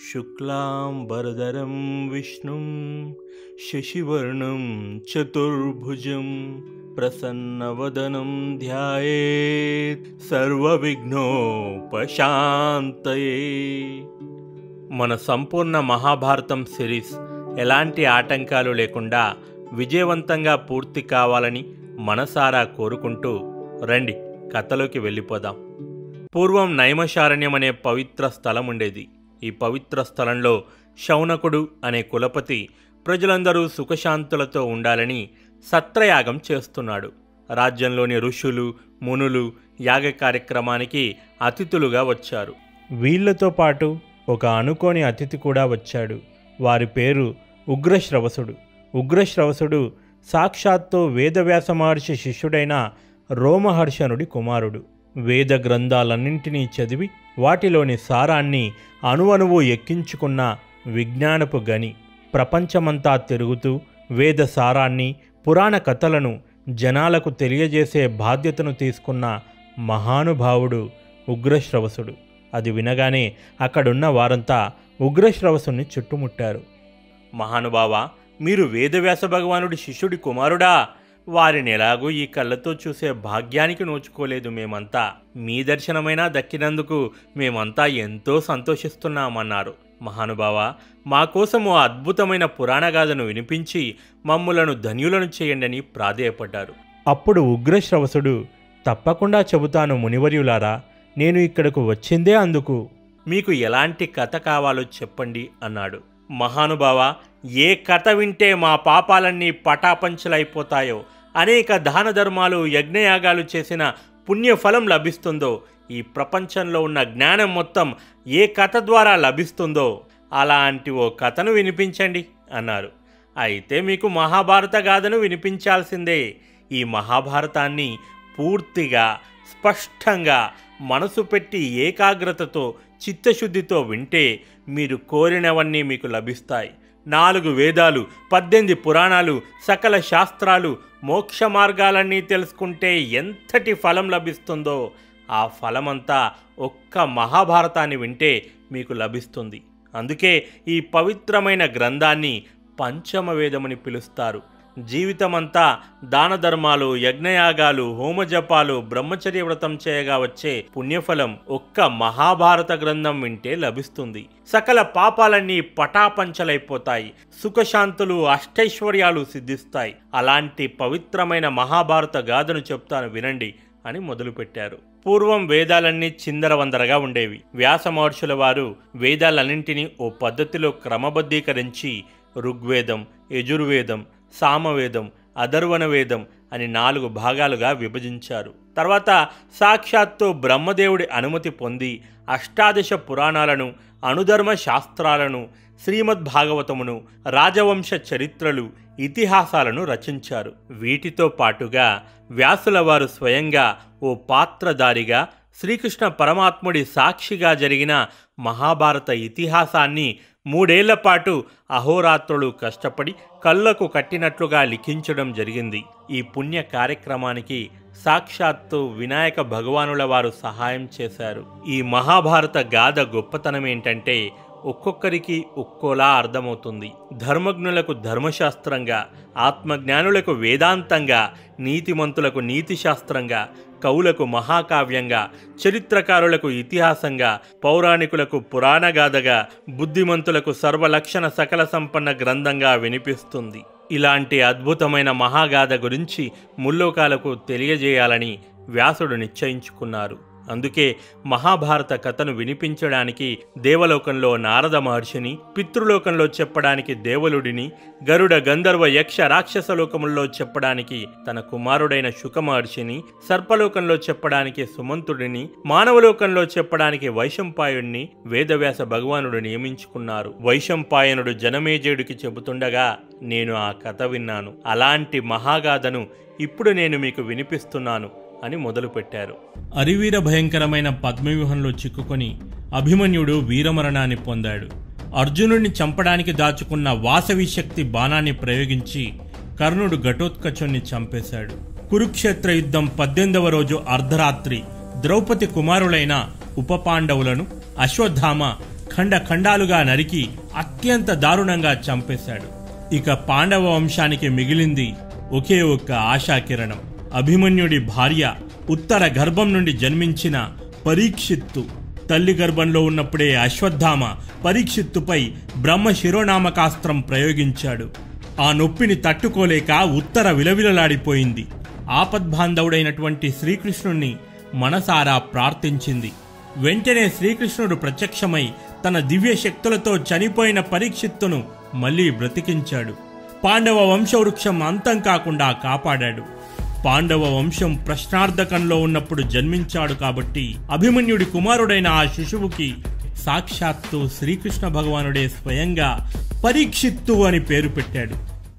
శుక్లాంబరధరం విష్ణుం శశివర్ణం చతుర్భుజం ప్రసన్నవదనం ధ్యాయేత్ సర్వవిఘ్నోపశాంతయే మన సంపూర్ణ మహాభారతం సిరీస్ ఎలాంటి ఆటంకాలు లేకుండా విజయవంతంగా పూర్తి కావాలని మనసారా కోరుకుంటూ రండి కథలోకి వెళ్ళిపోదాం పూర్వం నైమశారణ్యం అనే పవిత్ర స్థలం ఉండేది ఈ పవిత్ర స్థలంలో శౌనకుడు అనే కులపతి ప్రజలందరూ సుఖశాంతులతో ఉండాలని సత్రయాగం చేస్తున్నాడు రాజ్యంలోని ఋషులు మునులు యాగ కార్యక్రమానికి అతిథులుగా వచ్చారు వీళ్లతో పాటు ఒక అనుకోని అతిథి కూడా వచ్చాడు వారి పేరు ఉగ్రశ్రవసుడు ఉగ్రశ్రవసుడు సాక్షాత్తు వేదవ్యాస మహర్షి శిష్యుడైన రోమహర్షణుడి కుమారుడు వేద గ్రంథాలన్నింటినీ చదివి వాటిలోని సారాన్ని అణువణువు ఎక్కించుకున్న విజ్ఞానపు గని ప్రపంచమంతా తిరుగుతూ వేద సారాన్ని పురాణ కథలను జనాలకు తెలియజేసే బాధ్యతను తీసుకున్న మహానుభావుడు ఉగ్రశ్రవసుడు అది వినగానే అక్కడున్న వారంతా ఉగ్రశ్రవసుని చుట్టుముట్టారు మహానుభావ మీరు వేదవ్యాస భగవానుడి శిష్యుడి కుమారుడా వారిని ఎలాగూ ఈ కళ్ళతో చూసే భాగ్యానికి నోచుకోలేదు మేమంతా మీ దర్శనమైనా దక్కినందుకు మేమంతా ఎంతో సంతోషిస్తున్నామన్నారు మహానుభావ మా కోసం ఓ అద్భుతమైన పురాణగాథను వినిపించి మమ్ములను ధన్యులను చేయండని ప్రాధేయపడ్డారు అప్పుడు ఉగ్రశ్రవసుడు తప్పకుండా చెబుతాను మునివర్యులారా నేను ఇక్కడకు వచ్చిందే అందుకు మీకు ఎలాంటి కథ కావాలో చెప్పండి అన్నాడు మహానుభావ ఏ కథ వింటే మా పాపాలన్నీ పటాపంచలైపోతాయో అనేక దాన ధర్మాలు యజ్ఞయాగాలు చేసిన పుణ్యఫలం లభిస్తుందో ఈ ప్రపంచంలో ఉన్న జ్ఞానం మొత్తం ఏ కథ ద్వారా లభిస్తుందో అలాంటి ఓ కథను వినిపించండి అన్నారు అయితే మీకు మహాభారత గాథను వినిపించాల్సిందే ఈ మహాభారతాన్ని పూర్తిగా స్పష్టంగా మనసు పెట్టి ఏకాగ్రతతో చిత్తశుద్ధితో వింటే మీరు కోరినవన్నీ మీకు లభిస్తాయి నాలుగు వేదాలు పద్దెనిమిది పురాణాలు సకల శాస్త్రాలు మోక్ష మార్గాలన్నీ తెలుసుకుంటే ఎంతటి ఫలం లభిస్తుందో ఆ ఫలమంతా ఒక్క మహాభారతాన్ని వింటే మీకు లభిస్తుంది అందుకే ఈ పవిత్రమైన గ్రంథాన్ని పంచమ వేదమని పిలుస్తారు జీవితమంతా దాన ధర్మాలు యజ్ఞయాగాలు హోమజపాలు బ్రహ్మచర్య వ్రతం చేయగా వచ్చే పుణ్యఫలం ఒక్క మహాభారత గ్రంథం వింటే లభిస్తుంది సకల పాపాలన్నీ పటాపంచలైపోతాయి సుఖశాంతులు అష్టైశ్వర్యాలు సిద్ధిస్తాయి అలాంటి పవిత్రమైన మహాభారత గాథను చెప్తాను వినండి అని మొదలుపెట్టారు పూర్వం వేదాలన్నీ చిందరవందరగా ఉండేవి వ్యాస మహర్షుల వారు వేదాలన్నింటినీ ఓ పద్ధతిలో క్రమబద్ధీకరించి ఋగ్వేదం యజుర్వేదం సామవేదం అధర్వణ వేదం అని నాలుగు భాగాలుగా విభజించారు తర్వాత సాక్షాత్తు బ్రహ్మదేవుడి అనుమతి పొంది అష్టాదశ పురాణాలను అనుధర్మ శాస్త్రాలను శ్రీమద్ భాగవతమును రాజవంశ చరిత్రలు ఇతిహాసాలను రచించారు వీటితో పాటుగా వ్యాసుల వారు స్వయంగా ఓ పాత్రధారిగా శ్రీకృష్ణ పరమాత్ముడి సాక్షిగా జరిగిన మహాభారత ఇతిహాసాన్ని మూడేళ్ల పాటు అహోరాత్రులు కష్టపడి కళ్ళకు కట్టినట్లుగా లిఖించడం జరిగింది ఈ పుణ్య కార్యక్రమానికి సాక్షాత్తు వినాయక భగవానుల వారు సహాయం చేశారు ఈ మహాభారత గాథ గొప్పతనం ఏంటంటే ఒక్కొక్కరికి ఒక్కోలా అర్థమవుతుంది ధర్మజ్ఞులకు ధర్మశాస్త్రంగా ఆత్మజ్ఞానులకు వేదాంతంగా నీతిమంతులకు నీతి శాస్త్రంగా కవులకు మహాకావ్యంగా చరిత్రకారులకు ఇతిహాసంగా పౌరాణికులకు పురాణగాథగా బుద్ధిమంతులకు సర్వలక్షణ సకల సంపన్న గ్రంథంగా వినిపిస్తుంది ఇలాంటి అద్భుతమైన మహాగాథ గురించి ముల్లోకాలకు తెలియజేయాలని వ్యాసుడు నిశ్చయించుకున్నారు అందుకే మహాభారత కథను వినిపించడానికి దేవలోకంలో నారద మహర్షిని పితృలోకంలో చెప్పడానికి దేవులుడిని గరుడ గంధర్వ యక్ష రాక్షస లోకముల్లో చెప్పడానికి తన కుమారుడైన శుక మహర్షిని సర్పలోకంలో చెప్పడానికి సుమంతుడిని మానవలోకంలో చెప్పడానికి వైశంపాయుడిని వేదవ్యాస భగవానుడు నియమించుకున్నారు వైశంపాయనుడు జనమేజయుడికి చెబుతుండగా నేను ఆ కథ విన్నాను అలాంటి మహాగాథను ఇప్పుడు నేను మీకు వినిపిస్తున్నాను అని మొదలుపెట్టారు అరివీర భయంకరమైన పద్మవ్యూహంలో చిక్కుకొని అభిమన్యుడు వీరమరణాన్ని పొందాడు అర్జునుడిని చంపడానికి దాచుకున్న వాసవి శక్తి బాణాన్ని ప్రయోగించి కర్ణుడు ఘటోత్కచుణ్ణి చంపేశాడు కురుక్షేత్ర యుద్ధం పద్దెనిమిదవ రోజు అర్ధరాత్రి ద్రౌపది కుమారులైన ఉపపాండవులను అశ్వత్థామ ఖండ ఖండాలుగా నరికి అత్యంత దారుణంగా చంపేశాడు ఇక పాండవ వంశానికి మిగిలింది ఒకే ఒక్క ఆశాకిరణం అభిమన్యుడి భార్య ఉత్తర గర్భం నుండి జన్మించిన పరీక్షిత్తు తల్లి గర్భంలో ఉన్నప్పుడే అశ్వత్థామ పరీక్షిత్తుపై బ్రహ్మ శిరోనామకాస్త్రం ప్రయోగించాడు ఆ నొప్పిని తట్టుకోలేక ఉత్తర విలవిలలాడిపోయింది ఆపద్బాంధవుడైనటువంటి శ్రీకృష్ణుణ్ణి మనసారా ప్రార్థించింది వెంటనే శ్రీకృష్ణుడు ప్రత్యక్షమై తన దివ్య శక్తులతో చనిపోయిన పరీక్షిత్తును మళ్లీ బ్రతికించాడు పాండవ వంశవృక్షం అంతం కాకుండా కాపాడాడు పాండవ వంశం ప్రశ్నార్థకంలో ఉన్నప్పుడు జన్మించాడు కాబట్టి అభిమన్యుడి కుమారుడైన ఆ శిశువుకి సాక్షాత్తు శ్రీకృష్ణ భగవానుడే స్వయంగా పరీక్షిత్తు అని పేరు పెట్టాడు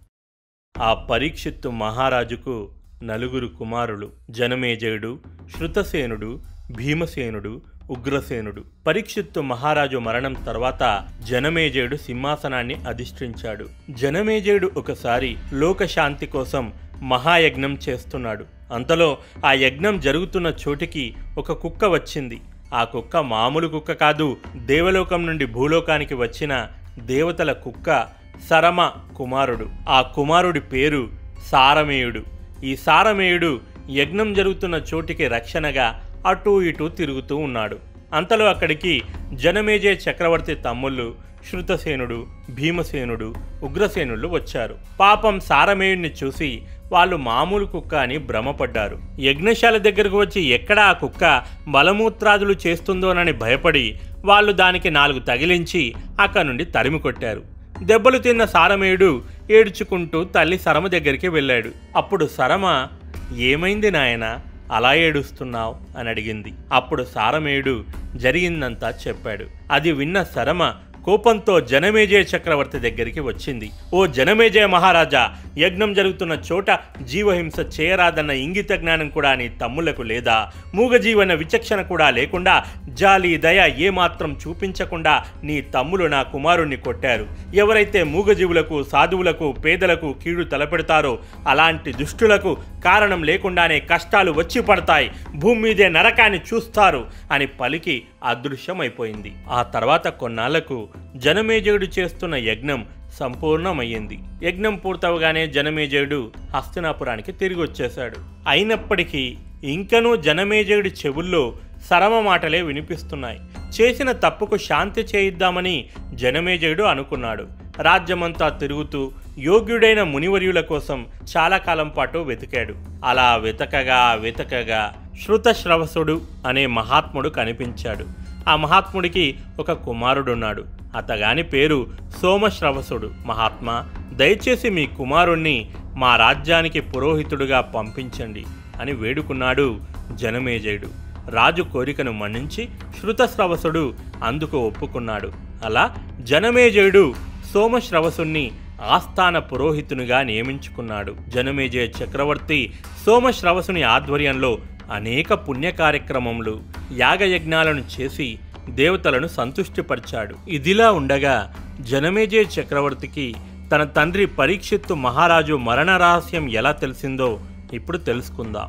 ఆ పరీక్షిత్తు మహారాజుకు నలుగురు కుమారులు జనమేజయుడు శృతసేనుడు భీమసేనుడు ఉగ్రసేనుడు పరీక్షిత్తు మహారాజు మరణం తర్వాత జనమేజయుడు సింహాసనాన్ని అధిష్ఠించాడు జనమేజయుడు ఒకసారి లోకశాంతి కోసం మహాయజ్ఞం చేస్తున్నాడు అంతలో ఆ యజ్ఞం జరుగుతున్న చోటికి ఒక కుక్క వచ్చింది ఆ కుక్క మామూలు కుక్క కాదు దేవలోకం నుండి భూలోకానికి వచ్చిన దేవతల కుక్క సరమ కుమారుడు ఆ కుమారుడి పేరు సారమేయుడు ఈ సారమేయుడు యజ్ఞం జరుగుతున్న చోటికి రక్షణగా అటూ ఇటూ తిరుగుతూ ఉన్నాడు అంతలో అక్కడికి జనమేజయ చక్రవర్తి తమ్ముళ్ళు శృతసేనుడు భీమసేనుడు ఉగ్రసేనులు వచ్చారు పాపం సారమేయుడిని చూసి వాళ్ళు మామూలు కుక్క అని భ్రమపడ్డారు యజ్ఞశాల దగ్గరకు వచ్చి ఎక్కడ ఆ కుక్క మలమూత్రాదులు చేస్తుందోనని భయపడి వాళ్ళు దానికి నాలుగు తగిలించి అక్కడి నుండి తరిమి కొట్టారు దెబ్బలు తిన్న సారమేయుడు ఏడ్చుకుంటూ తల్లి సరమ దగ్గరికి వెళ్ళాడు అప్పుడు సరమ ఏమైంది నాయనా అలా ఏడుస్తున్నావు అని అడిగింది అప్పుడు సారమేయుడు జరిగిందంతా చెప్పాడు అది విన్న సరమ కోపంతో జనమేజయ చక్రవర్తి దగ్గరికి వచ్చింది ఓ జనమేజయ మహారాజా యజ్ఞం జరుగుతున్న చోట జీవహింస చేయరాదన్న ఇంగిత జ్ఞానం కూడా నీ తమ్ములకు లేదా మూగజీవన విచక్షణ కూడా లేకుండా జాలి దయ ఏమాత్రం చూపించకుండా నీ తమ్ములు నా కుమారుణ్ణి కొట్టారు ఎవరైతే మూగజీవులకు సాధువులకు పేదలకు కీడు తలపెడతారో అలాంటి దుష్టులకు కారణం లేకుండానే కష్టాలు వచ్చి పడతాయి భూమి మీదే నరకాన్ని చూస్తారు అని పలికి అదృశ్యమైపోయింది ఆ తర్వాత కొన్నాళ్లకు జనమేజయుడు చేస్తున్న యజ్ఞం సంపూర్ణమయ్యింది యజ్ఞం పూర్తవగానే జనమేజయుడు హస్తినాపురానికి తిరిగి వచ్చేశాడు అయినప్పటికీ ఇంకనూ జనమేజయుడి చెవుల్లో సరమ మాటలే వినిపిస్తున్నాయి చేసిన తప్పుకు శాంతి చేయిద్దామని జనమేజయుడు అనుకున్నాడు రాజ్యమంతా తిరుగుతూ యోగ్యుడైన మునివర్యుల కోసం చాలా కాలం పాటు వెతికాడు అలా వెతకగా వెతకగా శృతశ్రవసుడు అనే మహాత్ముడు కనిపించాడు ఆ మహాత్ముడికి ఒక కుమారుడున్నాడు అతగాని పేరు సోమశ్రవసుడు మహాత్మా దయచేసి మీ కుమారుణ్ణి మా రాజ్యానికి పురోహితుడుగా పంపించండి అని వేడుకున్నాడు జనమేజయుడు రాజు కోరికను మన్నించి శృతశ్రవసుడు అందుకు ఒప్పుకున్నాడు అలా జనమేజయుడు సోమశ్రవసుణ్ణి ఆస్థాన పురోహితునిగా నియమించుకున్నాడు జనమేజయ చక్రవర్తి సోమశ్రవసుని ఆధ్వర్యంలో అనేక పుణ్య కార్యక్రమములు యాగయజ్ఞాలను చేసి దేవతలను సంతుష్టిపరిచాడు ఇదిలా ఉండగా జనమేజయ చక్రవర్తికి తన తండ్రి పరీక్షిత్తు మహారాజు మరణ రహస్యం ఎలా తెలిసిందో ఇప్పుడు తెలుసుకుందాం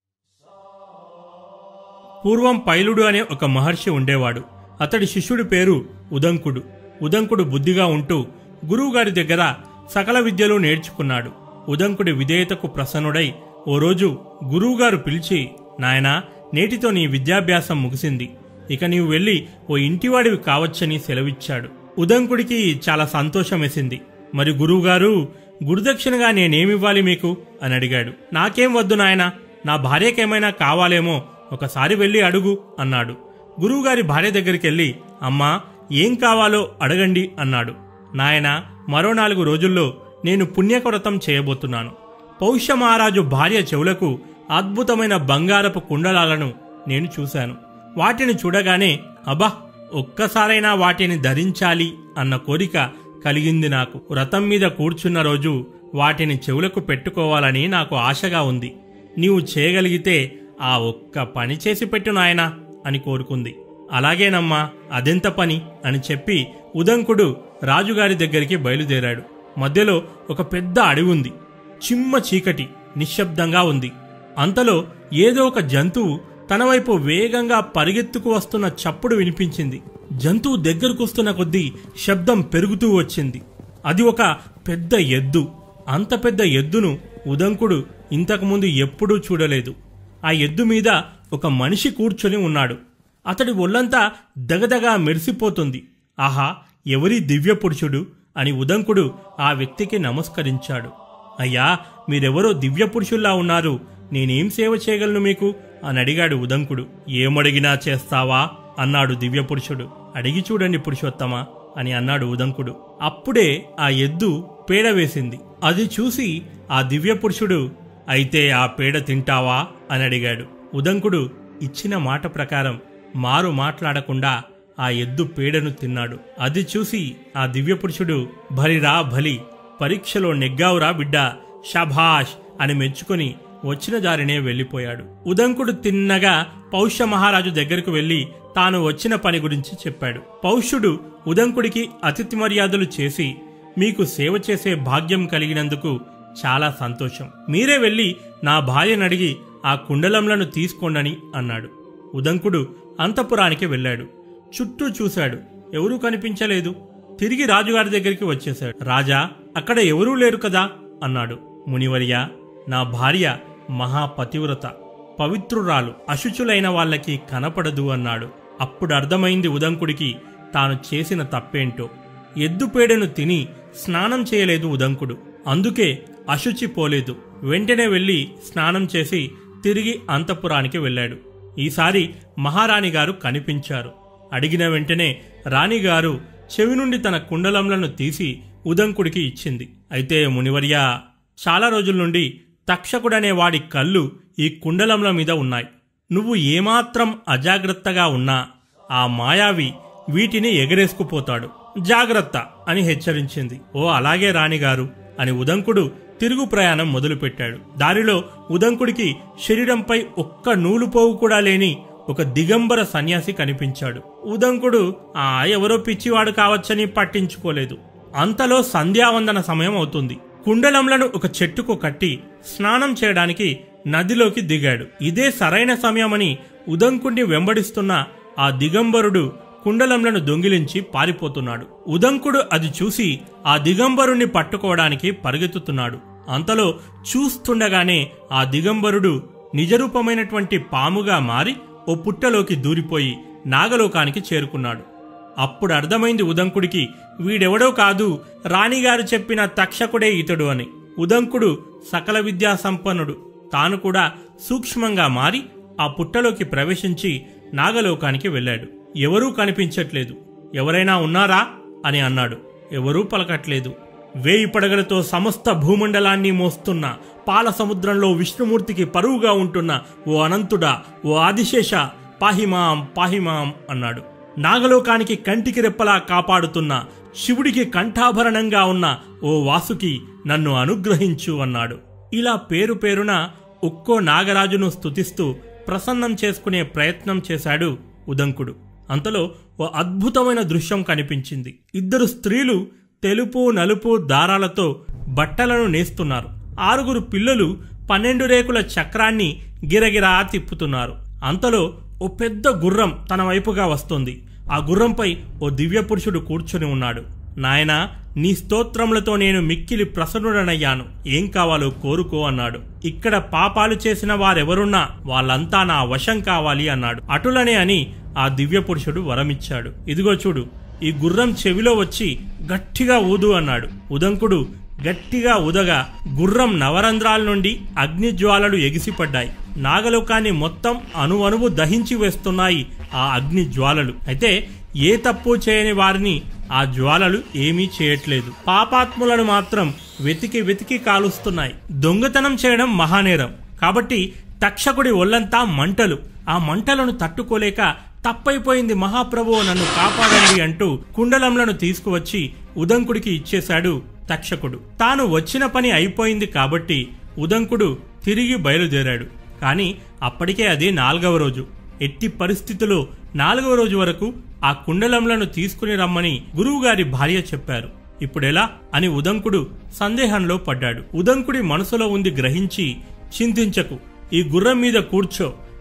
పూర్వం పైలుడు అనే ఒక మహర్షి ఉండేవాడు అతడి శిష్యుడి పేరు ఉదంకుడు ఉదంకుడు బుద్ధిగా ఉంటూ గురువుగారి దగ్గర సకల విద్యలు నేర్చుకున్నాడు ఉదంకుడి విధేయతకు ప్రసన్నుడై ఓ రోజు గురువుగారు పిలిచి నాయనా నేటితో నీ విద్యాభ్యాసం ముగిసింది ఇక నీవు వెళ్ళి ఓ ఇంటివాడివి కావచ్చని సెలవిచ్చాడు ఉదంకుడికి చాలా సంతోషం వేసింది మరి గురువుగారు గురుదక్షిణగా నేనేమివ్వాలి మీకు అని అడిగాడు నాకేం వద్దు నాయనా నా భార్యకేమైనా కావాలేమో ఒకసారి వెళ్ళి అడుగు అన్నాడు గురువుగారి భార్య దగ్గరికి వెళ్ళి అమ్మా ఏం కావాలో అడగండి అన్నాడు నాయన మరో నాలుగు రోజుల్లో నేను పుణ్యవ్రతం చేయబోతున్నాను పౌష్య మహారాజు భార్య చెవులకు అద్భుతమైన బంగారపు కుండలాలను నేను చూశాను వాటిని చూడగానే అబ్బా ఒక్కసారైనా వాటిని ధరించాలి అన్న కోరిక కలిగింది నాకు వ్రతం మీద కూర్చున్న రోజు వాటిని చెవులకు పెట్టుకోవాలని నాకు ఆశగా ఉంది నీవు చేయగలిగితే ఆ ఒక్క పని చేసి పెట్టు నాయనా అని కోరుకుంది అలాగేనమ్మా అదెంత పని అని చెప్పి ఉదంకుడు రాజుగారి దగ్గరికి బయలుదేరాడు మధ్యలో ఒక పెద్ద అడవి ఉంది చిమ్మ చీకటి నిశ్శబ్దంగా ఉంది అంతలో ఏదో ఒక జంతువు తన వైపు వేగంగా పరిగెత్తుకు వస్తున్న చప్పుడు వినిపించింది జంతువు దగ్గరకొస్తున్న కొద్దీ శబ్దం పెరుగుతూ వచ్చింది అది ఒక పెద్ద ఎద్దు అంత పెద్ద ఎద్దును ఉదంకుడు ఇంతకుముందు ఎప్పుడూ చూడలేదు ఆ ఎద్దు మీద ఒక మనిషి కూర్చొని ఉన్నాడు అతడి ఒళ్ళంతా దగదగా మెరిసిపోతుంది ఆహా ఎవరి దివ్య పురుషుడు అని ఉదంకుడు ఆ వ్యక్తికి నమస్కరించాడు అయ్యా మీరెవరో దివ్య పురుషుల్లా ఉన్నారు నేనేం సేవ చేయగలను మీకు అని అడిగాడు ఉదంకుడు ఏమడిగినా చేస్తావా అన్నాడు దివ్య పురుషుడు అడిగి చూడండి పురుషోత్తమ అని అన్నాడు ఉదంకుడు అప్పుడే ఆ ఎద్దు పేడ వేసింది అది చూసి ఆ దివ్య పురుషుడు అయితే ఆ పేడ తింటావా అని అడిగాడు ఉదంకుడు ఇచ్చిన మాట ప్రకారం మారు మాట్లాడకుండా ఆ ఎద్దు పేడను తిన్నాడు అది చూసి ఆ దివ్య పురుషుడు భలిరా భలి పరీక్షలో నెగ్గావురా బిడ్డ షభాష్ అని మెచ్చుకొని వచ్చిన దారినే వెళ్ళిపోయాడు ఉదంకుడు తిన్నగా పౌష్య మహారాజు దగ్గరకు వెళ్లి తాను వచ్చిన పని గురించి చెప్పాడు పౌష్యుడు ఉదంకుడికి అతిథి మర్యాదలు చేసి మీకు సేవ చేసే భాగ్యం కలిగినందుకు చాలా సంతోషం మీరే వెళ్ళి నా భార్యనడిగి ఆ కుండలంలను తీసుకోండని అన్నాడు ఉదంకుడు అంతపురానికి వెళ్ళాడు చుట్టూ చూశాడు ఎవరూ కనిపించలేదు తిరిగి రాజుగారి దగ్గరికి వచ్చేశాడు రాజా అక్కడ ఎవరూ లేరు కదా అన్నాడు మునివర్య నా భార్య మహాపతివ్రత పవిత్రురాలు అశుచులైన వాళ్ళకి కనపడదు అన్నాడు అప్పుడు అర్థమైంది ఉదంకుడికి తాను చేసిన తప్పేంటో ఎద్దుపేడను తిని స్నానం చేయలేదు ఉదంకుడు అందుకే అశుచి పోలేదు వెంటనే వెళ్ళి స్నానం చేసి తిరిగి అంతఃపురానికి వెళ్ళాడు ఈసారి మహారాణి గారు కనిపించారు అడిగిన వెంటనే రాణిగారు చెవి నుండి తన కుండలంలను తీసి ఉదంకుడికి ఇచ్చింది అయితే మునివర్య చాలా రోజుల నుండి తక్షకుడనే వాడి కళ్ళు ఈ కుండలంల మీద ఉన్నాయి నువ్వు ఏమాత్రం అజాగ్రత్తగా ఉన్నా ఆ మాయావి వీటిని ఎగరేసుకుపోతాడు జాగ్రత్త అని హెచ్చరించింది ఓ అలాగే రాణిగారు అని ఉదంకుడు తిరుగు ప్రయాణం మొదలుపెట్టాడు దారిలో ఉదంకుడికి శరీరంపై ఒక్క నూలు పోగు కూడా లేని ఒక దిగంబర సన్యాసి కనిపించాడు ఉదంకుడు ఆ ఎవరో పిచ్చివాడు కావచ్చని పట్టించుకోలేదు అంతలో సంధ్యావందన సమయం అవుతుంది కుండలంలను ఒక చెట్టుకు కట్టి స్నానం చేయడానికి నదిలోకి దిగాడు ఇదే సరైన సమయమని ఉదంకుడిని వెంబడిస్తున్న ఆ దిగంబరుడు కుండలంలను దొంగిలించి పారిపోతున్నాడు ఉదంకుడు అది చూసి ఆ దిగంబరుణ్ణి పట్టుకోవడానికి పరిగెత్తుతున్నాడు అంతలో చూస్తుండగానే ఆ దిగంబరుడు నిజరూపమైనటువంటి పాముగా మారి ఓ పుట్టలోకి దూరిపోయి నాగలోకానికి చేరుకున్నాడు అప్పుడు అర్థమైంది ఉదంకుడికి వీడెవడో కాదు రాణిగారు చెప్పిన తక్షకుడే ఇతడు అని ఉదంకుడు సకల విద్యా సంపన్నుడు తాను కూడా సూక్ష్మంగా మారి ఆ పుట్టలోకి ప్రవేశించి నాగలోకానికి వెళ్ళాడు ఎవరూ కనిపించట్లేదు ఎవరైనా ఉన్నారా అని అన్నాడు ఎవరూ పలకట్లేదు వేయి పడగలతో సమస్త భూమండలాన్ని మోస్తున్న పాల సముద్రంలో విష్ణుమూర్తికి పరువుగా ఉంటున్న ఓ అనంతుడా ఓ ఆదిశేష పాహిమాం పాహిమాం అన్నాడు నాగలోకానికి కంటికి రెప్పలా కాపాడుతున్న శివుడికి కంఠాభరణంగా ఉన్న ఓ వాసుకి నన్ను అనుగ్రహించు అన్నాడు ఇలా పేరు పేరున ఒక్కో నాగరాజును స్తుతిస్తూ ప్రసన్నం చేసుకునే ప్రయత్నం చేశాడు ఉదంకుడు అంతలో ఓ అద్భుతమైన దృశ్యం కనిపించింది ఇద్దరు స్త్రీలు తెలుపు నలుపు దారాలతో బట్టలను నేస్తున్నారు ఆరుగురు పిల్లలు పన్నెండు రేకుల చక్రాన్ని గిరగిరా తిప్పుతున్నారు అంతలో ఓ పెద్ద గుర్రం తన వైపుగా వస్తుంది ఆ గుర్రంపై ఓ దివ్య పురుషుడు కూర్చుని ఉన్నాడు నాయనా నీ స్తోత్రములతో నేను మిక్కిలి ప్రసన్నుడనయ్యాను ఏం కావాలో కోరుకో అన్నాడు ఇక్కడ పాపాలు చేసిన వారెవరున్నా వాళ్ళంతా నా వశం కావాలి అన్నాడు అటులనే అని ఆ దివ్య పురుషుడు వరమిచ్చాడు ఇదిగో చూడు ఈ గుర్రం చెవిలో వచ్చి గట్టిగా ఊదు అన్నాడు ఉదంకుడు గట్టిగా ఉదగా గుర్రం నవరంధ్రాల నుండి అగ్నిజ్వాలలు ఎగిసిపడ్డాయి నాగలోకాన్ని మొత్తం అణువణువు దహించి వేస్తున్నాయి ఆ అగ్ని జ్వాలలు అయితే ఏ తప్పు చేయని వారిని ఆ జ్వాలలు ఏమీ చేయట్లేదు పాపాత్ములను మాత్రం వెతికి వెతికి కాలుస్తున్నాయి దొంగతనం చేయడం మహానేరం కాబట్టి తక్షకుడి ఒళ్ళంతా మంటలు ఆ మంటలను తట్టుకోలేక తప్పైపోయింది మహాప్రభు నన్ను కాపాడండి అంటూ కుండలంలను తీసుకువచ్చి ఉదంకుడికి ఇచ్చేశాడు తక్షకుడు తాను వచ్చిన పని అయిపోయింది కాబట్టి ఉదంకుడు తిరిగి బయలుదేరాడు కాని అప్పటికే అది నాలుగవ రోజు ఎట్టి పరిస్థితుల్లో నాలుగవ రోజు వరకు ఆ కుండలంలను తీసుకుని రమ్మని గురువుగారి భార్య చెప్పారు ఇప్పుడెలా అని ఉదంకుడు సందేహంలో పడ్డాడు ఉదంకుడి మనసులో ఉంది గ్రహించి చింతించకు ఈ గుర్రం మీద కూర్చో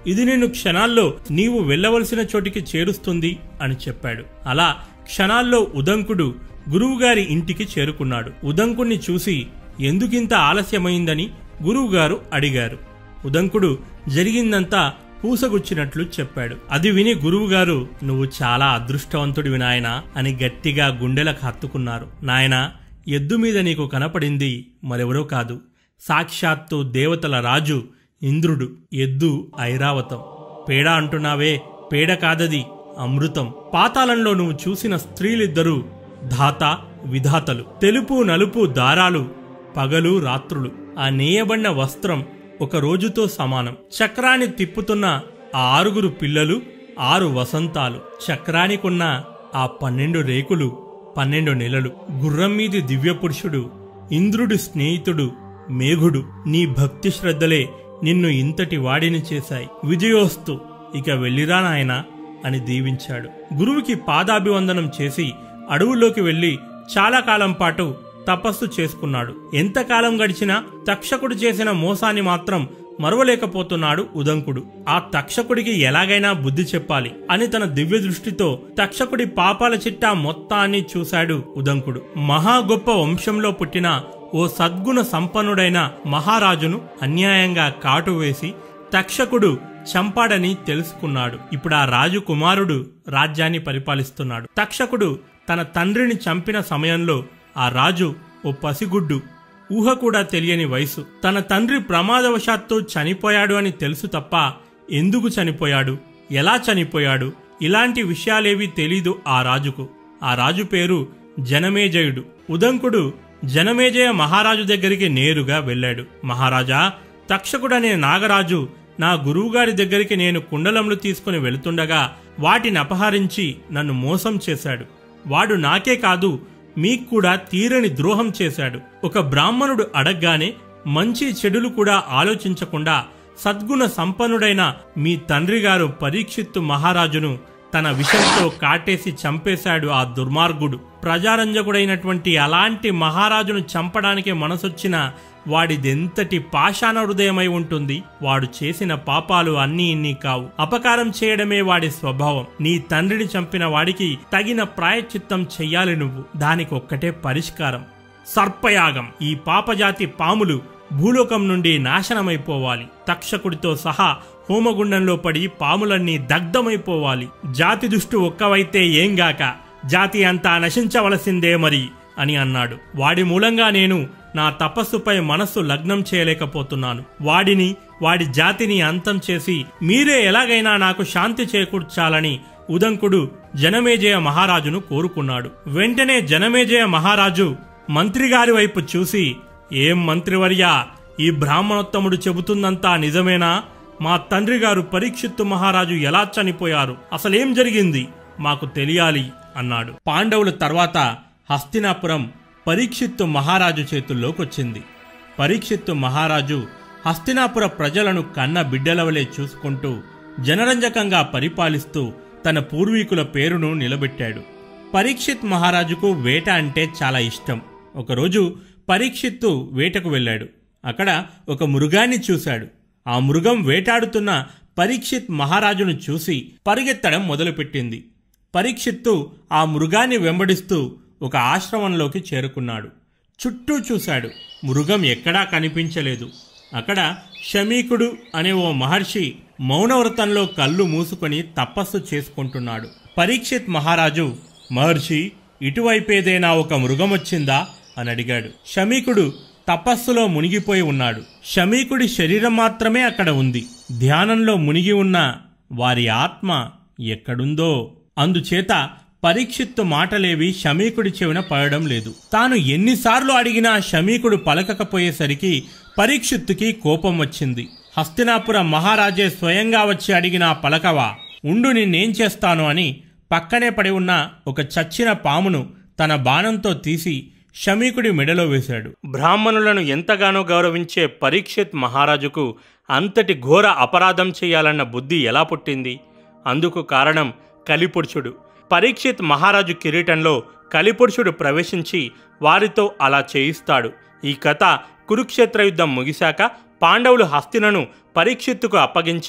ఇది నిన్ను క్షణాల్లో నీవు వెళ్ళవలసిన చోటికి చేరుస్తుంది అని చెప్పాడు అలా క్షణాల్లో ఉదంకుడు గురువుగారి ఇంటికి చేరుకున్నాడు ఉదంకుణ్ణి చూసి ఎందుకింత ఆలస్యమైందని గురువుగారు అడిగారు ఉదంకుడు జరిగిందంతా పూసగుచ్చినట్లు చెప్పాడు అది విని గురువుగారు నువ్వు చాలా అదృష్టవంతుడివి నాయనా అని గట్టిగా గుండెలకు హత్తుకున్నారు నాయనా ఎద్దు మీద నీకు కనపడింది మరెవరో కాదు సాక్షాత్తు దేవతల రాజు ఇంద్రుడు ఎద్దు ఐరావతం పేడ అంటున్నావే పేడ కాదది అమృతం పాతాళంలో నువ్వు చూసిన స్త్రీలిద్దరూ ధాత విధాతలు తెలుపు నలుపు దారాలు పగలు రాత్రులు ఆ నేయబడిన వస్త్రం ఒక రోజుతో సమానం చక్రాన్ని తిప్పుతున్న ఆ ఆరుగురు పిల్లలు ఆరు వసంతాలు చక్రానికున్న ఆ పన్నెండు రేకులు పన్నెండు నెలలు గుర్రం మీది దివ్య పురుషుడు ఇంద్రుడి స్నేహితుడు మేఘుడు నీ భక్తి శ్రద్ధలే నిన్ను ఇంతటి వాడిని చేశాయి విజయోస్తు ఇక వెళ్ళిరా నాయనా అని దీవించాడు గురువుకి పాదాభివందనం చేసి అడవుల్లోకి వెళ్లి చాలా కాలం పాటు తపస్సు చేసుకున్నాడు ఎంతకాలం గడిచినా తక్షకుడు చేసిన మోసాన్ని మాత్రం మరవలేకపోతున్నాడు ఉదంకుడు ఆ తక్షకుడికి ఎలాగైనా బుద్ధి చెప్పాలి అని తన దివ్య దృష్టితో తక్షకుడి పాపాల చిట్టా మొత్తాన్ని చూశాడు ఉదంకుడు మహా గొప్ప వంశంలో పుట్టిన ఓ సద్గుణ సంపన్నుడైన మహారాజును అన్యాయంగా కాటు వేసి తక్షకుడు చంపాడని తెలుసుకున్నాడు ఇప్పుడు ఆ రాజు కుమారుడు రాజ్యాన్ని పరిపాలిస్తున్నాడు తక్షకుడు తన తండ్రిని చంపిన సమయంలో ఆ రాజు ఓ పసిగుడ్డు ఊహ కూడా తెలియని వయసు తన తండ్రి ప్రమాదవశాత్తు చనిపోయాడు అని తెలుసు తప్ప ఎందుకు చనిపోయాడు ఎలా చనిపోయాడు ఇలాంటి విషయాలేవి తెలీదు ఆ రాజుకు ఆ రాజు పేరు జనమేజయుడు ఉదంకుడు జనమేజయ మహారాజు దగ్గరికి నేరుగా వెళ్ళాడు మహారాజా తక్షకుడనే నాగరాజు నా గురువుగారి దగ్గరికి నేను కుండలములు తీసుకుని వెళుతుండగా వాటిని అపహరించి నన్ను మోసం చేశాడు వాడు నాకే కాదు మీకు కూడా తీరని ద్రోహం చేశాడు ఒక బ్రాహ్మణుడు అడగ్గానే మంచి చెడులు కూడా ఆలోచించకుండా సద్గుణ సంపన్నుడైన మీ తండ్రి గారు పరీక్షిత్తు మహారాజును తన విషంతో కాటేసి చంపేశాడు ఆ దుర్మార్గుడు ప్రజారంజకుడైనటువంటి అలాంటి మహారాజును చంపడానికి మనసొచ్చిన వాడిదెంతటి పాషాణ హృదయమై ఉంటుంది వాడు చేసిన పాపాలు అన్నీ ఇన్ని కావు అపకారం చేయడమే వాడి స్వభావం నీ తండ్రిని చంపిన వాడికి తగిన ప్రాయశ్చిత్తం చెయ్యాలి నువ్వు దానికి ఒక్కటే పరిష్కారం సర్పయాగం ఈ పాపజాతి పాములు భూలోకం నుండి నాశనమైపోవాలి తక్షకుడితో సహా హోమగుండంలో పడి పాములన్నీ దగ్ధమైపోవాలి జాతి దుష్టు ఒక్కవైతే ఏంగాక జాతి అంతా నశించవలసిందే మరి అని అన్నాడు వాడి మూలంగా నేను నా తపస్సుపై మనస్సు లగ్నం చేయలేకపోతున్నాను వాడిని వాడి జాతిని అంతం చేసి మీరే ఎలాగైనా నాకు శాంతి చేకూర్చాలని ఉదంకుడు జనమేజయ మహారాజును కోరుకున్నాడు వెంటనే జనమేజయ మహారాజు మంత్రిగారి వైపు చూసి ఏం మంత్రివర్యా ఈ బ్రాహ్మణోత్తముడు చెబుతుందంతా నిజమేనా మా తండ్రి గారు పరీక్షిత్తు మహారాజు ఎలా చనిపోయారు అసలేం జరిగింది మాకు తెలియాలి అన్నాడు పాండవుల తర్వాత హస్తినాపురం పరీక్షిత్తు మహారాజు చేతుల్లోకొచ్చింది పరీక్షిత్తు మహారాజు హస్తినాపుర ప్రజలను కన్న బిడ్డలవలే చూసుకుంటూ జనరంజకంగా పరిపాలిస్తూ తన పూర్వీకుల పేరును నిలబెట్టాడు పరీక్షిత్ మహారాజుకు వేట అంటే చాలా ఇష్టం ఒకరోజు పరీక్షిత్తు వేటకు వెళ్ళాడు అక్కడ ఒక మృగాన్ని చూశాడు ఆ మృగం వేటాడుతున్న పరీక్షిత్ మహారాజును చూసి పరిగెత్తడం మొదలుపెట్టింది పరీక్షిత్తు ఆ మృగాన్ని వెంబడిస్తూ ఒక ఆశ్రమంలోకి చేరుకున్నాడు చుట్టూ చూశాడు మృగం ఎక్కడా కనిపించలేదు అక్కడ శమీకుడు అనే ఓ మహర్షి మౌనవ్రతంలో కళ్ళు మూసుకొని తపస్సు చేసుకుంటున్నాడు పరీక్షిత్ మహారాజు మహర్షి ఇటువైపేదైనా ఒక మృగం వచ్చిందా అని అడిగాడు శమీకుడు తపస్సులో మునిగిపోయి ఉన్నాడు శమీకుడి శరీరం మాత్రమే అక్కడ ఉంది ధ్యానంలో మునిగి ఉన్న వారి ఆత్మ ఎక్కడుందో అందుచేత పరీక్షిత్తు మాటలేవి శమీకుడి చెవిన పడడం లేదు తాను ఎన్నిసార్లు అడిగినా శమీకుడు పలకకపోయేసరికి పరీక్షిత్తుకి కోపం వచ్చింది హస్తినాపుర మహారాజే స్వయంగా వచ్చి అడిగినా పలకవా ఉండు నిన్నేం చేస్తాను అని పక్కనే పడి ఉన్న ఒక చచ్చిన పామును తన బాణంతో తీసి శమీకుడి మెడలో వేశాడు బ్రాహ్మణులను ఎంతగానో గౌరవించే పరీక్షిత్ మహారాజుకు అంతటి ఘోర అపరాధం చేయాలన్న బుద్ధి ఎలా పుట్టింది అందుకు కారణం కలిపురుషుడు పరీక్షిత్ మహారాజు కిరీటంలో కలిపురుషుడు ప్రవేశించి వారితో అలా చేయిస్తాడు ఈ కథ కురుక్షేత్ర యుద్ధం ముగిశాక పాండవులు హస్తినను పరీక్షిత్తుకు అప్పగించి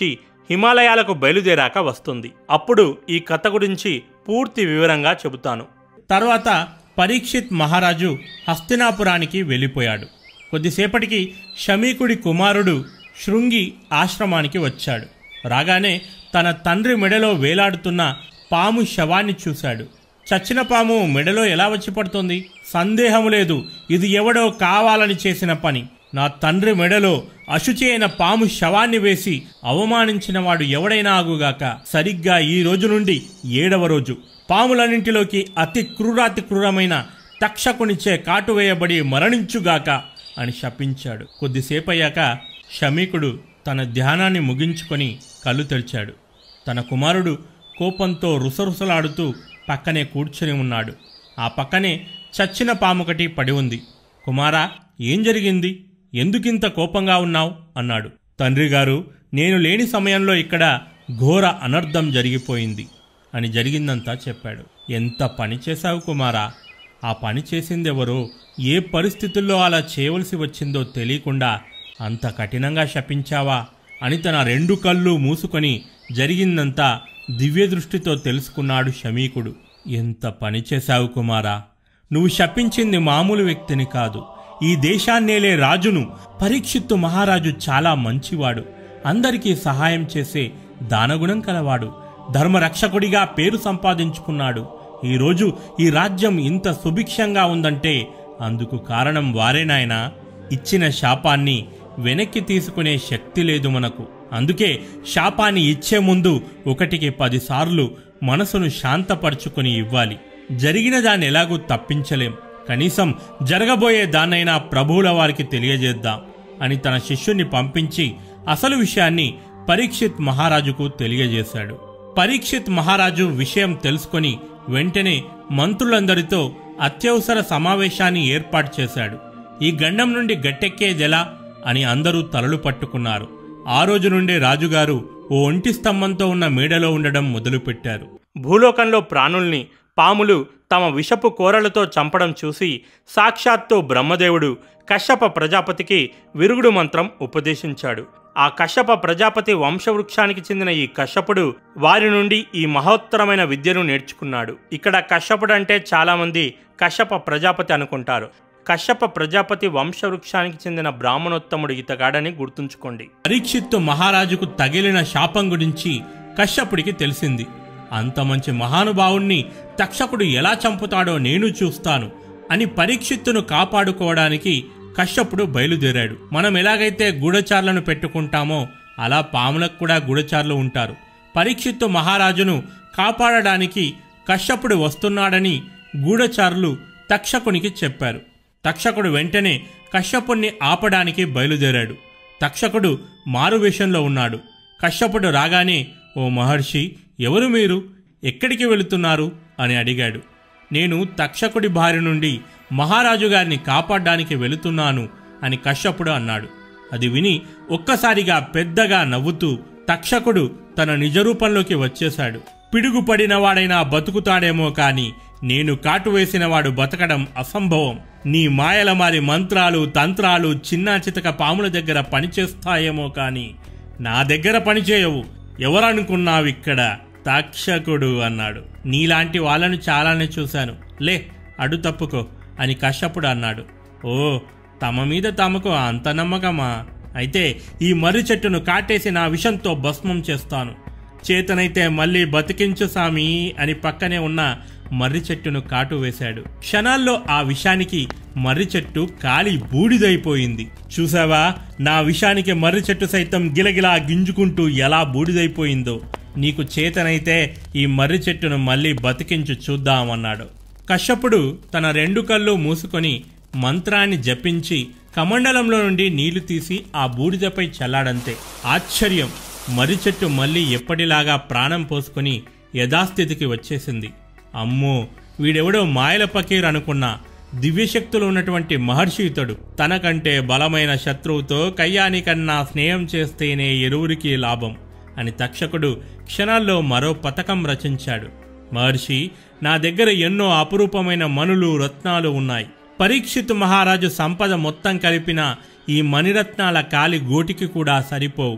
హిమాలయాలకు బయలుదేరాక వస్తుంది అప్పుడు ఈ కథ గురించి పూర్తి వివరంగా చెబుతాను తర్వాత పరీక్షిత్ మహారాజు హస్తినాపురానికి వెళ్ళిపోయాడు కొద్దిసేపటికి షమీకుడి కుమారుడు శృంగి ఆశ్రమానికి వచ్చాడు రాగానే తన తండ్రి మెడలో వేలాడుతున్న పాము శవాన్ని చూశాడు చచ్చిన పాము మెడలో ఎలా వచ్చి పడుతుంది సందేహము లేదు ఇది ఎవడో కావాలని చేసిన పని నా తండ్రి మెడలో అశుచి అయిన పాము శవాన్ని వేసి అవమానించిన వాడు ఎవడైనా ఆగుగాక సరిగ్గా ఈ రోజు నుండి ఏడవ రోజు పాములన్నింటిలోకి అతి క్రూరాతి క్రూరమైన తక్షకునిచే కాటు వేయబడి మరణించుగాక అని శపించాడు కొద్దిసేపయ్యాక షమీకుడు తన ధ్యానాన్ని ముగించుకొని కళ్ళు తెరిచాడు తన కుమారుడు కోపంతో రుసరుసలాడుతూ పక్కనే కూర్చుని ఉన్నాడు ఆ పక్కనే చచ్చిన పాముకటి పడి ఉంది కుమారా ఏం జరిగింది ఎందుకింత కోపంగా ఉన్నావు అన్నాడు తండ్రి గారు నేను లేని సమయంలో ఇక్కడ ఘోర అనర్థం జరిగిపోయింది అని జరిగిందంతా చెప్పాడు ఎంత పని చేశావు కుమారా ఆ పని చేసిందెవరో ఏ పరిస్థితుల్లో అలా చేయవలసి వచ్చిందో తెలియకుండా అంత కఠినంగా శపించావా అని తన రెండు కళ్ళు మూసుకొని జరిగిందంతా దివ్య దృష్టితో తెలుసుకున్నాడు షమీకుడు ఎంత పని చేశావు కుమారా నువ్వు శపించింది మామూలు వ్యక్తిని కాదు ఈ దేశాన్నేలే రాజును పరీక్షిత్తు మహారాజు చాలా మంచివాడు అందరికీ సహాయం చేసే దానగుణం కలవాడు ధర్మరక్షకుడిగా పేరు సంపాదించుకున్నాడు ఈరోజు ఈ రాజ్యం ఇంత సుభిక్షంగా ఉందంటే అందుకు కారణం వారేనాయనా ఇచ్చిన శాపాన్ని వెనక్కి తీసుకునే శక్తి లేదు మనకు అందుకే శాపాన్ని ఇచ్చే ముందు ఒకటికి పదిసార్లు మనసును శాంతపరుచుకుని ఇవ్వాలి జరిగిన దాన్ని ఎలాగూ తప్పించలేం కనీసం జరగబోయే దాన్నైనా ప్రభువుల వారికి తెలియజేద్దాం అని తన శిష్యుణ్ణి పంపించి అసలు విషయాన్ని పరీక్షిత్ మహారాజుకు తెలియజేశాడు పరీక్షిత్ మహారాజు విషయం తెలుసుకొని వెంటనే మంత్రులందరితో అత్యవసర సమావేశాన్ని ఏర్పాటు చేశాడు ఈ గండం నుండి గట్టెక్కేదెలా అని అందరూ తలలు పట్టుకున్నారు ఆ రోజు నుండే రాజుగారు ఓ ఒంటి స్తంభంతో ఉన్న మేడలో ఉండడం మొదలుపెట్టారు భూలోకంలో ప్రాణుల్ని పాములు తమ విషపు కోరలతో చంపడం చూసి సాక్షాత్తు బ్రహ్మదేవుడు కశ్యప ప్రజాపతికి విరుగుడు మంత్రం ఉపదేశించాడు ఆ కశ్యప ప్రజాపతి వంశవృక్షానికి చెందిన ఈ కశ్యపుడు వారి నుండి ఈ మహోత్తరమైన విద్యను నేర్చుకున్నాడు ఇక్కడ కశ్యపుడు అంటే చాలామంది కశ్యప ప్రజాపతి అనుకుంటారు కశ్యప ప్రజాపతి వంశవృక్షానికి చెందిన బ్రాహ్మణోత్తముడు ఇతగాడని గుర్తుంచుకోండి పరీక్షిత్తు మహారాజుకు తగిలిన శాపం గురించి కశ్యపుడికి తెలిసింది అంత మంచి మహానుభావుణ్ణి తక్షకుడు ఎలా చంపుతాడో నేను చూస్తాను అని పరీక్షిత్తును కాపాడుకోవడానికి కశ్యపుడు బయలుదేరాడు మనం ఎలాగైతే గూఢచారులను పెట్టుకుంటామో అలా పాములకు కూడా గూఢచారులు ఉంటారు పరీక్షిత్తు మహారాజును కాపాడడానికి కశ్యపుడు వస్తున్నాడని గూఢచారులు తక్షకునికి చెప్పారు తక్షకుడు వెంటనే కశ్యపుణ్ణి ఆపడానికి బయలుదేరాడు తక్షకుడు మారువేషంలో ఉన్నాడు కశ్యపుడు రాగానే ఓ మహర్షి ఎవరు మీరు ఎక్కడికి వెళుతున్నారు అని అడిగాడు నేను తక్షకుడి బారి నుండి మహారాజు గారిని కాపాడడానికి వెళుతున్నాను అని కశ్యపుడు అన్నాడు అది విని ఒక్కసారిగా పెద్దగా నవ్వుతూ తక్షకుడు తన నిజరూపంలోకి వచ్చేశాడు పిడుగుపడినవాడైనా బతుకుతాడేమో కాని నేను కాటు వేసినవాడు బతకడం అసంభవం నీ మాయల మారి మంత్రాలు తంత్రాలు చిన్నా చితక పాముల దగ్గర పనిచేస్తాయేమో కాని నా దగ్గర పనిచేయవు ఎవరనుకున్నావిక్కడ తక్షకుడు అన్నాడు నీలాంటి వాళ్ళను చాలానే చూశాను లే అడు తప్పుకో అని కశ్యపుడు అన్నాడు ఓ తమ మీద తమకు అంత నమ్మకమా అయితే ఈ మర్రి చెట్టును కాటేసి నా విషంతో భస్మం చేస్తాను చేతనైతే మళ్ళీ బతికించు సామి అని పక్కనే ఉన్న మర్రి చెట్టును కాటు వేశాడు క్షణాల్లో ఆ విషానికి మర్రి చెట్టు కాలి బూడిదైపోయింది చూసావా నా విషానికి మర్రి చెట్టు సైతం గిలగిలా గింజుకుంటూ ఎలా బూడిదైపోయిందో నీకు చేతనైతే ఈ మర్రి చెట్టును మళ్ళీ బతికించు చూద్దామన్నాడు కశ్యపుడు తన రెండు కళ్ళు మూసుకొని మంత్రాన్ని జపించి కమండలంలో నుండి నీళ్లు తీసి ఆ బూడిదపై చల్లాడంతే ఆశ్చర్యం మర్రి చెట్టు మళ్ళీ ఎప్పటిలాగా ప్రాణం పోసుకొని యథాస్థితికి వచ్చేసింది అమ్మో వీడెవడో మాయల పకీర్ అనుకున్నా దివ్యశక్తులు ఉన్నటువంటి మహర్షి ఇతడు తనకంటే బలమైన శత్రువుతో కయ్యానికన్నా స్నేహం చేస్తేనే ఎరువురికి లాభం అని తక్షకుడు క్షణాల్లో మరో పథకం రచించాడు మహర్షి నా దగ్గర ఎన్నో అపురూపమైన మనులు రత్నాలు ఉన్నాయి పరీక్షిత్ మహారాజు సంపద మొత్తం కలిపిన ఈ మణిరత్నాల కాలి గోటికి కూడా సరిపోవు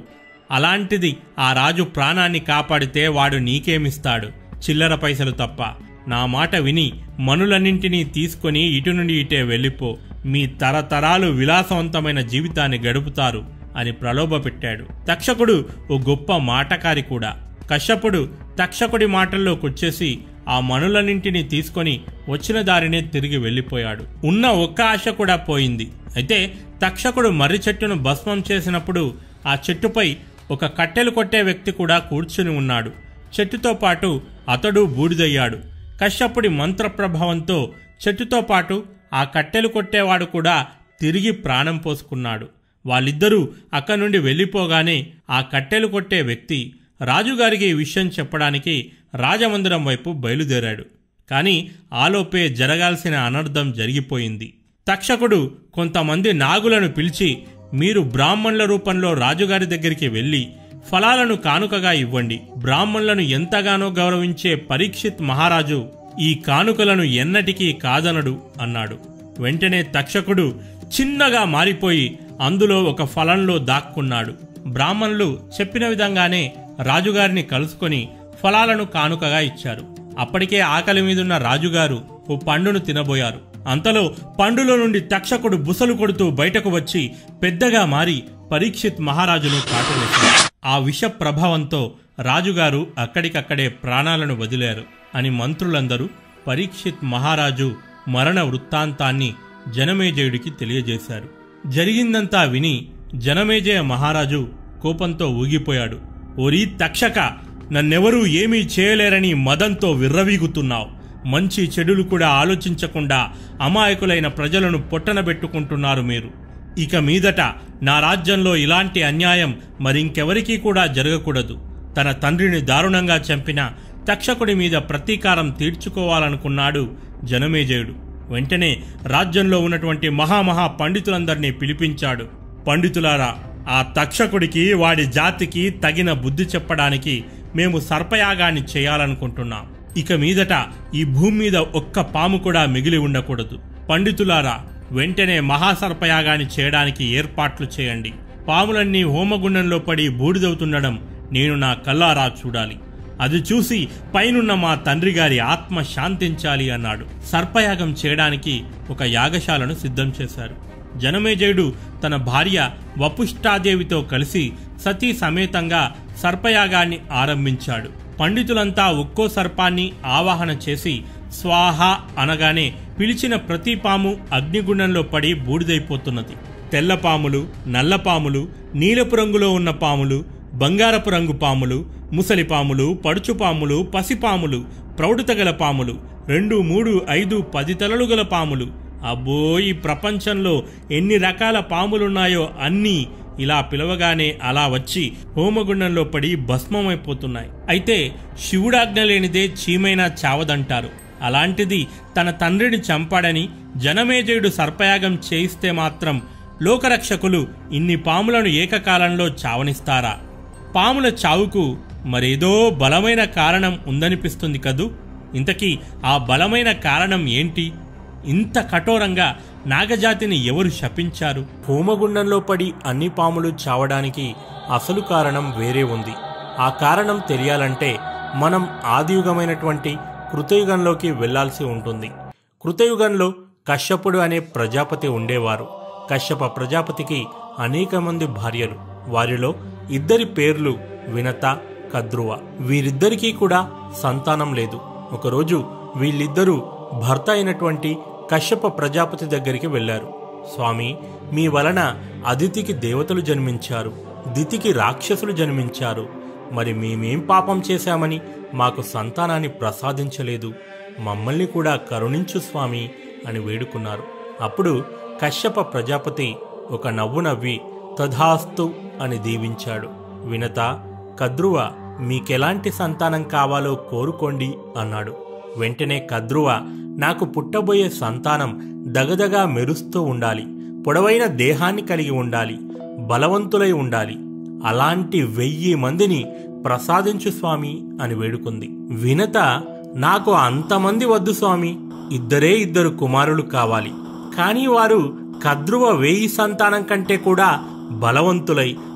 అలాంటిది ఆ రాజు ప్రాణాన్ని కాపాడితే వాడు నీకేమిస్తాడు చిల్లర పైసలు తప్ప నా మాట విని మనులన్నింటినీ తీసుకొని ఇటు నుండి ఇటే వెళ్ళిపో మీ తరతరాలు విలాసవంతమైన జీవితాన్ని గడుపుతారు అని ప్రలోభపెట్టాడు తక్షకుడు ఓ గొప్ప మాటకారి కూడా కశ్యపుడు తక్షకుడి మాటల్లోకొచ్చేసి ఆ మనులన్నింటినీ తీసుకొని వచ్చిన దారినే తిరిగి వెళ్ళిపోయాడు ఉన్న ఒక్క ఆశ కూడా పోయింది అయితే తక్షకుడు మర్రి చెట్టును భస్మం చేసినప్పుడు ఆ చెట్టుపై ఒక కట్టెలు కొట్టే వ్యక్తి కూడా కూర్చుని ఉన్నాడు చెట్టుతో పాటు అతడు బూడిదయ్యాడు కశ్యపుడి మంత్ర ప్రభావంతో చెట్టుతో పాటు ఆ కట్టెలు కొట్టేవాడు కూడా తిరిగి ప్రాణం పోసుకున్నాడు వాళ్ళిద్దరూ అక్కడి నుండి వెళ్ళిపోగానే ఆ కట్టెలు కొట్టే వ్యక్తి రాజుగారికి ఈ విషయం చెప్పడానికి రాజమందిరం వైపు బయలుదేరాడు కాని ఆలోపే జరగాల్సిన అనర్థం జరిగిపోయింది తక్షకుడు కొంతమంది నాగులను పిలిచి మీరు బ్రాహ్మణుల రూపంలో రాజుగారి దగ్గరికి వెళ్ళి ఫలాలను కానుకగా ఇవ్వండి బ్రాహ్మణులను ఎంతగానో గౌరవించే పరీక్షిత్ మహారాజు ఈ కానుకలను ఎన్నటికీ కాదనడు అన్నాడు వెంటనే తక్షకుడు చిన్నగా మారిపోయి అందులో ఒక ఫలంలో దాక్కున్నాడు బ్రాహ్మణులు చెప్పిన విధంగానే రాజుగారిని కలుసుకొని ఫలాలను కానుకగా ఇచ్చారు అప్పటికే ఆకలి మీదున్న రాజుగారు ఓ పండును తినబోయారు అంతలో పండులో నుండి తక్షకుడు బుసలు కొడుతూ బయటకు వచ్చి పెద్దగా మారి పరీక్షిత్ మహారాజును కాటువేశాడు ఆ విష ప్రభావంతో రాజుగారు అక్కడికక్కడే ప్రాణాలను వదిలారు అని మంత్రులందరూ పరీక్షిత్ మహారాజు మరణ వృత్తాంతాన్ని జనమేజయుడికి తెలియజేశారు జరిగిందంతా విని జనమేజయ మహారాజు కోపంతో ఊగిపోయాడు ఓరి తక్షక నన్నెవరూ ఏమీ చేయలేరని మదంతో విర్రవీగుతున్నావు మంచి చెడులు కూడా ఆలోచించకుండా అమాయకులైన ప్రజలను పొట్టనబెట్టుకుంటున్నారు మీరు ఇక మీదట నా రాజ్యంలో ఇలాంటి అన్యాయం మరింకెవరికీ కూడా జరగకూడదు తన తండ్రిని దారుణంగా చంపిన తక్షకుడి మీద ప్రతీకారం తీర్చుకోవాలనుకున్నాడు జనమేజయుడు వెంటనే రాజ్యంలో ఉన్నటువంటి మహామహా పండితులందరినీ పిలిపించాడు పండితులారా ఆ తక్షకుడికి వాడి జాతికి తగిన బుద్ధి చెప్పడానికి మేము సర్పయాగాన్ని చేయాలనుకుంటున్నాం ఇక మీదట ఈ భూమి మీద ఒక్క పాము కూడా మిగిలి ఉండకూడదు పండితులారా వెంటనే మహాసర్పయాగాన్ని చేయడానికి ఏర్పాట్లు చేయండి పాములన్నీ హోమగుండంలో పడి బూడిదవుతుండడం నేను నా కల్లారా చూడాలి అది చూసి పైనున్న మా తండ్రి గారి ఆత్మ శాంతించాలి అన్నాడు సర్పయాగం చేయడానికి ఒక యాగశాలను సిద్ధం చేశారు జనమేజయుడు తన భార్య వపుష్టాదేవితో కలిసి సతీ సమేతంగా సర్పయాగాన్ని ఆరంభించాడు పండితులంతా ఒక్కో సర్పాన్ని ఆవాహన చేసి స్వాహ అనగానే పిలిచిన ప్రతి పాము అగ్నిగుండంలో పడి బూడిదైపోతున్నది తెల్ల పాములు నల్ల పాములు నీలపు రంగులో ఉన్న పాములు బంగారపు రంగు పాములు ముసలి పాములు పడుచు పాములు పసిపాములు ప్రౌఢతగల పాములు రెండు మూడు ఐదు పది తలలు గల పాములు అబ్బో ఈ ప్రపంచంలో ఎన్ని రకాల పాములున్నాయో అన్నీ ఇలా పిలవగానే అలా వచ్చి హోమగుండంలో పడి భస్మమైపోతున్నాయి అయితే శివుడాజ్ఞ లేనిదే చీమైనా చావదంటారు అలాంటిది తన తండ్రిని చంపాడని జనమేజయుడు సర్పయాగం చేయిస్తే మాత్రం లోకరక్షకులు ఇన్ని పాములను ఏకకాలంలో చావనిస్తారా పాముల చావుకు మరేదో బలమైన కారణం ఉందనిపిస్తుంది కదూ ఇంతకీ ఆ బలమైన కారణం ఏంటి ఇంత కఠోరంగా నాగజాతిని ఎవరు శపించారు హోమగుండంలో పడి అన్ని పాములు చావడానికి అసలు కారణం వేరే ఉంది ఆ కారణం తెలియాలంటే మనం ఆదియుగమైనటువంటి కృతయుగంలోకి వెళ్లాల్సి ఉంటుంది కృతయుగంలో కశ్యపుడు అనే ప్రజాపతి ఉండేవారు కశ్యప ప్రజాపతికి అనేక మంది భార్యలు వారిలో ఇద్దరి పేర్లు వినత కద్రువ వీరిద్దరికీ కూడా సంతానం లేదు ఒకరోజు వీళ్ళిద్దరూ భర్త అయినటువంటి కశ్యప ప్రజాపతి దగ్గరికి వెళ్లారు స్వామి మీ వలన అదితికి దేవతలు జన్మించారు దితికి రాక్షసులు జన్మించారు మరి మేమేం పాపం చేశామని మాకు సంతానాన్ని ప్రసాదించలేదు మమ్మల్ని కూడా కరుణించు స్వామి అని వేడుకున్నారు అప్పుడు కశ్యప ప్రజాపతి ఒక నవ్వు నవ్వి తథాస్తు అని దీవించాడు వినత కద్రువ మీకెలాంటి సంతానం కావాలో కోరుకోండి అన్నాడు వెంటనే కద్రువ నాకు పుట్టబోయే సంతానం దగదగా మెరుస్తూ ఉండాలి పొడవైన దేహాన్ని కలిగి ఉండాలి బలవంతులై ఉండాలి అలాంటి వెయ్యి మందిని ప్రసాదించు స్వామి అని వేడుకుంది వినత నాకు అంతమంది వద్దు స్వామి ఇద్దరే ఇద్దరు కుమారులు కావాలి కానీ వారు కద్రువ వేయి సంతానం కంటే కూడా బలవంతులై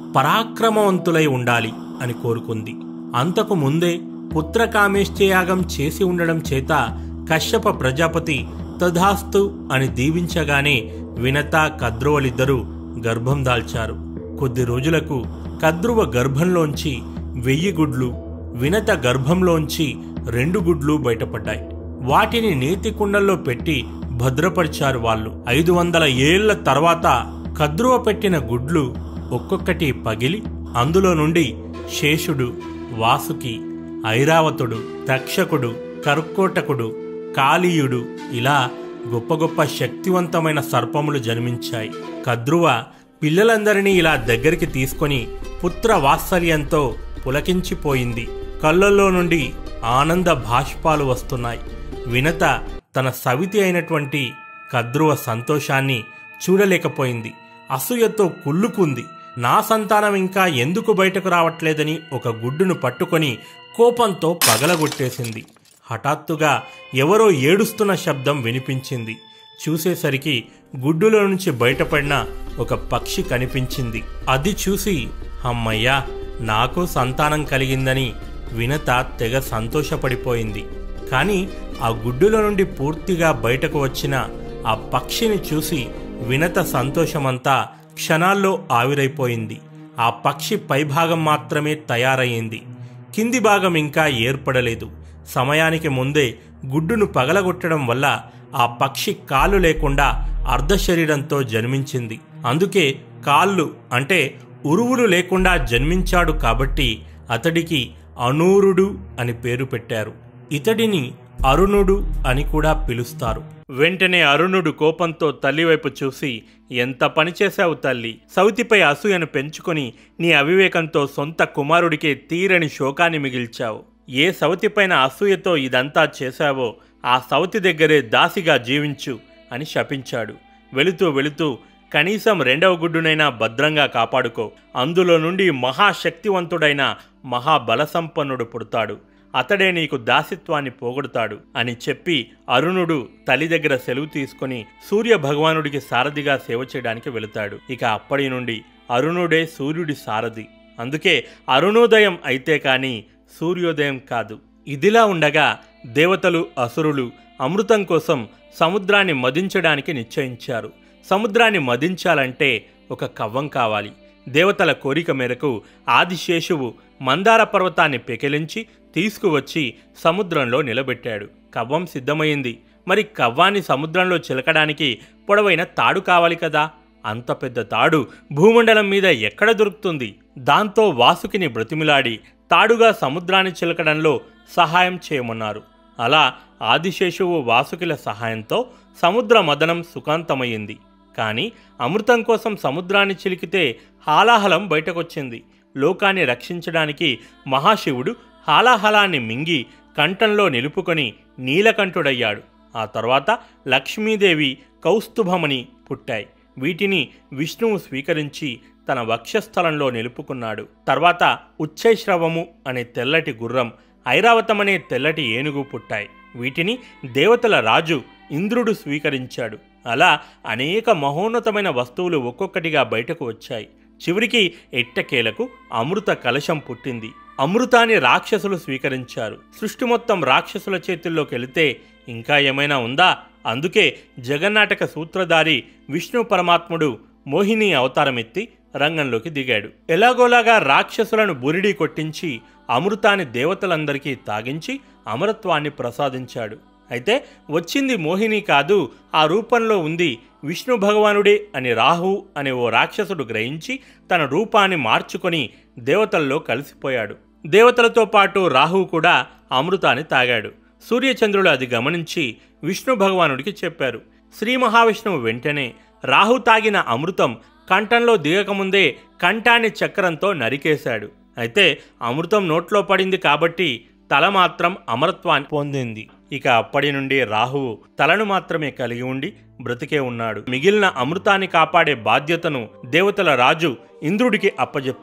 పరాక్రమవంతులై ఉండాలి అని కోరుకుంది అంతకు ముందే పుత్రకామేష్టియాగం చేసి ఉండడం చేత కశ్యప ప్రజాపతి తధాస్తు అని దీవించగానే వినత కద్రువలిద్దరూ గర్భం దాల్చారు కొద్ది రోజులకు కద్రువ గర్భంలోంచి వెయ్యి గుడ్లు వినత గర్భంలోంచి రెండు గుడ్లు బయటపడ్డాయి వాటిని నేతి కుండల్లో పెట్టి భద్రపరిచారు వాళ్ళు ఐదు వందల ఏళ్ల తర్వాత కద్రువ పెట్టిన గుడ్లు ఒక్కొక్కటి పగిలి అందులో నుండి శేషుడు వాసుకి ఐరావతుడు తక్షకుడు కర్కోటకుడు కాళీయుడు ఇలా గొప్ప గొప్ప శక్తివంతమైన సర్పములు జన్మించాయి కద్రువ పిల్లలందరినీ ఇలా దగ్గరికి తీసుకొని పుత్ర వాత్సల్యంతో పులకించిపోయింది కళ్ళల్లో నుండి ఆనంద భాష్పాలు వస్తున్నాయి వినత తన సవితి అయినటువంటి కద్రువ సంతోషాన్ని చూడలేకపోయింది అసూయతో కుళ్ళుకుంది నా సంతానం ఇంకా ఎందుకు బయటకు రావట్లేదని ఒక గుడ్డును పట్టుకొని కోపంతో పగలగొట్టేసింది హఠాత్తుగా ఎవరో ఏడుస్తున్న శబ్దం వినిపించింది చూసేసరికి గుడ్డులో నుంచి బయటపడిన ఒక పక్షి కనిపించింది అది చూసి అమ్మయ్యా నాకు సంతానం కలిగిందని వినత తెగ సంతోషపడిపోయింది కానీ ఆ గుడ్డులో నుండి పూర్తిగా బయటకు వచ్చిన ఆ పక్షిని చూసి వినత సంతోషమంతా క్షణాల్లో ఆవిరైపోయింది ఆ పక్షి పైభాగం మాత్రమే తయారయ్యింది కింది భాగం ఇంకా ఏర్పడలేదు సమయానికి ముందే గుడ్డును పగలగొట్టడం వల్ల ఆ పక్షి కాళ్ళు లేకుండా అర్ధ శరీరంతో జన్మించింది అందుకే కాళ్ళు అంటే ఉరువులు లేకుండా జన్మించాడు కాబట్టి అతడికి అనూరుడు అని పేరు పెట్టారు ఇతడిని అరుణుడు అని కూడా పిలుస్తారు వెంటనే అరుణుడు కోపంతో తల్లివైపు చూసి ఎంత పని చేశావు తల్లి సౌతిపై అసూయను పెంచుకొని నీ అవివేకంతో సొంత కుమారుడికే తీరని శోకాన్ని మిగిల్చావు ఏ సవతిపైన అసూయతో ఇదంతా చేశావో ఆ సవతి దగ్గరే దాసిగా జీవించు అని శపించాడు వెళుతూ వెళుతూ కనీసం రెండవ గుడ్డునైనా భద్రంగా కాపాడుకో అందులో నుండి మహాశక్తివంతుడైన మహాబలసంపన్నుడు పుడతాడు అతడే నీకు దాసిత్వాన్ని పోగొడతాడు అని చెప్పి అరుణుడు తల్లి దగ్గర సెలవు తీసుకుని సూర్య భగవానుడికి సారథిగా సేవ చేయడానికి వెళుతాడు ఇక అప్పటి నుండి అరుణుడే సూర్యుడి సారథి అందుకే అరుణోదయం అయితే కాని సూర్యోదయం కాదు ఇదిలా ఉండగా దేవతలు అసురులు అమృతం కోసం సముద్రాన్ని మదించడానికి నిశ్చయించారు సముద్రాన్ని మదించాలంటే ఒక కవ్వం కావాలి దేవతల కోరిక మేరకు ఆదిశేషువు మందార పర్వతాన్ని పెకిలించి తీసుకువచ్చి సముద్రంలో నిలబెట్టాడు కవ్వం సిద్ధమైంది మరి కవ్వాన్ని సముద్రంలో చిలకడానికి పొడవైన తాడు కావాలి కదా అంత పెద్ద తాడు భూమండలం మీద ఎక్కడ దొరుకుతుంది దాంతో వాసుకిని బ్రతిమిలాడి తాడుగా సముద్రాన్ని చిలకడంలో సహాయం చేయమన్నారు అలా ఆదిశేషువు వాసుకిల సహాయంతో సముద్ర మదనం సుఖాంతమయ్యింది కానీ అమృతం కోసం సముద్రాన్ని చిలికితే హాలాహలం బయటకొచ్చింది లోకాన్ని రక్షించడానికి మహాశివుడు హాలాహలాన్ని మింగి కంఠంలో నిలుపుకొని నీలకంఠుడయ్యాడు ఆ తర్వాత లక్ష్మీదేవి కౌస్తుభమని పుట్టాయి వీటిని విష్ణువు స్వీకరించి తన వక్షస్థలంలో నిలుపుకున్నాడు తర్వాత ఉచ్చైశ్రవము అనే తెల్లటి గుర్రం ఐరావతం అనే తెల్లటి ఏనుగు పుట్టాయి వీటిని దేవతల రాజు ఇంద్రుడు స్వీకరించాడు అలా అనేక మహోన్నతమైన వస్తువులు ఒక్కొక్కటిగా బయటకు వచ్చాయి చివరికి ఎట్టకేలకు అమృత కలశం పుట్టింది అమృతాన్ని రాక్షసులు స్వీకరించారు సృష్టి మొత్తం రాక్షసుల చేతుల్లోకి వెళితే ఇంకా ఏమైనా ఉందా అందుకే జగన్నాటక సూత్రధారి విష్ణు పరమాత్ముడు మోహిని అవతారమెత్తి రంగంలోకి దిగాడు ఎలాగోలాగా రాక్షసులను బురిడి కొట్టించి అమృతాన్ని దేవతలందరికీ తాగించి అమరత్వాన్ని ప్రసాదించాడు అయితే వచ్చింది మోహిని కాదు ఆ రూపంలో ఉంది విష్ణు భగవానుడే అని రాహు అనే ఓ రాక్షసుడు గ్రహించి తన రూపాన్ని మార్చుకొని దేవతల్లో కలిసిపోయాడు దేవతలతో పాటు రాహువు కూడా అమృతాన్ని తాగాడు సూర్యచంద్రులు అది గమనించి విష్ణు భగవానుడికి చెప్పారు శ్రీ మహావిష్ణువు వెంటనే రాహు తాగిన అమృతం కంఠంలో దిగకముందే కంఠాన్ని చక్రంతో నరికేశాడు అయితే అమృతం నోట్లో పడింది కాబట్టి తల మాత్రం అమరత్వాన్ని పొందింది ఇక అప్పటి నుండి రాహువు తలను మాత్రమే కలిగి ఉండి బ్రతికే ఉన్నాడు మిగిలిన అమృతాన్ని కాపాడే బాధ్యతను దేవతల రాజు ఇంద్రుడికి అప్పజెప్పారు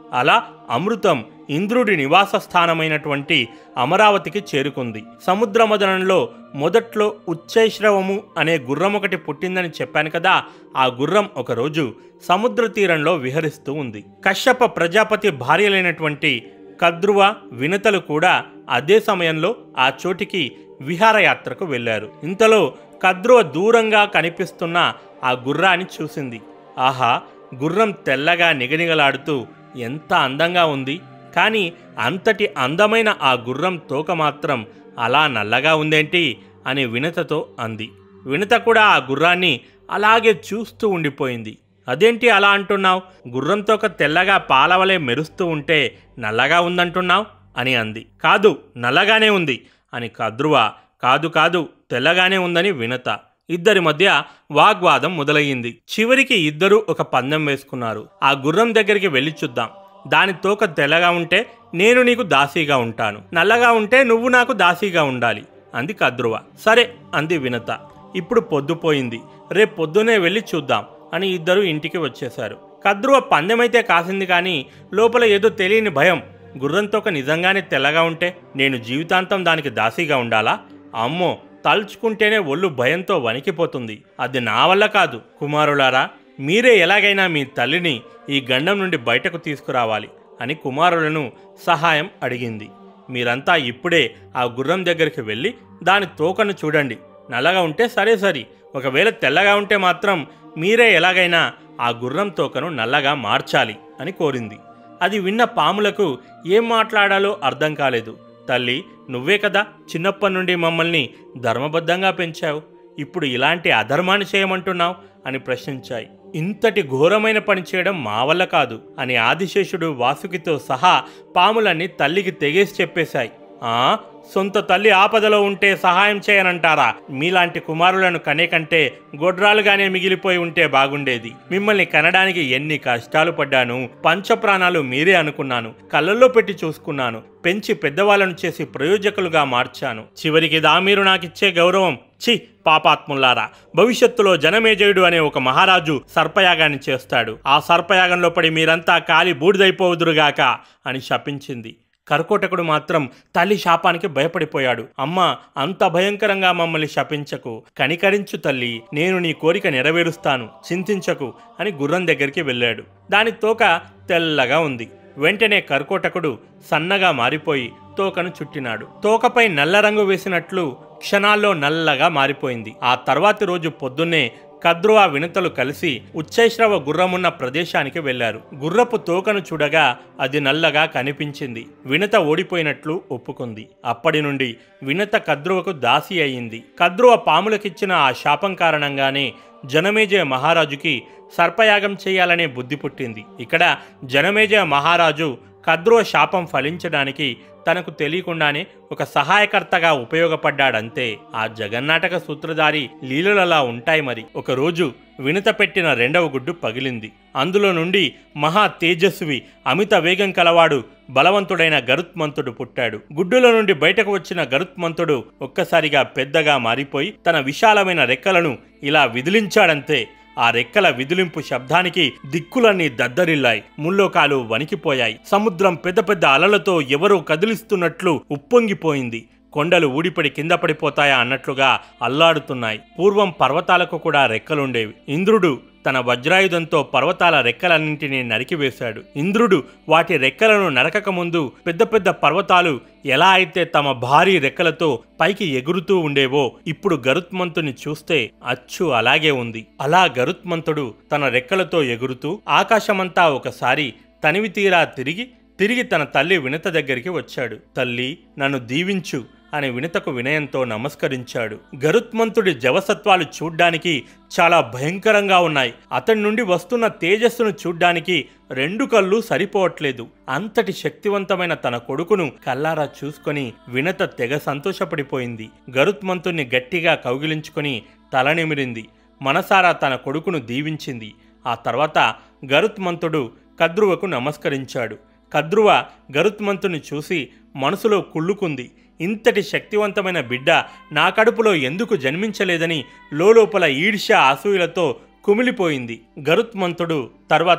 అలా అమృతం ఇంద్రుడి నివాస స్థానమైనటువంటి అమరావతికి చేరుకుంది సముద్ర మదనంలో మొదట్లో ఉచ్చైశ్రవము అనే గుర్రం ఒకటి పుట్టిందని చెప్పాను కదా ఆ గుర్రం ఒకరోజు సముద్ర తీరంలో విహరిస్తూ ఉంది కశ్యప ప్రజాపతి భార్యలైనటువంటి కద్రువ వినతలు కూడా అదే సమయంలో ఆ చోటికి విహారయాత్రకు వెళ్ళారు ఇంతలో కద్రువ దూరంగా కనిపిస్తున్న ఆ గుర్రాన్ని చూసింది ఆహా గుర్రం తెల్లగా నిగనిగలాడుతూ ఎంత అందంగా ఉంది కానీ అంతటి అందమైన ఆ గుర్రం తోక మాత్రం అలా నల్లగా ఉందేంటి అని వినతతో అంది వినత కూడా ఆ గుర్రాన్ని అలాగే చూస్తూ ఉండిపోయింది అదేంటి అలా అంటున్నావు గుర్రం తోక తెల్లగా పాలవలే మెరుస్తూ ఉంటే నల్లగా ఉందంటున్నావు అని అంది కాదు నల్లగానే ఉంది అని కద్రువ కాదు కాదు తెల్లగానే ఉందని వినత ఇద్దరి మధ్య వాగ్వాదం మొదలయ్యింది చివరికి ఇద్దరూ ఒక పందెం వేసుకున్నారు ఆ గుర్రం దగ్గరికి వెళ్ళి చూద్దాం దాని తోక తెల్లగా ఉంటే నేను నీకు దాసీగా ఉంటాను నల్లగా ఉంటే నువ్వు నాకు దాసీగా ఉండాలి అంది కద్రువ సరే అంది వినత ఇప్పుడు పొద్దుపోయింది రేపు పొద్దునే వెళ్ళి చూద్దాం అని ఇద్దరు ఇంటికి వచ్చేశారు కద్రువ పందెమైతే కాసింది కానీ లోపల ఏదో తెలియని భయం గుర్రం తోక నిజంగానే తెల్లగా ఉంటే నేను జీవితాంతం దానికి దాసీగా ఉండాలా అమ్మో తలుచుకుంటేనే ఒళ్ళు భయంతో వణికిపోతుంది అది నా వల్ల కాదు కుమారులారా మీరే ఎలాగైనా మీ తల్లిని ఈ గండం నుండి బయటకు తీసుకురావాలి అని కుమారులను సహాయం అడిగింది మీరంతా ఇప్పుడే ఆ గుర్రం దగ్గరికి వెళ్ళి దాని తోకను చూడండి నల్లగా ఉంటే సరే సరి ఒకవేళ తెల్లగా ఉంటే మాత్రం మీరే ఎలాగైనా ఆ గుర్రం తోకను నల్లగా మార్చాలి అని కోరింది అది విన్న పాములకు ఏం మాట్లాడాలో అర్థం కాలేదు తల్లి నువ్వే కదా చిన్నప్పటి నుండి మమ్మల్ని ధర్మబద్ధంగా పెంచావు ఇప్పుడు ఇలాంటి అధర్మాన్ని చేయమంటున్నావు అని ప్రశ్నించాయి ఇంతటి ఘోరమైన పని చేయడం మా వల్ల కాదు అని ఆదిశేషుడు వాసుకితో సహా పాములన్నీ తల్లికి తెగేసి చెప్పేశాయి ఆ సొంత తల్లి ఆపదలో ఉంటే సహాయం చేయనంటారా మీలాంటి కుమారులను కనే కంటే గొడ్రాలుగానే మిగిలిపోయి ఉంటే బాగుండేది మిమ్మల్ని కనడానికి ఎన్ని కష్టాలు పడ్డాను పంచప్రాణాలు మీరే అనుకున్నాను కళ్ళల్లో పెట్టి చూసుకున్నాను పెంచి పెద్దవాళ్ళను చేసి ప్రయోజకులుగా మార్చాను చివరికి దా మీరు నాకిచ్చే గౌరవం చి పాపాత్ములారా భవిష్యత్తులో జనమేజయుడు అనే ఒక మహారాజు సర్పయాగాన్ని చేస్తాడు ఆ సర్పయాగంలో పడి మీరంతా కాలి బూడిదైపోవుదురుగాక అని శపించింది కర్కోటకుడు మాత్రం తల్లి శాపానికి భయపడిపోయాడు అమ్మ అంత భయంకరంగా మమ్మల్ని శపించకు కనికరించు తల్లి నేను నీ కోరిక నెరవేరుస్తాను చింతించకు అని గుర్రం దగ్గరికి వెళ్ళాడు దాని తోక తెల్లగా ఉంది వెంటనే కర్కోటకుడు సన్నగా మారిపోయి తోకను చుట్టినాడు తోకపై నల్ల రంగు వేసినట్లు క్షణాల్లో నల్లగా మారిపోయింది ఆ తర్వాతి రోజు పొద్దున్నే కద్రువా వినతలు కలిసి ఉచ్చైశ్రవ గుర్రమున్న ప్రదేశానికి వెళ్లారు గుర్రపు తోకను చూడగా అది నల్లగా కనిపించింది వినత ఓడిపోయినట్లు ఒప్పుకుంది అప్పటి నుండి వినత కద్రువకు దాసి అయింది కద్రువ పాములకిచ్చిన ఆ శాపం కారణంగానే జనమేజయ మహారాజుకి సర్పయాగం చేయాలనే బుద్ధి పుట్టింది ఇక్కడ జనమేజయ మహారాజు కద్రువ శాపం ఫలించడానికి తనకు తెలియకుండానే ఒక సహాయకర్తగా ఉపయోగపడ్డాడంతే ఆ జగన్నాటక సూత్రధారి లీలలలా ఉంటాయి మరి ఒకరోజు వినత పెట్టిన రెండవ గుడ్డు పగిలింది అందులో నుండి మహా తేజస్వి అమిత వేగం కలవాడు బలవంతుడైన గరుత్మంతుడు పుట్టాడు గుడ్డులో నుండి బయటకు వచ్చిన గరుత్మంతుడు ఒక్కసారిగా పెద్దగా మారిపోయి తన విశాలమైన రెక్కలను ఇలా విదిలించాడంతే ఆ రెక్కల విదిలింపు శబ్దానికి దిక్కులన్నీ దద్దరిల్లాయి ముల్లోకాలు వణికిపోయాయి సముద్రం పెద్ద పెద్ద అలలతో ఎవరో కదిలిస్తున్నట్లు ఉప్పొంగిపోయింది కొండలు ఊడిపడి కింద పడిపోతాయా అన్నట్లుగా అల్లాడుతున్నాయి పూర్వం పర్వతాలకు కూడా రెక్కలుండేవి ఇంద్రుడు తన వజ్రాయుధంతో పర్వతాల రెక్కలన్నింటినీ నరికివేశాడు ఇంద్రుడు వాటి రెక్కలను నరకక ముందు పెద్ద పెద్ద పర్వతాలు ఎలా అయితే తమ భారీ రెక్కలతో పైకి ఎగురుతూ ఉండేవో ఇప్పుడు గరుత్మంతుని చూస్తే అచ్చు అలాగే ఉంది అలా గరుత్మంతుడు తన రెక్కలతో ఎగురుతూ ఆకాశమంతా ఒకసారి తనివి తీరా తిరిగి తిరిగి తన తల్లి వినత దగ్గరికి వచ్చాడు తల్లి నన్ను దీవించు అని వినతకు వినయంతో నమస్కరించాడు గరుత్మంతుడి జవసత్వాలు చూడ్డానికి చాలా భయంకరంగా ఉన్నాయి అతడి నుండి వస్తున్న తేజస్సును చూడ్డానికి రెండు కళ్ళు సరిపోవట్లేదు అంతటి శక్తివంతమైన తన కొడుకును కల్లారా చూసుకొని వినత తెగ సంతోషపడిపోయింది గరుత్మంతుణ్ణి గట్టిగా కౌగిలించుకొని తలనిమిరింది మనసారా తన కొడుకును దీవించింది ఆ తర్వాత గరుత్మంతుడు కద్రువకు నమస్కరించాడు కద్రువ గరుత్మంతుని చూసి మనసులో కుళ్ళుకుంది ఇంతటి శక్తివంతమైన బిడ్డ నా కడుపులో ఎందుకు జన్మించలేదని లోలోపల ఈర్ష్య అసూయలతో కుమిలిపోయింది గరుత్మంతుడు తర్వాత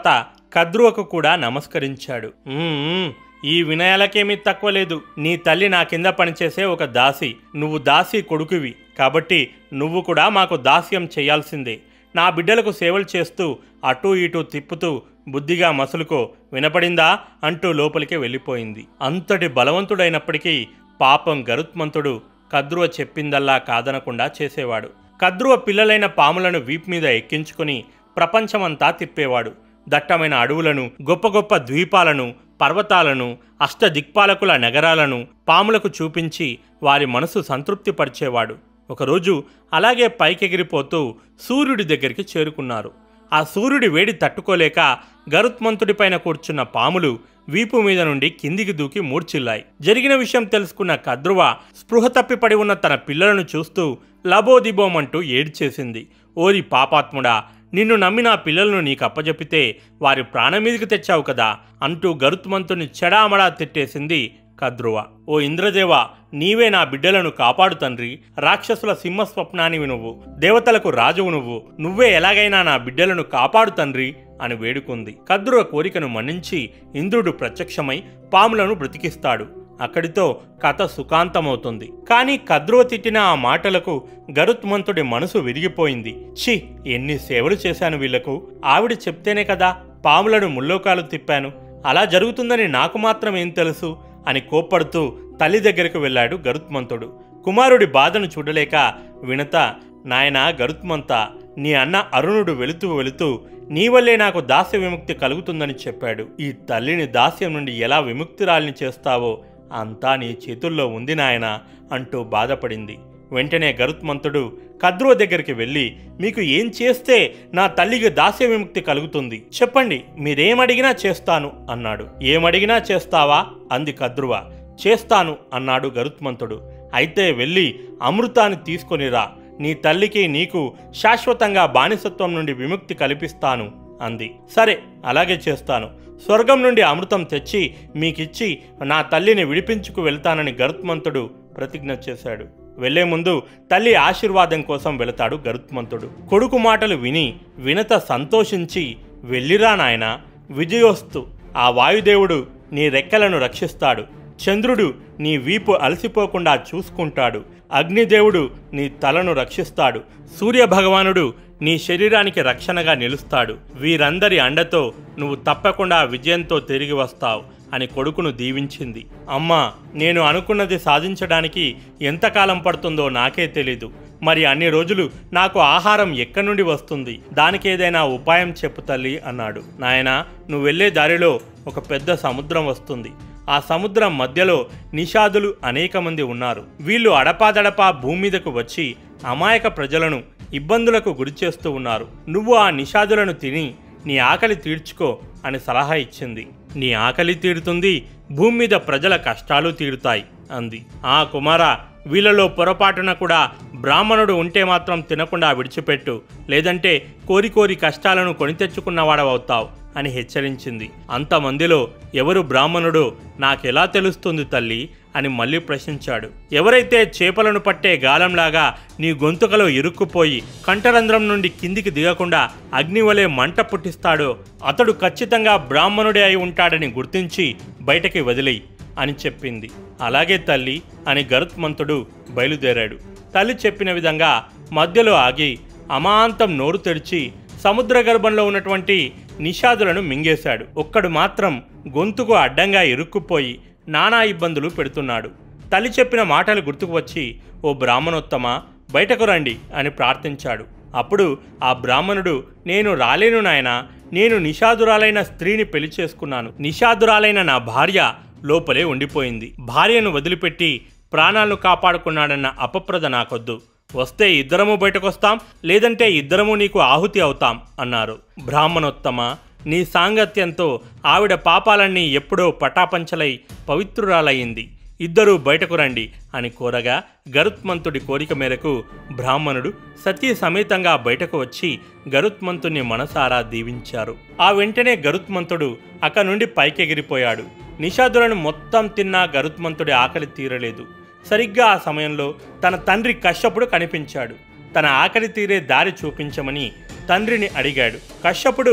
కద్రువకు కూడా నమస్కరించాడు "ఉమ్మ్, ఈ వినయాలకేమీ తక్కువ లేదు నీ తల్లి నా కింద పనిచేసే ఒక దాసి నువ్వు దాసి కొడుకువి కాబట్టి నువ్వు కూడా మాకు దాస్యం చేయాల్సిందే నా బిడ్డలకు సేవలు చేస్తూ అటూ ఇటూ తిప్పుతూ బుద్ధిగా మసులుకో వినపడిందా అంటూ లోపలికి వెళ్ళిపోయింది అంతటి బలవంతుడైనప్పటికీ పాపం గరుత్మంతుడు కద్రువ చెప్పిందల్లా కాదనకుండా చేసేవాడు కద్రువ పిల్లలైన పాములను వీపు మీద ఎక్కించుకుని ప్రపంచమంతా తిప్పేవాడు దట్టమైన అడవులను గొప్ప గొప్ప ద్వీపాలను పర్వతాలను అష్టదిక్పాలకుల నగరాలను పాములకు చూపించి వారి మనసు సంతృప్తిపరిచేవాడు ఒకరోజు అలాగే పైకెగిరిపోతూ సూర్యుడి దగ్గరికి చేరుకున్నారు ఆ సూర్యుడి వేడి తట్టుకోలేక గరుత్మంతుడిపైన కూర్చున్న పాములు వీపు మీద నుండి కిందికి దూకి మూర్చిల్లాయి జరిగిన విషయం తెలుసుకున్న కద్రువ స్పృహ తప్పిపడి ఉన్న తన పిల్లలను చూస్తూ లబోదిబోమంటూ ఏడ్చేసింది ఓరి పాపాత్ముడా నిన్ను నమ్మి నా పిల్లలను నీకు అప్పజెపితే వారి ప్రాణం మీదకి తెచ్చావు కదా అంటూ గరుత్మంతుని చెడామడా తిట్టేసింది కద్రువ ఓ ఇంద్రదేవ నీవే నా బిడ్డలను కాపాడు తండ్రి రాక్షసుల సింహ స్వప్నానివి నువ్వు దేవతలకు రాజువు నువ్వు నువ్వే ఎలాగైనా నా బిడ్డలను కాపాడు తండ్రి అని వేడుకుంది కద్రువ కోరికను మన్నించి ఇంద్రుడు ప్రత్యక్షమై పాములను బ్రతికిస్తాడు అక్కడితో కథ సుఖాంతమవుతుంది కానీ కద్రువ తిట్టిన ఆ మాటలకు గరుత్మంతుడి మనసు విరిగిపోయింది ఛీ ఎన్ని సేవలు చేశాను వీళ్లకు ఆవిడ చెప్తేనే కదా పాములను ముల్లోకాలు తిప్పాను అలా జరుగుతుందని నాకు మాత్రం ఏం తెలుసు అని కోప్పడుతూ తల్లి దగ్గరకు వెళ్ళాడు గరుత్మంతుడు కుమారుడి బాధను చూడలేక వినత నాయనా గరుత్మంత నీ అన్న అరుణుడు వెళుతూ వెళుతూ నీ వల్లే నాకు దాస్య విముక్తి కలుగుతుందని చెప్పాడు ఈ తల్లిని దాస్యం నుండి ఎలా విముక్తిరాల్ని చేస్తావో అంతా నీ చేతుల్లో ఉంది నాయనా అంటూ బాధపడింది వెంటనే గరుత్మంతుడు కద్రువ దగ్గరికి వెళ్ళి మీకు ఏం చేస్తే నా తల్లికి దాస్య విముక్తి కలుగుతుంది చెప్పండి మీరేమడిగినా చేస్తాను అన్నాడు ఏమడిగినా చేస్తావా అంది కద్రువ చేస్తాను అన్నాడు గరుత్మంతుడు అయితే వెళ్ళి అమృతాన్ని తీసుకొనిరా నీ తల్లికి నీకు శాశ్వతంగా బానిసత్వం నుండి విముక్తి కల్పిస్తాను అంది సరే అలాగే చేస్తాను స్వర్గం నుండి అమృతం తెచ్చి మీకిచ్చి నా తల్లిని విడిపించుకు వెళ్తానని గరుత్మంతుడు ప్రతిజ్ఞ చేశాడు వెళ్లే ముందు తల్లి ఆశీర్వాదం కోసం వెళతాడు గరుత్మంతుడు కొడుకు మాటలు విని వినత సంతోషించి వెళ్ళిరా నాయన విజయోస్తు ఆ వాయుదేవుడు నీ రెక్కలను రక్షిస్తాడు చంద్రుడు నీ వీపు అలసిపోకుండా చూసుకుంటాడు అగ్నిదేవుడు నీ తలను రక్షిస్తాడు సూర్య భగవానుడు నీ శరీరానికి రక్షణగా నిలుస్తాడు వీరందరి అండతో నువ్వు తప్పకుండా విజయంతో తిరిగి వస్తావు అని కొడుకును దీవించింది అమ్మా నేను అనుకున్నది సాధించడానికి ఎంతకాలం పడుతుందో నాకే తెలీదు మరి అన్ని రోజులు నాకు ఆహారం ఎక్కడి నుండి వస్తుంది దానికేదైనా ఉపాయం చెప్పు తల్లి అన్నాడు నాయనా నువ్వు వెళ్ళే దారిలో ఒక పెద్ద సముద్రం వస్తుంది ఆ సముద్రం మధ్యలో నిషాదులు అనేక మంది ఉన్నారు వీళ్ళు అడపాదడపా భూమి మీదకు వచ్చి అమాయక ప్రజలను ఇబ్బందులకు గురిచేస్తూ ఉన్నారు నువ్వు ఆ నిషాదులను తిని నీ ఆకలి తీర్చుకో అని సలహా ఇచ్చింది నీ ఆకలి తీరుతుంది భూమి మీద ప్రజల కష్టాలు తీరుతాయి అంది ఆ కుమార వీళ్ళలో పొరపాటున కూడా బ్రాహ్మణుడు ఉంటే మాత్రం తినకుండా విడిచిపెట్టు లేదంటే కోరి కోరి కష్టాలను కొని తెచ్చుకున్నవాడవవుతావు అని హెచ్చరించింది అంతమందిలో ఎవరు బ్రాహ్మణుడో నాకెలా తెలుస్తుంది తల్లి అని మళ్ళీ ప్రశ్నించాడు ఎవరైతే చేపలను పట్టే గాలంలాగా నీ గొంతుకలో ఇరుక్కుపోయి కంఠరంధ్రం నుండి కిందికి దిగకుండా అగ్ని వలె మంట పుట్టిస్తాడో అతడు ఖచ్చితంగా బ్రాహ్మణుడే అయి ఉంటాడని గుర్తించి బయటకి వదిలేయి అని చెప్పింది అలాగే తల్లి అని గరుత్మంతుడు బయలుదేరాడు తల్లి చెప్పిన విధంగా మధ్యలో ఆగి అమాంతం నోరు తెరిచి సముద్ర గర్భంలో ఉన్నటువంటి నిషాదులను మింగేశాడు ఒక్కడు మాత్రం గొంతుకు అడ్డంగా ఇరుక్కుపోయి నానా ఇబ్బందులు పెడుతున్నాడు తల్లి చెప్పిన మాటలు గుర్తుకు వచ్చి ఓ బ్రాహ్మణోత్తమ బయటకు రండి అని ప్రార్థించాడు అప్పుడు ఆ బ్రాహ్మణుడు నేను రాలేను నాయనా నేను నిషాదురాలైన స్త్రీని పెళ్లి చేసుకున్నాను నిషాదురాలైన నా భార్య లోపలే ఉండిపోయింది భార్యను వదిలిపెట్టి ప్రాణాలను కాపాడుకున్నాడన్న అపప్రద నాకొద్దు వస్తే ఇద్దరము బయటకొస్తాం లేదంటే ఇద్దరము నీకు ఆహుతి అవుతాం అన్నారు బ్రాహ్మణోత్తమ నీ సాంగత్యంతో ఆవిడ పాపాలన్నీ ఎప్పుడో పటాపంచలై పవిత్రురాలయ్యింది ఇద్దరూ బయటకు రండి అని కోరగా గరుత్మంతుడి కోరిక మేరకు బ్రాహ్మణుడు సతీ సమేతంగా బయటకు వచ్చి గరుత్మంతుని మనసారా దీవించారు ఆ వెంటనే గరుత్మంతుడు అక్కడి నుండి పైకెగిరిపోయాడు నిషాదులను మొత్తం తిన్నా గరుత్మంతుడి ఆకలి తీరలేదు సరిగ్గా ఆ సమయంలో తన తండ్రి కశ్యపుడు కనిపించాడు తన ఆకలి తీరే దారి చూపించమని తండ్రిని అడిగాడు కశ్యపుడు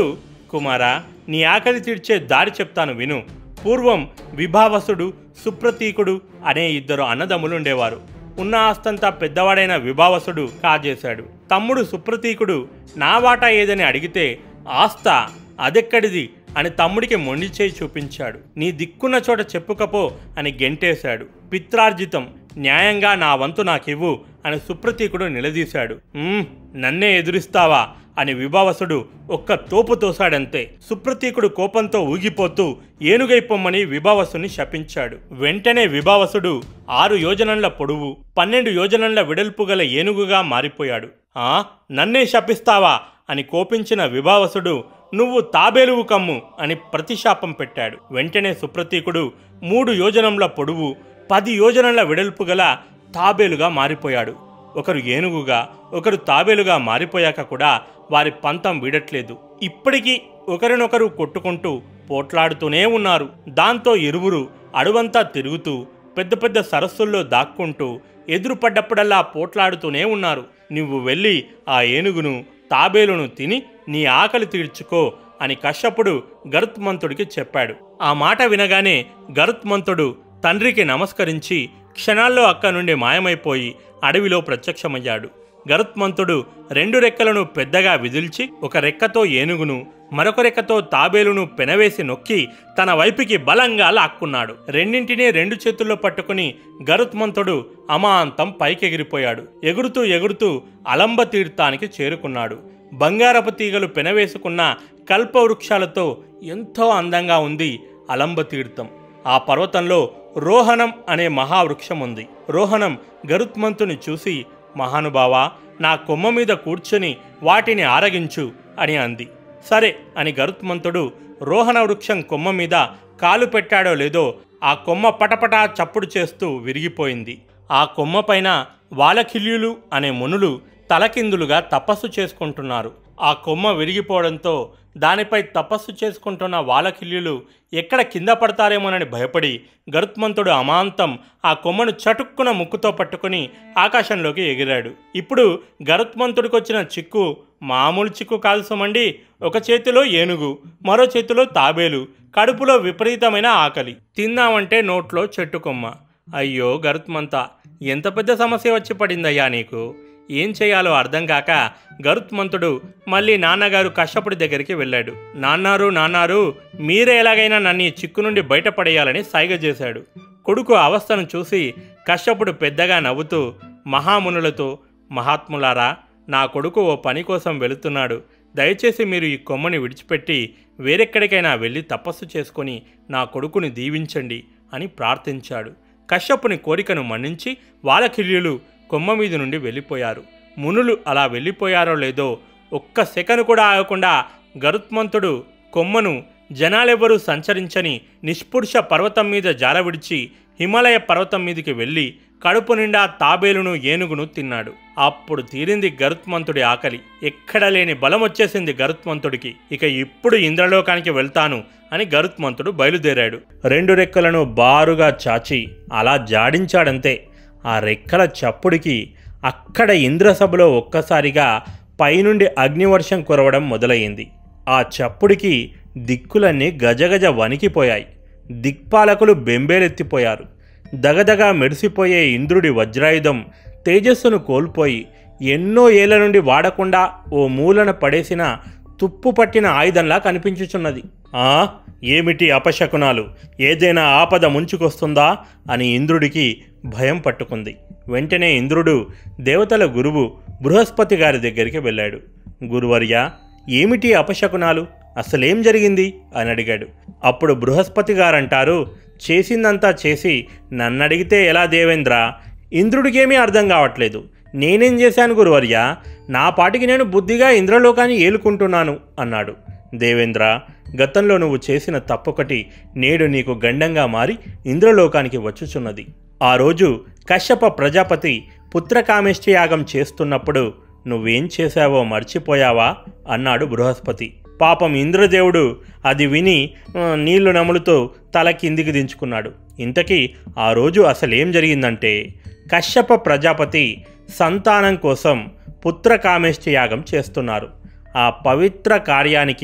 కుమారా నీ ఆకలి తీర్చే దారి చెప్తాను విను పూర్వం విభావసుడు సుప్రతీకుడు అనే ఇద్దరు అన్నదమ్ములు ఉండేవారు ఉన్న ఆస్తంతా పెద్దవాడైన విభావసుడు కాజేశాడు తమ్ముడు సుప్రతీకుడు నా వాటా ఏదని అడిగితే ఆస్త అదెక్కడిది అని తమ్ముడికి మొండి చేయి చూపించాడు నీ దిక్కున్న చోట చెప్పుకపో అని గెంటేశాడు పిత్రార్జితం న్యాయంగా నా వంతు నాకివ్వు అని సుప్రతీకుడు నిలదీశాడు "ఉమ్, నన్నే ఎదురిస్తావా అని విభావసుడు ఒక్క తోపు తోశాడంతే సుప్రతీకుడు కోపంతో ఊగిపోతూ ఏనుగైపోమ్మని విభావసుని శపించాడు వెంటనే విభావసుడు ఆరు యోజనంల పొడవు పన్నెండు యోజనంల వెడల్పు గల ఏనుగుగా మారిపోయాడు ఆ నన్నే శపిస్తావా అని కోపించిన విభావసుడు నువ్వు తాబేలువు కమ్ము అని ప్రతిశాపం పెట్టాడు వెంటనే సుప్రతీకుడు మూడు యోజనంల పొడవు పది యోజనంల వెడల్పు గల తాబేలుగా మారిపోయాడు ఒకరు ఏనుగుగా ఒకరు తాబేలుగా మారిపోయాక కూడా వారి పంతం వీడట్లేదు ఇప్పటికీ ఒకరినొకరు కొట్టుకుంటూ పోట్లాడుతూనే ఉన్నారు దాంతో ఇరువురు అడవంతా తిరుగుతూ పెద్ద పెద్ద సరస్సుల్లో దాక్కుంటూ ఎదురుపడ్డప్పుడల్లా పోట్లాడుతూనే ఉన్నారు నువ్వు వెళ్ళి ఆ ఏనుగును తాబేలును తిని నీ ఆకలి తీర్చుకో అని కశ్యపుడు గరుత్మంతుడికి చెప్పాడు ఆ మాట వినగానే గరుత్మంతుడు తండ్రికి నమస్కరించి క్షణాల్లో అక్క నుండి మాయమైపోయి అడవిలో ప్రత్యక్షమయ్యాడు గరుత్మంతుడు రెండు రెక్కలను పెద్దగా విదిల్చి ఒక రెక్కతో ఏనుగును మరొక రెక్కతో తాబేలును పెనవేసి నొక్కి తన వైపుకి బలంగా లాక్కున్నాడు రెండింటినీ రెండు చేతుల్లో పట్టుకుని గరుత్మంతుడు అమాంతం పైకెగిరిపోయాడు ఎగురుతూ ఎగురుతూ అలంబ తీర్థానికి చేరుకున్నాడు బంగారపు తీగలు పెనవేసుకున్న కల్పవృక్షాలతో ఎంతో అందంగా ఉంది అలంబ తీర్థం ఆ పర్వతంలో రోహణం అనే మహావృక్షం ఉంది రోహణం గరుత్మంతుని చూసి మహానుభావా నా కొమ్మ మీద కూర్చొని వాటిని ఆరగించు అని అంది సరే అని గరుత్మంతుడు రోహణ వృక్షం కొమ్మ మీద కాలు పెట్టాడో లేదో ఆ కొమ్మ పటపటా చప్పుడు చేస్తూ విరిగిపోయింది ఆ కొమ్మ పైన వాలకిల్యులు అనే మునులు తలకిందులుగా తపస్సు చేసుకుంటున్నారు ఆ కొమ్మ విరిగిపోవడంతో దానిపై తపస్సు చేసుకుంటున్న వాలకిల్యులు ఎక్కడ కింద పడతారేమోనని భయపడి గరుత్మంతుడు అమాంతం ఆ కొమ్మను చటుక్కున ముక్కుతో పట్టుకుని ఆకాశంలోకి ఎగిరాడు ఇప్పుడు గరుత్మంతుడికి వచ్చిన చిక్కు మామూలు చిక్కు కాదు సుమండి ఒక చేతిలో ఏనుగు మరో చేతిలో తాబేలు కడుపులో విపరీతమైన ఆకలి తిందామంటే నోట్లో చెట్టు కొమ్మ అయ్యో గరుత్మంతా ఎంత పెద్ద సమస్య వచ్చి పడిందయ్యా నీకు ఏం చేయాలో అర్థం కాక గరుత్మంతుడు మళ్ళీ నాన్నగారు కశ్యపుడి దగ్గరికి వెళ్ళాడు నాన్నారు నాన్నారు మీరే ఎలాగైనా నన్ను ఈ చిక్కు నుండి బయటపడేయాలని సైగ చేశాడు కొడుకు అవస్థను చూసి కశ్యపుడు పెద్దగా నవ్వుతూ మహామునులతో మహాత్ములారా నా కొడుకు ఓ పని కోసం వెళుతున్నాడు దయచేసి మీరు ఈ కొమ్మని విడిచిపెట్టి వేరెక్కడికైనా వెళ్ళి తపస్సు చేసుకొని నా కొడుకుని దీవించండి అని ప్రార్థించాడు కశ్యపుని కోరికను మన్నించి వాలకిల్యులు కొమ్మ మీద నుండి వెళ్ళిపోయారు మునులు అలా వెళ్ళిపోయారో లేదో ఒక్క సెకను కూడా ఆగకుండా గరుత్మంతుడు కొమ్మను జనాలెవరూ సంచరించని నిష్పురుష పర్వతం మీద జార విడిచి హిమాలయ పర్వతం మీదికి వెళ్ళి కడుపు నిండా తాబేలును ఏనుగును తిన్నాడు అప్పుడు తీరింది గరుత్మంతుడి ఆకలి ఎక్కడ లేని బలం వచ్చేసింది గరుత్మంతుడికి ఇక ఇప్పుడు ఇంద్రలోకానికి వెళ్తాను అని గరుత్మంతుడు బయలుదేరాడు రెండు రెక్కలను బారుగా చాచి అలా జాడించాడంతే ఆ రెక్కల చప్పుడికి అక్కడ ఇంద్రసభలో ఒక్కసారిగా పైనుండి అగ్నివర్షం కురవడం మొదలయ్యింది ఆ చప్పుడికి దిక్కులన్నీ గజగజ వణికిపోయాయి దిక్పాలకులు బెంబేలెత్తిపోయారు దగదగా మెరిసిపోయే ఇంద్రుడి వజ్రాయుధం తేజస్సును కోల్పోయి ఎన్నో ఏళ్ల నుండి వాడకుండా ఓ మూలన పడేసిన తుప్పు పట్టిన ఆయుధంలా కనిపించుచున్నది ఆ ఏమిటి అపశకునాలు ఏదైనా ఆపద ముంచుకొస్తుందా అని ఇంద్రుడికి భయం పట్టుకుంది వెంటనే ఇంద్రుడు దేవతల గురువు బృహస్పతి గారి దగ్గరికి వెళ్ళాడు గురువర్య ఏమిటి అపశకునాలు అసలేం జరిగింది అని అడిగాడు అప్పుడు బృహస్పతి గారంటారు చేసిందంతా చేసి నన్నడిగితే ఎలా దేవేంద్ర ఇంద్రుడికేమీ అర్థం కావట్లేదు నేనేం చేశాను గురువర్య నా పాటికి నేను బుద్ధిగా ఇంద్రలోకాన్ని ఏలుకుంటున్నాను అన్నాడు దేవేంద్ర గతంలో నువ్వు చేసిన తప్పొకటి నేడు నీకు గండంగా మారి ఇంద్రలోకానికి వచ్చుచున్నది ఆ రోజు కశ్యప ప్రజాపతి పుత్రకామేష్టి యాగం చేస్తున్నప్పుడు నువ్వేం చేశావో మర్చిపోయావా అన్నాడు బృహస్పతి పాపం ఇంద్రదేవుడు అది విని "ఆ, నీళ్లు నములుతూ తల కిందికి దించుకున్నాడు ఇంతకీ ఆ రోజు అసలేం జరిగిందంటే కశ్యప ప్రజాపతి సంతానం కోసం పుత్రకామేష్టి యాగం చేస్తున్నారు ఆ పవిత్ర కార్యానికి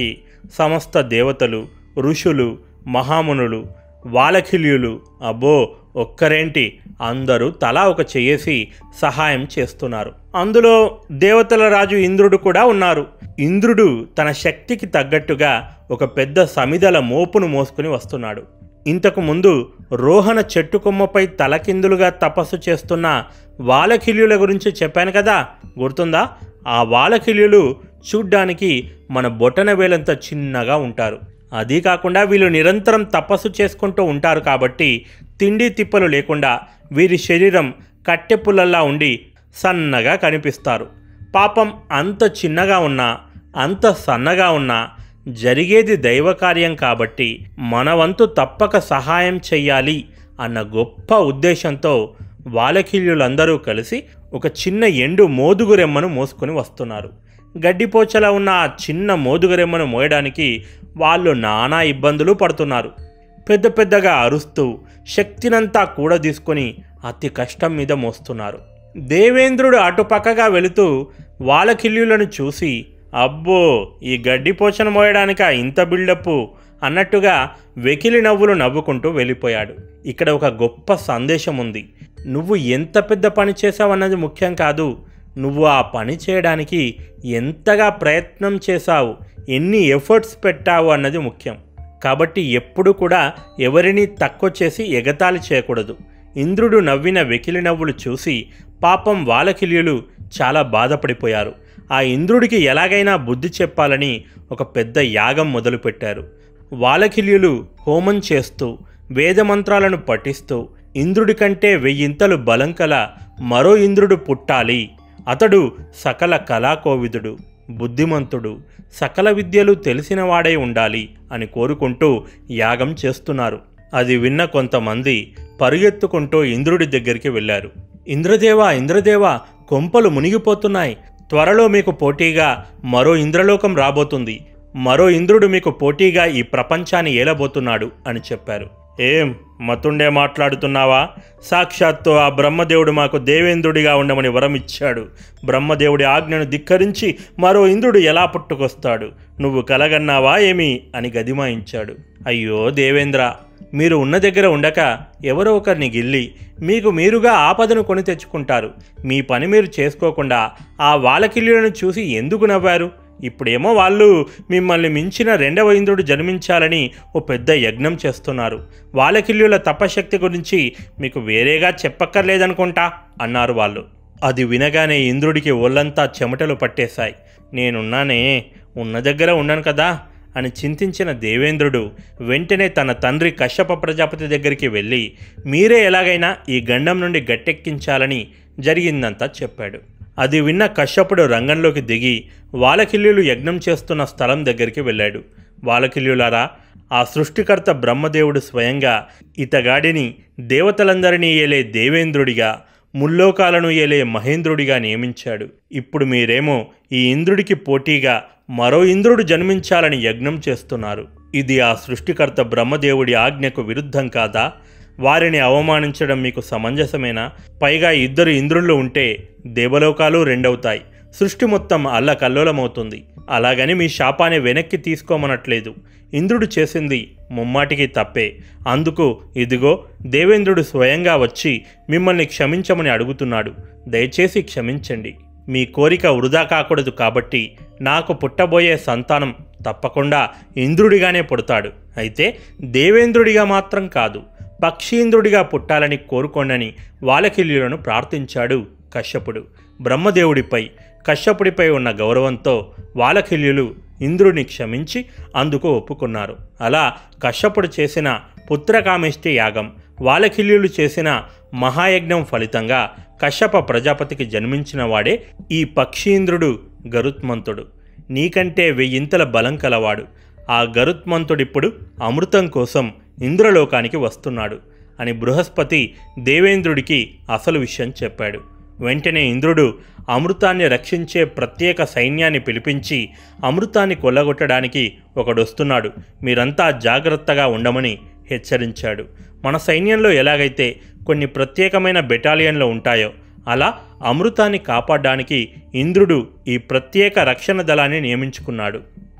సమస్త దేవతలు ఋషులు మహామునులు వాలఖిల్యులు అబ్బో ఒక్కరేంటి అందరూ తలా ఒక చెయ్యేసి సహాయం చేస్తున్నారు అందులో దేవతల రాజు ఇంద్రుడు కూడా ఉన్నారు ఇంద్రుడు తన శక్తికి తగ్గట్టుగా ఒక పెద్ద సమిదల మోపును మోసుకుని వస్తున్నాడు ఇంతకు ముందు రోహణ చెట్టు కొమ్మపై తలకిందులుగా తపస్సు చేస్తున్న వాలకిల్యుల గురించి చెప్పాను కదా గుర్తుందా ఆ వాలకిల్యులు చూడ్డానికి మన బొటన వేలంత చిన్నగా ఉంటారు అదీ కాకుండా వీళ్ళు నిరంతరం తపస్సు చేసుకుంటూ ఉంటారు కాబట్టి తిండి తిప్పలు లేకుండా వీరి శరీరం కట్టెపుల్లల్లా ఉండి సన్నగా కనిపిస్తారు పాపం అంత చిన్నగా ఉన్నా అంత సన్నగా ఉన్నా జరిగేది దైవ కార్యం కాబట్టి మన వంతు తప్పక సహాయం చెయ్యాలి అన్న గొప్ప ఉద్దేశంతో వాలకిల్యులందరూ కలిసి ఒక చిన్న ఎండు మోదుగురెమ్మను మోసుకొని వస్తున్నారు గడ్డిపోచలా ఉన్న ఆ చిన్న మోదుగురెమ్మను మోయడానికి వాళ్ళు నానా ఇబ్బందులు పడుతున్నారు పెద్ద పెద్దగా అరుస్తూ శక్తినంతా కూడా తీసుకొని అతి కష్టం మీద మోస్తున్నారు దేవేంద్రుడు అటుపక్కగా వెళుతూ వాలకిల్యులను చూసి అబ్బో ఈ గడ్డిపోచను మోయడానిక ఇంత బిల్డప్పు అన్నట్టుగా వెకిలి నవ్వులు నవ్వుకుంటూ వెళ్ళిపోయాడు ఇక్కడ ఒక గొప్ప సందేశం ఉంది నువ్వు ఎంత పెద్ద పని చేసావన్నది ముఖ్యం కాదు నువ్వు ఆ పని చేయడానికి ఎంతగా ప్రయత్నం చేశావు ఎన్ని ఎఫర్ట్స్ పెట్టావు అన్నది ముఖ్యం కాబట్టి ఎప్పుడు కూడా ఎవరిని తక్కువ చేసి ఎగతాళి చేయకూడదు ఇంద్రుడు నవ్విన వెకిలి నవ్వులు చూసి పాపం వాలకిల్యులు చాలా బాధపడిపోయారు ఆ ఇంద్రుడికి ఎలాగైనా బుద్ధి చెప్పాలని ఒక పెద్ద యాగం మొదలుపెట్టారు వాలకిల్యులు హోమం చేస్తూ వేదమంత్రాలను పఠిస్తూ ఇంద్రుడి కంటే వెయ్యింతలు బలం కల మరో ఇంద్రుడు పుట్టాలి అతడు సకల కళాకోవిదుడు బుద్ధిమంతుడు సకల విద్యలు తెలిసినవాడై ఉండాలి అని కోరుకుంటూ యాగం చేస్తున్నారు అది విన్న కొంతమంది పరుగెత్తుకుంటూ ఇంద్రుడి దగ్గరికి వెళ్ళారు ఇంద్రదేవా ఇంద్రదేవా కొంపలు మునిగిపోతున్నాయి త్వరలో మీకు పోటీగా మరో ఇంద్రలోకం రాబోతుంది మరో ఇంద్రుడు మీకు పోటీగా ఈ ప్రపంచాన్ని ఏలబోతున్నాడు అని చెప్పారు ఏం మతుండే మాట్లాడుతున్నావా సాక్షాత్తు ఆ బ్రహ్మదేవుడు మాకు దేవేంద్రుడిగా ఉండమని వరం ఇచ్చాడు బ్రహ్మదేవుడి ఆజ్ఞను ధిక్కరించి మరో ఇంద్రుడు ఎలా పుట్టుకొస్తాడు నువ్వు కలగన్నావా ఏమి అని గదిమాయించాడు అయ్యో దేవేంద్ర మీరు ఉన్న దగ్గర ఉండక ఎవరో ఒకరిని గిల్లి మీకు మీరుగా ఆపదను కొని తెచ్చుకుంటారు మీ పని మీరు చేసుకోకుండా ఆ వాలకిల్లులను చూసి ఎందుకు నవ్వారు ఇప్పుడేమో వాళ్ళు మిమ్మల్ని మించిన రెండవ ఇంద్రుడు జన్మించాలని ఓ పెద్ద యజ్ఞం చేస్తున్నారు వాలకిల్లుల తపశక్తి గురించి మీకు వేరేగా చెప్పక్కర్లేదనుకుంటా అన్నారు వాళ్ళు అది వినగానే ఇంద్రుడికి ఒళ్ళంతా చెమటలు పట్టేశాయి నేనున్నానే ఉన్న దగ్గర ఉన్నాను కదా అని చింతించిన దేవేంద్రుడు వెంటనే తన తండ్రి కశ్యప ప్రజాపతి దగ్గరికి వెళ్ళి మీరే ఎలాగైనా ఈ గండం నుండి గట్టెక్కించాలని జరిగిందంతా చెప్పాడు అది విన్న కశ్యపుడు రంగంలోకి దిగి వాలకిల్యులు యజ్ఞం చేస్తున్న స్థలం దగ్గరికి వెళ్ళాడు వాలకిల్యులారా ఆ సృష్టికర్త బ్రహ్మదేవుడు స్వయంగా ఇతగాడిని దేవతలందరినీ ఏలే దేవేంద్రుడిగా ముల్లోకాలను ఏలే మహేంద్రుడిగా నియమించాడు ఇప్పుడు మీరేమో ఈ ఇంద్రుడికి పోటీగా మరో ఇంద్రుడు జన్మించాలని యజ్ఞం చేస్తున్నారు ఇది ఆ సృష్టికర్త బ్రహ్మదేవుడి ఆజ్ఞకు విరుద్ధం కాదా వారిని అవమానించడం మీకు సమంజసమేనా పైగా ఇద్దరు ఇంద్రుళ్ళు ఉంటే దేవలోకాలు రెండవుతాయి సృష్టి మొత్తం అల్లకల్లోలమవుతుంది అలాగని మీ శాపాన్ని వెనక్కి తీసుకోమనట్లేదు ఇంద్రుడు చేసింది ముమ్మాటికి తప్పే అందుకు ఇదిగో దేవేంద్రుడు స్వయంగా వచ్చి మిమ్మల్ని క్షమించమని అడుగుతున్నాడు దయచేసి క్షమించండి మీ కోరిక వృధా కాకూడదు కాబట్టి నాకు పుట్టబోయే సంతానం తప్పకుండా ఇంద్రుడిగానే పుడతాడు అయితే దేవేంద్రుడిగా మాత్రం కాదు పక్షీంద్రుడిగా పుట్టాలని కోరుకోండని వాలకిల్యులను ప్రార్థించాడు కశ్యపుడు బ్రహ్మదేవుడిపై కశ్యపుడిపై ఉన్న గౌరవంతో వాలకిల్యులు ఇంద్రుని క్షమించి అందుకు ఒప్పుకున్నారు అలా కశ్యపుడు చేసిన పుత్రకామేష్టి యాగం వాలకిల్యులు చేసిన మహాయజ్ఞం ఫలితంగా కశ్యప ప్రజాపతికి జన్మించిన వాడే ఈ పక్షీంద్రుడు గరుత్మంతుడు నీకంటే వెయ్యింతల బలం కలవాడు ఆ గరుత్మంతుడిప్పుడు అమృతం కోసం ఇంద్రలోకానికి వస్తున్నాడు అని బృహస్పతి దేవేంద్రుడికి అసలు విషయం చెప్పాడు వెంటనే ఇంద్రుడు అమృతాన్ని రక్షించే ప్రత్యేక సైన్యాన్ని పిలిపించి అమృతాన్ని కొల్లగొట్టడానికి ఒకడొస్తున్నాడు మీరంతా జాగ్రత్తగా ఉండమని హెచ్చరించాడు మన సైన్యంలో ఎలాగైతే కొన్ని ప్రత్యేకమైన బెటాలియన్లు ఉంటాయో అలా అమృతాన్ని కాపాడడానికి ఇంద్రుడు ఈ ప్రత్యేక రక్షణ దళాన్ని నియమించుకున్నాడు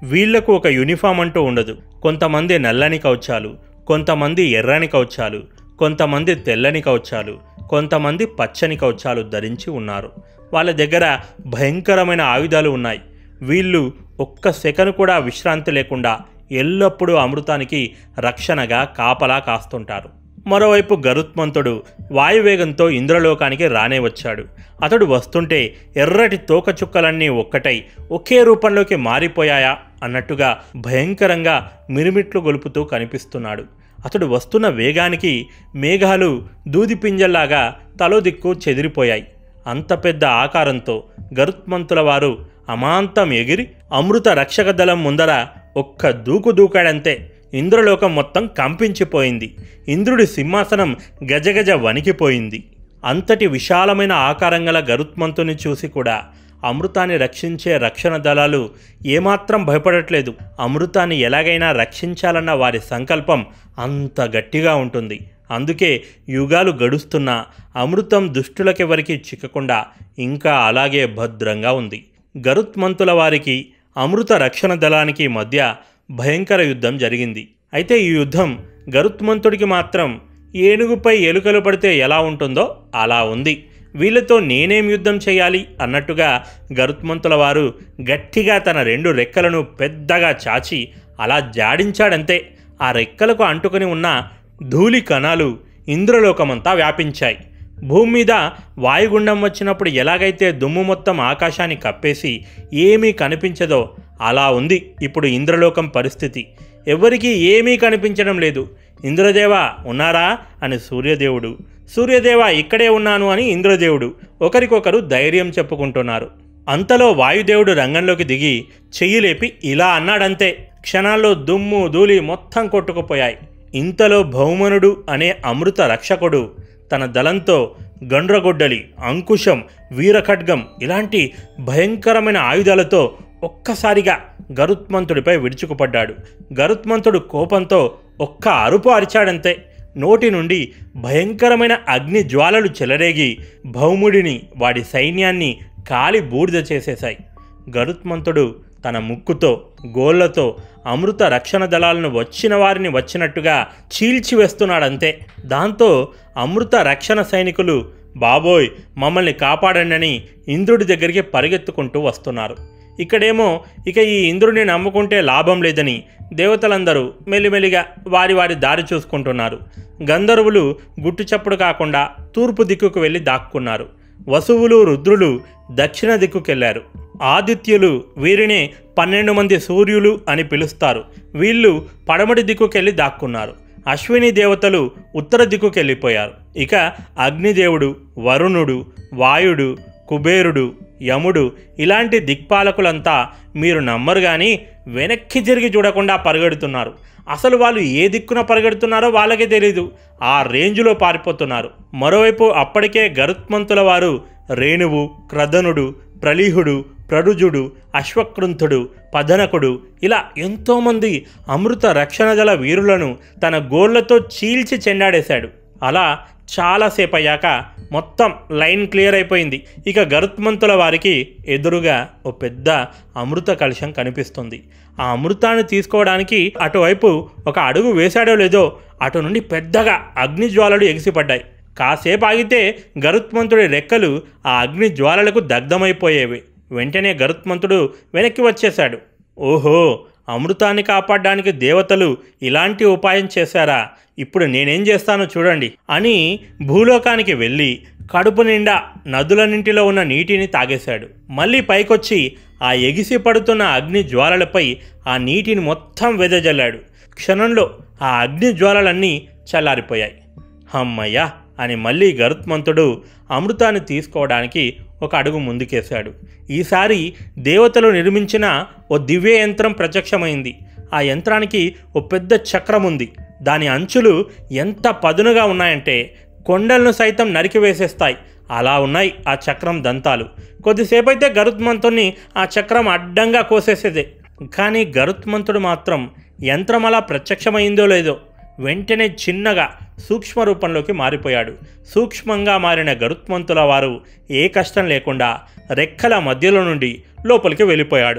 వీళ్లకు ఒక యూనిఫామ్ అంటూ ఉండదు కొంతమంది నల్లని కౌచాలు కొంతమంది ఎర్రని కౌచాలు కొంతమంది తెల్లని కౌచాలు కొంతమంది పచ్చని కౌచాలు ధరించి ఉన్నారు వాళ్ళ దగ్గర భయంకరమైన ఆయుధాలు ఉన్నాయి వీళ్ళు ఒక్క సెకను కూడా విశ్రాంతి లేకుండా ఎల్లప్పుడూ అమృతానికి రక్షణగా కాపలా కాస్తుంటారు మరోవైపు గరుత్మంతుడు వాయువేగంతో ఇంద్రలోకానికి రానే వచ్చాడు అతడు వస్తుంటే ఎర్రటి తోక చుక్కలన్నీ ఒక్కటై ఒకే రూపంలోకి మారిపోయాయా అన్నట్టుగా భయంకరంగా మిరుమిట్లు గొలుపుతూ కనిపిస్తున్నాడు అతడు వస్తున్న వేగానికి మేఘాలు దూది పింజల్లాగా తలో దిక్కు చెదిరిపోయాయి అంత పెద్ద ఆకారంతో గరుత్మంతుల వారు అమాంతం ఎగిరి అమృత రక్షక దళం ముందర ఒక్క దూకు దూకాడంతే ఇంద్రలోకం మొత్తం కంపించిపోయింది ఇంద్రుడి సింహాసనం గజగజ వణికిపోయింది అంతటి విశాలమైన ఆకారం గల గరుత్మంతుని చూసి కూడా అమృతాన్ని రక్షించే రక్షణ దళాలు ఏమాత్రం భయపడట్లేదు అమృతాన్ని ఎలాగైనా రక్షించాలన్న వారి సంకల్పం అంత గట్టిగా ఉంటుంది అందుకే యుగాలు గడుస్తున్నా అమృతం దుష్టులకెవరికి చిక్కకుండా ఇంకా అలాగే భద్రంగా ఉంది గరుత్మంతుల వారికి అమృత రక్షణ దళానికి మధ్య భయంకర యుద్ధం జరిగింది అయితే ఈ యుద్ధం గరుత్మంతుడికి మాత్రం ఏనుగుపై ఎలుకలు పడితే ఎలా ఉంటుందో అలా ఉంది వీళ్ళతో నేనేం యుద్ధం చేయాలి అన్నట్టుగా గరుత్మంతుల వారు గట్టిగా తన రెండు రెక్కలను పెద్దగా చాచి అలా జాడించాడంతే ఆ రెక్కలకు అంటుకొని ఉన్న ధూళి కణాలు ఇంద్రలోకమంతా వ్యాపించాయి భూమి మీద వాయుగుండం వచ్చినప్పుడు ఎలాగైతే దుమ్ము మొత్తం ఆకాశాన్ని కప్పేసి ఏమీ కనిపించదో అలా ఉంది ఇప్పుడు ఇంద్రలోకం పరిస్థితి ఎవరికీ ఏమీ కనిపించడం లేదు ఇంద్రదేవ ఉన్నారా అని సూర్యదేవుడు సూర్యదేవ ఇక్కడే ఉన్నాను అని ఇంద్రదేవుడు ఒకరికొకరు ధైర్యం చెప్పుకుంటున్నారు అంతలో వాయుదేవుడు రంగంలోకి దిగి చెయ్యి లేపి ఇలా అన్నాడంతే క్షణాల్లో దుమ్ము ధూళి మొత్తం కొట్టుకుపోయాయి ఇంతలో భౌమనుడు అనే అమృత రక్షకుడు తన దళంతో గండ్రగొడ్డలి అంకుశం వీరఖడ్గం ఇలాంటి భయంకరమైన ఆయుధాలతో ఒక్కసారిగా గరుత్మంతుడిపై విడుచుకుపడ్డాడు గరుత్మంతుడు కోపంతో ఒక్క అరుపు అరిచాడంతే నోటి నుండి భయంకరమైన అగ్ని జ్వాలలు చెలరేగి భౌముడిని వాడి సైన్యాన్ని కాలి బూడిద చేసేశాయి గరుత్మంతుడు తన ముక్కుతో గోళ్లతో అమృత రక్షణ దళాలను వచ్చిన వారిని వచ్చినట్టుగా చీల్చివేస్తున్నాడంతే దాంతో అమృత రక్షణ సైనికులు బాబోయ్ మమ్మల్ని కాపాడండి ఇంద్రుడి దగ్గరికి పరిగెత్తుకుంటూ వస్తున్నారు ఇక్కడేమో ఇక ఈ ఇంద్రుడిని నమ్ముకుంటే లాభం లేదని దేవతలందరూ మెల్లిమెల్లిగా వారి వారి దారి చూసుకుంటున్నారు గంధర్వులు గుట్టు చప్పుడు కాకుండా తూర్పు దిక్కుకు వెళ్ళి దాక్కున్నారు వసువులు రుద్రులు దక్షిణ దిక్కుకెళ్లారు ఆదిత్యులు వీరినే పన్నెండు మంది సూర్యులు అని పిలుస్తారు వీళ్ళు పడమటి దిక్కుకెళ్ళి దాక్కున్నారు అశ్విని దేవతలు ఉత్తర దిక్కుకెళ్ళిపోయారు ఇక అగ్నిదేవుడు వరుణుడు వాయుడు కుబేరుడు యముడు ఇలాంటి దిక్పాలకులంతా మీరు నమ్మరు కానీ వెనక్కి తిరిగి చూడకుండా పరిగెడుతున్నారు అసలు వాళ్ళు ఏ దిక్కున పరిగెడుతున్నారో వాళ్ళకే తెలీదు ఆ రేంజ్లో పారిపోతున్నారు మరోవైపు అప్పటికే గరుత్మంతుల వారు రేణువు క్రదనుడు ప్రలీహుడు ప్రడుజుడు అశ్వకృంతుడు పదనకుడు ఇలా ఎంతోమంది అమృత రక్షణ దళ వీరులను తన గోళ్లతో చీల్చి చెండాడేశాడు అలా చాలాసేపు అయ్యాక మొత్తం లైన్ క్లియర్ అయిపోయింది ఇక గరుత్మంతుల వారికి ఎదురుగా ఓ పెద్ద అమృత కలశం కనిపిస్తుంది ఆ అమృతాన్ని తీసుకోవడానికి అటువైపు ఒక అడుగు వేశాడో లేదో అటు నుండి పెద్దగా అగ్ని జ్వాలలు ఎగిసిపడ్డాయి కాసేపు ఆగితే గరుత్మంతుడి రెక్కలు ఆ అగ్ని జ్వాలలకు దగ్ధమైపోయేవి వెంటనే గరుత్మంతుడు వెనక్కి వచ్చేశాడు ఓహో అమృతాన్ని కాపాడడానికి దేవతలు ఇలాంటి ఉపాయం చేశారా ఇప్పుడు నేనేం చేస్తానో చూడండి అని భూలోకానికి వెళ్ళి కడుపు నిండా నదులన్నింటిలో ఉన్న నీటిని తాగేశాడు మళ్ళీ పైకొచ్చి ఆ ఎగిసి పడుతున్న అగ్ని జ్వాలలపై ఆ నీటిని మొత్తం వెదజల్లాడు క్షణంలో ఆ అగ్ని జ్వాలలన్నీ చల్లారిపోయాయి హమ్మయ్యా అని మళ్ళీ గరుత్మంతుడు అమృతాన్ని తీసుకోవడానికి ఒక అడుగు ముందుకేశాడు ఈసారి దేవతలు నిర్మించిన ఓ దివ్య యంత్రం ప్రత్యక్షమైంది ఆ యంత్రానికి ఓ పెద్ద చక్రం ఉంది దాని అంచులు ఎంత పదునుగా ఉన్నాయంటే కొండలను సైతం నరికివేసేస్తాయి అలా ఉన్నాయి ఆ చక్రం దంతాలు కొద్దిసేపు అయితే గరుత్మంతుణ్ణి ఆ చక్రం అడ్డంగా కోసేసేదే కానీ గరుత్మంతుడు మాత్రం యంత్రం అలా ప్రత్యక్షమైందో లేదో వెంటనే చిన్నగా సూక్ష్మ రూపంలోకి మారిపోయాడు సూక్ష్మంగా మారిన గరుత్మంతుల వారు ఏ కష్టం లేకుండా రెక్కల మధ్యలో నుండి లోపలికి వెళ్ళిపోయాడు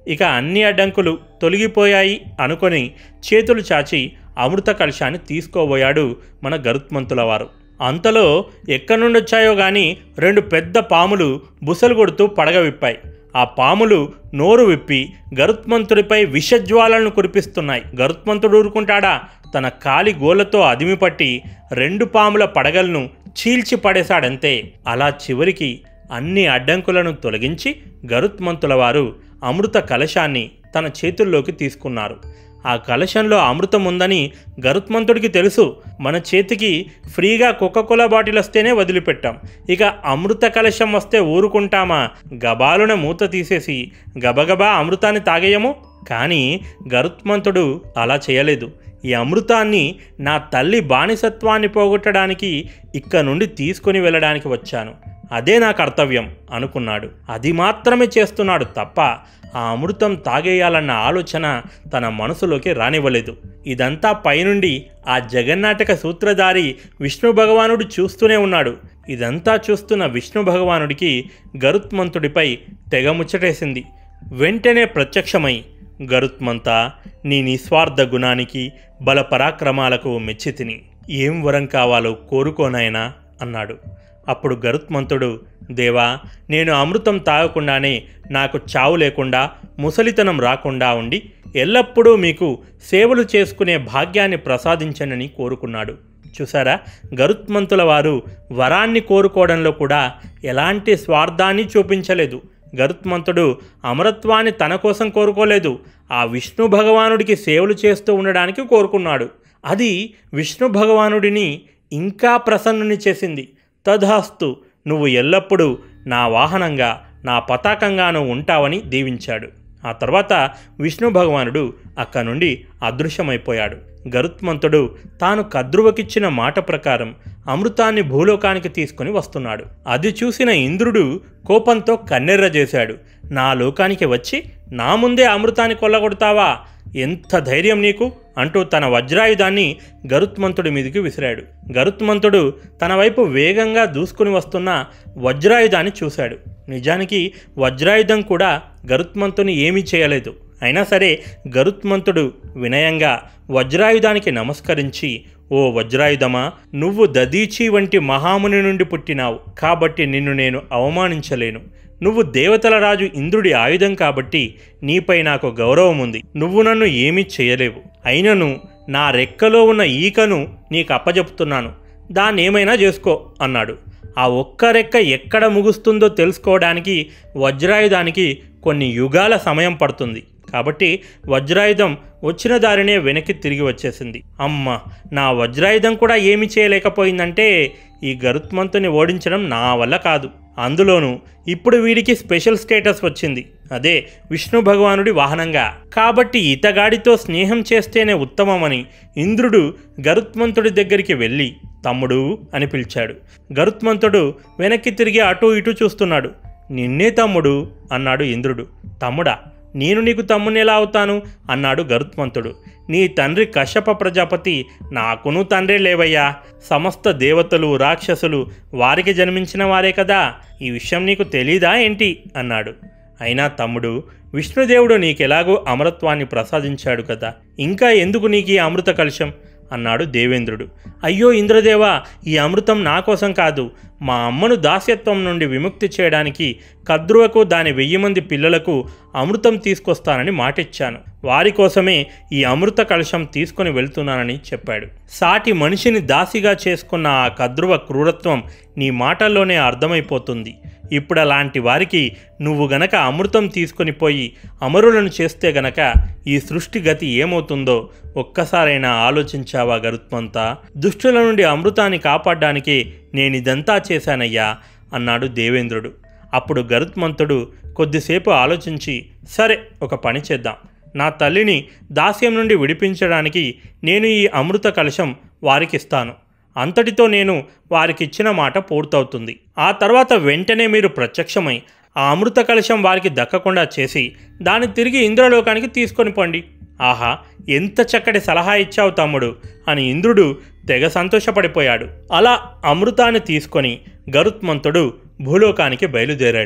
ఇక అన్ని అడ్డంకులు తొలగిపోయాయి అనుకొని చేతులు చాచి అమృత కలశాన్ని తీసుకోబోయాడు మన గరుత్మంతుల వారు అంతలో ఎక్కడి నుండి వచ్చాయో గాని రెండు పెద్ద పాములు బుసలు కొడుతూ పడగ విప్పాయి ఆ పాములు నోరు విప్పి గరుత్మంతుడిపై విషజ్వాలను కురిపిస్తున్నాయి గరుత్మంతుడు ఊరుకుంటాడా తన కాలి గోళ్లతో అదిమిపట్టి రెండు పాముల పడగలను చీల్చి పడేశాడంతే అలా చివరికి అన్ని అడ్డంకులను తొలగించి గరుత్మంతుల వారు అమృత కలశాన్ని తన చేతుల్లోకి తీసుకున్నారు ఆ కలశంలో అమృతం ఉందని గరుత్మంతుడికి తెలుసు మన చేతికి ఫ్రీగా కోలా బాటిల్ వస్తేనే వదిలిపెట్టాం ఇక అమృత కలశం వస్తే ఊరుకుంటామా గబాలున మూత తీసేసి గబగబా అమృతాన్ని తాగేయము కానీ గరుత్మంతుడు అలా చేయలేదు ఈ అమృతాన్ని నా తల్లి బానిసత్వాన్ని పోగొట్టడానికి ఇక్కడ నుండి తీసుకుని వెళ్ళడానికి వచ్చాను అదే నా కర్తవ్యం అనుకున్నాడు అది మాత్రమే చేస్తున్నాడు తప్ప ఆ అమృతం తాగేయాలన్న ఆలోచన తన మనసులోకి రానివ్వలేదు ఇదంతా పైనుండి ఆ జగన్నాటక సూత్రధారి విష్ణు భగవానుడు చూస్తూనే ఉన్నాడు ఇదంతా చూస్తున్న విష్ణు భగవానుడికి గరుత్మంతుడిపై తెగ ముచ్చటేసింది వెంటనే ప్రత్యక్షమై గరుత్మంత నీ నిస్వార్థ గుణానికి బల పరాక్రమాలకు మెచ్చితిని ఏం వరం కావాలో కోరుకోనాయనా అన్నాడు అప్పుడు గరుత్మంతుడు దేవా నేను అమృతం తాగకుండానే నాకు చావు లేకుండా ముసలితనం రాకుండా ఉండి ఎల్లప్పుడూ మీకు సేవలు చేసుకునే భాగ్యాన్ని ప్రసాదించనని కోరుకున్నాడు చూసారా గరుత్మంతుల వారు వరాన్ని కోరుకోవడంలో కూడా ఎలాంటి స్వార్థాన్ని చూపించలేదు గరుత్మంతుడు అమరత్వాన్ని తన కోసం కోరుకోలేదు ఆ విష్ణు భగవానుడికి సేవలు చేస్తూ ఉండడానికి కోరుకున్నాడు అది విష్ణు భగవానుడిని ఇంకా ప్రసన్నుని చేసింది తధాస్తు నువ్వు ఎల్లప్పుడూ నా వాహనంగా నా పతాకంగాను ఉంటావని దీవించాడు ఆ తర్వాత విష్ణు భగవానుడు అక్క నుండి అదృశ్యమైపోయాడు గరుత్మంతుడు తాను కద్రువకిచ్చిన మాట ప్రకారం అమృతాన్ని భూలోకానికి తీసుకుని వస్తున్నాడు అది చూసిన ఇంద్రుడు కోపంతో కన్నెర్ర చేశాడు నా లోకానికి వచ్చి నా ముందే అమృతాన్ని కొల్లగొడతావా ఎంత ధైర్యం నీకు అంటూ తన వజ్రాయుధాన్ని గరుత్మంతుడి మీదకి విసిరాడు గరుత్మంతుడు తన వైపు వేగంగా దూసుకుని వస్తున్న వజ్రాయుధాన్ని చూశాడు నిజానికి వజ్రాయుధం కూడా గరుత్మంతుని ఏమీ చేయలేదు అయినా సరే గరుత్మంతుడు వినయంగా వజ్రాయుధానికి నమస్కరించి ఓ వజ్రాయుధమా నువ్వు దదీచి వంటి మహాముని నుండి పుట్టినావు కాబట్టి నిన్ను నేను అవమానించలేను నువ్వు దేవతల రాజు ఇంద్రుడి ఆయుధం కాబట్టి నీపై నాకు గౌరవం ఉంది నువ్వు నన్ను ఏమీ చేయలేవు అయినను నా రెక్కలో ఉన్న ఈకను నీకు అప్పజెపుతున్నాను దాన్నేమైనా చేసుకో అన్నాడు ఆ ఒక్క రెక్క ఎక్కడ ముగుస్తుందో తెలుసుకోవడానికి వజ్రాయుధానికి కొన్ని యుగాల సమయం పడుతుంది కాబట్టి వజ్రాయుధం వచ్చిన దారినే వెనక్కి తిరిగి వచ్చేసింది అమ్మ నా వజ్రాయుధం కూడా ఏమి చేయలేకపోయిందంటే ఈ గరుత్మంతుని ఓడించడం నా వల్ల కాదు అందులోనూ ఇప్పుడు వీడికి స్పెషల్ స్టేటస్ వచ్చింది అదే విష్ణు భగవానుడి వాహనంగా కాబట్టి ఇతగాడితో స్నేహం చేస్తేనే ఉత్తమమని ఇంద్రుడు గరుత్మంతుడి దగ్గరికి వెళ్ళి తమ్ముడు అని పిలిచాడు గరుత్మంతుడు వెనక్కి తిరిగి అటు ఇటు చూస్తున్నాడు నిన్నే తమ్ముడు అన్నాడు ఇంద్రుడు తమ్ముడా నేను నీకు తమ్ముని ఎలా అవుతాను అన్నాడు గరుత్మంతుడు నీ తండ్రి కశ్యప ప్రజాపతి నాకును తండ్రే లేవయ్యా సమస్త దేవతలు రాక్షసులు వారికి జన్మించిన వారే కదా ఈ విషయం నీకు తెలీదా ఏంటి అన్నాడు అయినా తమ్ముడు విష్ణుదేవుడు నీకెలాగో అమరత్వాన్ని ప్రసాదించాడు కదా ఇంకా ఎందుకు నీకు ఈ అమృత కలశం అన్నాడు దేవేంద్రుడు అయ్యో ఇంద్రదేవా ఈ అమృతం నా కోసం కాదు మా అమ్మను దాస్యత్వం నుండి విముక్తి చేయడానికి కద్రువకు దాని వెయ్యి మంది పిల్లలకు అమృతం తీసుకొస్తానని మాటిచ్చాను వారి కోసమే ఈ అమృత కలశం తీసుకొని వెళ్తున్నానని చెప్పాడు సాటి మనిషిని దాసిగా చేసుకున్న ఆ కద్రువ క్రూరత్వం నీ మాటల్లోనే అర్థమైపోతుంది ఇప్పుడు అలాంటి వారికి నువ్వు గనక అమృతం తీసుకొని పోయి అమరులను చేస్తే గనక ఈ సృష్టి గతి ఏమవుతుందో ఒక్కసారైనా ఆలోచించావా గరుత్మంత దుష్టుల నుండి అమృతాన్ని కాపాడడానికి నేనిదంతా చేశానయ్యా అన్నాడు దేవేంద్రుడు అప్పుడు గరుత్మంతుడు కొద్దిసేపు ఆలోచించి సరే ఒక పని చేద్దాం నా తల్లిని దాస్యం నుండి విడిపించడానికి నేను ఈ అమృత కలశం వారికిస్తాను అంతటితో నేను వారికిచ్చిన మాట పూర్తవుతుంది ఆ తర్వాత వెంటనే మీరు ప్రత్యక్షమై ఆ అమృత కలశం వారికి దక్కకుండా చేసి దాన్ని తిరిగి ఇంద్రలోకానికి తీసుకొని పోండి ఆహా ఎంత చక్కటి సలహా ఇచ్చావు తమ్ముడు అని ఇంద్రుడు తెగ సంతోషపడిపోయాడు అలా అమృతాన్ని తీసుకొని గరుత్మంతుడు భూలోకానికి బయలుదేరాడు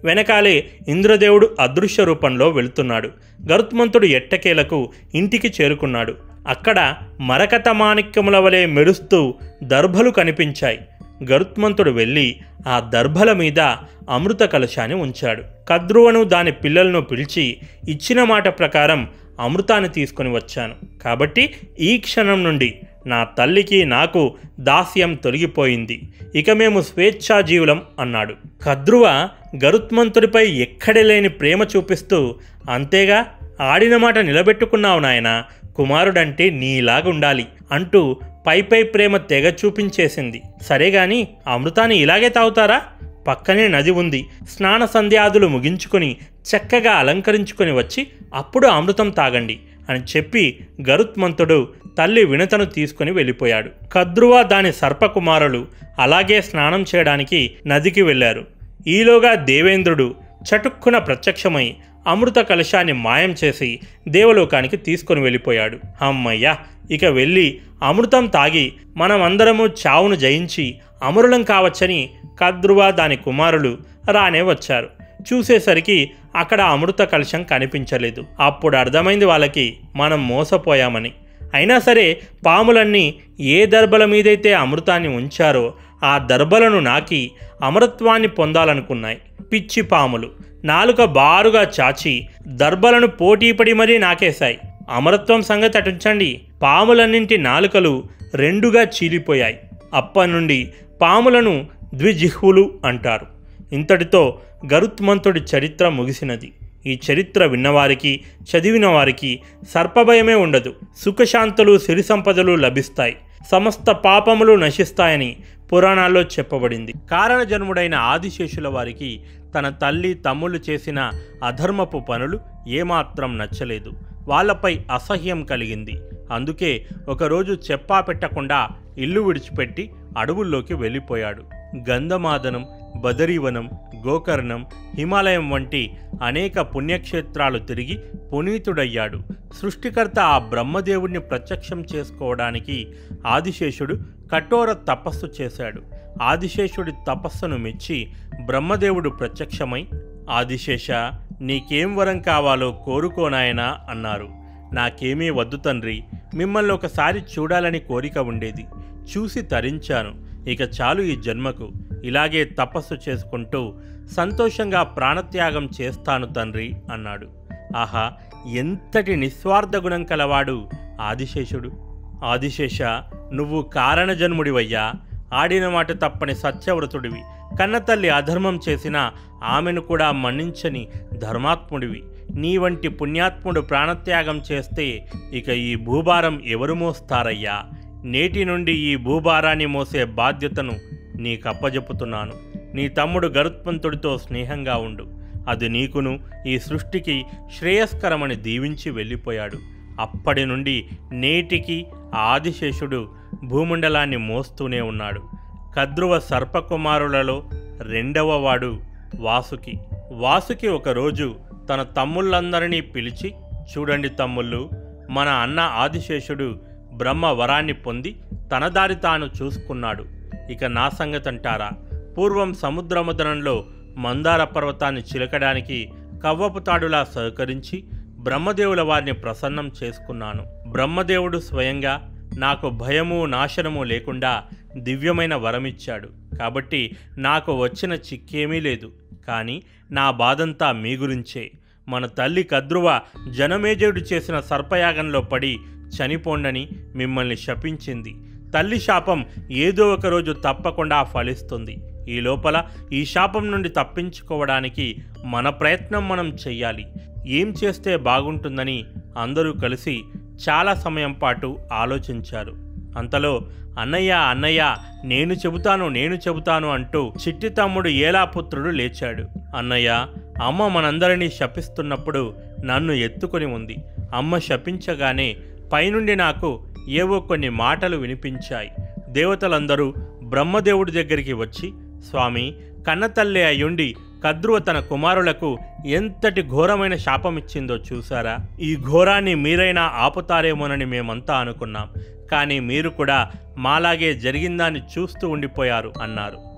వెనకాలే ఇంద్రదేవుడు అదృశ్య రూపంలో వెళుతున్నాడు గరుత్మంతుడు ఎట్టకేలకు ఇంటికి చేరుకున్నాడు అక్కడ మరకత మాణిక్యముల వలె మెరుస్తూ దర్భలు కనిపించాయి గరుత్మంతుడు వెళ్ళి ఆ దర్భల మీద అమృత కలశాన్ని ఉంచాడు కద్రువను దాని పిల్లలను పిలిచి ఇచ్చిన మాట ప్రకారం అమృతాన్ని తీసుకొని వచ్చాను కాబట్టి ఈ క్షణం నుండి నా తల్లికి నాకు దాస్యం తొలగిపోయింది ఇక మేము స్వేచ్ఛాజీవులం అన్నాడు కద్రువ గరుత్మంతుడిపై ఎక్కడలేని ప్రేమ చూపిస్తూ అంతేగా ఆడిన మాట నిలబెట్టుకున్నావు నాయనా కుమారుడంటే నీలాగుండాలి అంటూ పైపై ప్రేమ తెగ చూపించేసింది సరే గాని అమృతాన్ని ఇలాగే తాగుతారా పక్కనే నది ఉంది స్నాన సంధ్యాదులు ముగించుకొని చక్కగా అలంకరించుకొని వచ్చి అప్పుడు అమృతం తాగండి అని చెప్పి గరుత్మంతుడు తల్లి వినతను తీసుకుని వెళ్ళిపోయాడు కద్రువ దాని సర్పకుమారులు అలాగే స్నానం చేయడానికి నదికి వెళ్ళారు ఈలోగా దేవేంద్రుడు చటుక్కున ప్రత్యక్షమై అమృత కలశాన్ని మాయం చేసి దేవలోకానికి తీసుకొని వెళ్ళిపోయాడు అమ్మయ్య ఇక వెళ్ళి అమృతం తాగి మనమందరము చావును జయించి అమరులం కావచ్చని కద్రువ దాని కుమారులు రానే వచ్చారు చూసేసరికి అక్కడ అమృత కలశం కనిపించలేదు అప్పుడు అర్థమైంది వాళ్ళకి మనం మోసపోయామని అయినా సరే పాములన్నీ ఏ దర్భల మీదైతే అమృతాన్ని ఉంచారో ఆ దర్భలను నాకి అమరత్వాన్ని పొందాలనుకున్నాయి పిచ్చి పాములు నాలుక బారుగా చాచి దర్భలను పోటీపడి మరీ నాకేశాయి అమరత్వం సంగతి అటుంచండి పాములన్నింటి నాలుకలు రెండుగా చీలిపోయాయి అప్పటి నుండి పాములను ద్విజిహ్వులు అంటారు ఇంతటితో గరుత్మంతుడి చరిత్ర ముగిసినది ఈ చరిత్ర విన్నవారికి చదివిన వారికి సర్పభయమే ఉండదు సుఖశాంతులు సిరి సంపదలు లభిస్తాయి సమస్త పాపములు నశిస్తాయని పురాణాల్లో చెప్పబడింది కారణజన్ముడైన ఆదిశేషుల వారికి తన తల్లి తమ్ముళ్ళు చేసిన అధర్మపు పనులు ఏమాత్రం నచ్చలేదు వాళ్ళపై అసహ్యం కలిగింది అందుకే ఒకరోజు చెప్పా పెట్టకుండా ఇల్లు విడిచిపెట్టి అడవుల్లోకి వెళ్ళిపోయాడు గంధమాదనం బదరీవనం గోకర్ణం హిమాలయం వంటి అనేక పుణ్యక్షేత్రాలు తిరిగి పునీతుడయ్యాడు సృష్టికర్త ఆ బ్రహ్మదేవుణ్ణి ప్రత్యక్షం చేసుకోవడానికి ఆదిశేషుడు కఠోర తపస్సు చేశాడు ఆదిశేషుడి తపస్సును మెచ్చి బ్రహ్మదేవుడు ప్రత్యక్షమై ఆదిశేష నీకేం వరం కావాలో కోరుకోనాయనా అన్నారు నాకేమీ వద్దు తండ్రి మిమ్మల్ని ఒకసారి చూడాలని కోరిక ఉండేది చూసి తరించాను ఇక చాలు ఈ జన్మకు ఇలాగే తపస్సు చేసుకుంటూ సంతోషంగా ప్రాణత్యాగం చేస్తాను తండ్రి అన్నాడు ఆహా ఎంతటి నిస్వార్థ గుణం కలవాడు ఆదిశేషుడు ఆదిశేష నువ్వు కారణజన్ముడివయ్యా ఆడిన మాట తప్పని సత్యవ్రతుడివి కన్నతల్లి అధర్మం చేసిన ఆమెను కూడా మన్నించని ధర్మాత్ముడివి నీ వంటి పుణ్యాత్ముడు ప్రాణత్యాగం చేస్తే ఇక ఈ భూభారం ఎవరు మోస్తారయ్యా నేటి నుండి ఈ భూభారాన్ని మోసే బాధ్యతను నీకప్పజెప్పుతున్నాను నీ తమ్ముడు గరుత్మంతుడితో స్నేహంగా ఉండు అది నీకును ఈ సృష్టికి శ్రేయస్కరమని దీవించి వెళ్ళిపోయాడు అప్పటి నుండి నేటికి ఆ ఆదిశేషుడు భూమండలాన్ని మోస్తూనే ఉన్నాడు కద్రువ సర్పకుమారులలో రెండవ వాడు వాసుకి వాసుకి ఒకరోజు తన తమ్ముళ్ళందరినీ పిలిచి చూడండి తమ్ముళ్ళు మన అన్న ఆదిశేషుడు బ్రహ్మ వరాన్ని పొంది తన దారి తాను చూసుకున్నాడు ఇక నా సంగతంటారా పూర్వం సముద్రముద్రంలో మందార పర్వతాన్ని చిలకడానికి కవ్వపు తాడులా సహకరించి బ్రహ్మదేవుల వారిని ప్రసన్నం చేసుకున్నాను బ్రహ్మదేవుడు స్వయంగా నాకు భయము నాశనము లేకుండా దివ్యమైన వరమిచ్చాడు కాబట్టి నాకు వచ్చిన చిక్కేమీ లేదు కానీ నా బాధంతా మీ గురించే మన తల్లి కద్రువ జనమేజయుడు చేసిన సర్పయాగంలో పడి చనిపోండని మిమ్మల్ని శపించింది తల్లి శాపం ఏదో ఒక రోజు తప్పకుండా ఫలిస్తుంది ఈ లోపల ఈ శాపం నుండి తప్పించుకోవడానికి మన ప్రయత్నం మనం చెయ్యాలి ఏం చేస్తే బాగుంటుందని అందరూ కలిసి చాలా సమయం పాటు ఆలోచించారు అంతలో అన్నయ్య అన్నయ్య నేను చెబుతాను నేను చెబుతాను అంటూ చిట్టి తమ్ముడు ఏలాపుత్రుడు లేచాడు అన్నయ్య అమ్మ మనందరినీ శపిస్తున్నప్పుడు నన్ను ఎత్తుకొని ఉంది అమ్మ శపించగానే పైనుండి నాకు ఏవో కొన్ని మాటలు వినిపించాయి దేవతలందరూ బ్రహ్మదేవుడి దగ్గరికి వచ్చి స్వామి కన్నతల్లే అయ్యుండి కద్రువ తన కుమారులకు ఎంతటి ఘోరమైన శాపమిచ్చిందో చూసారా ఈ ఘోరాన్ని మీరైనా ఆపుతారేమోనని మేమంతా అనుకున్నాం కానీ మీరు కూడా మాలాగే జరిగిందాన్ని చూస్తూ ఉండిపోయారు అన్నారు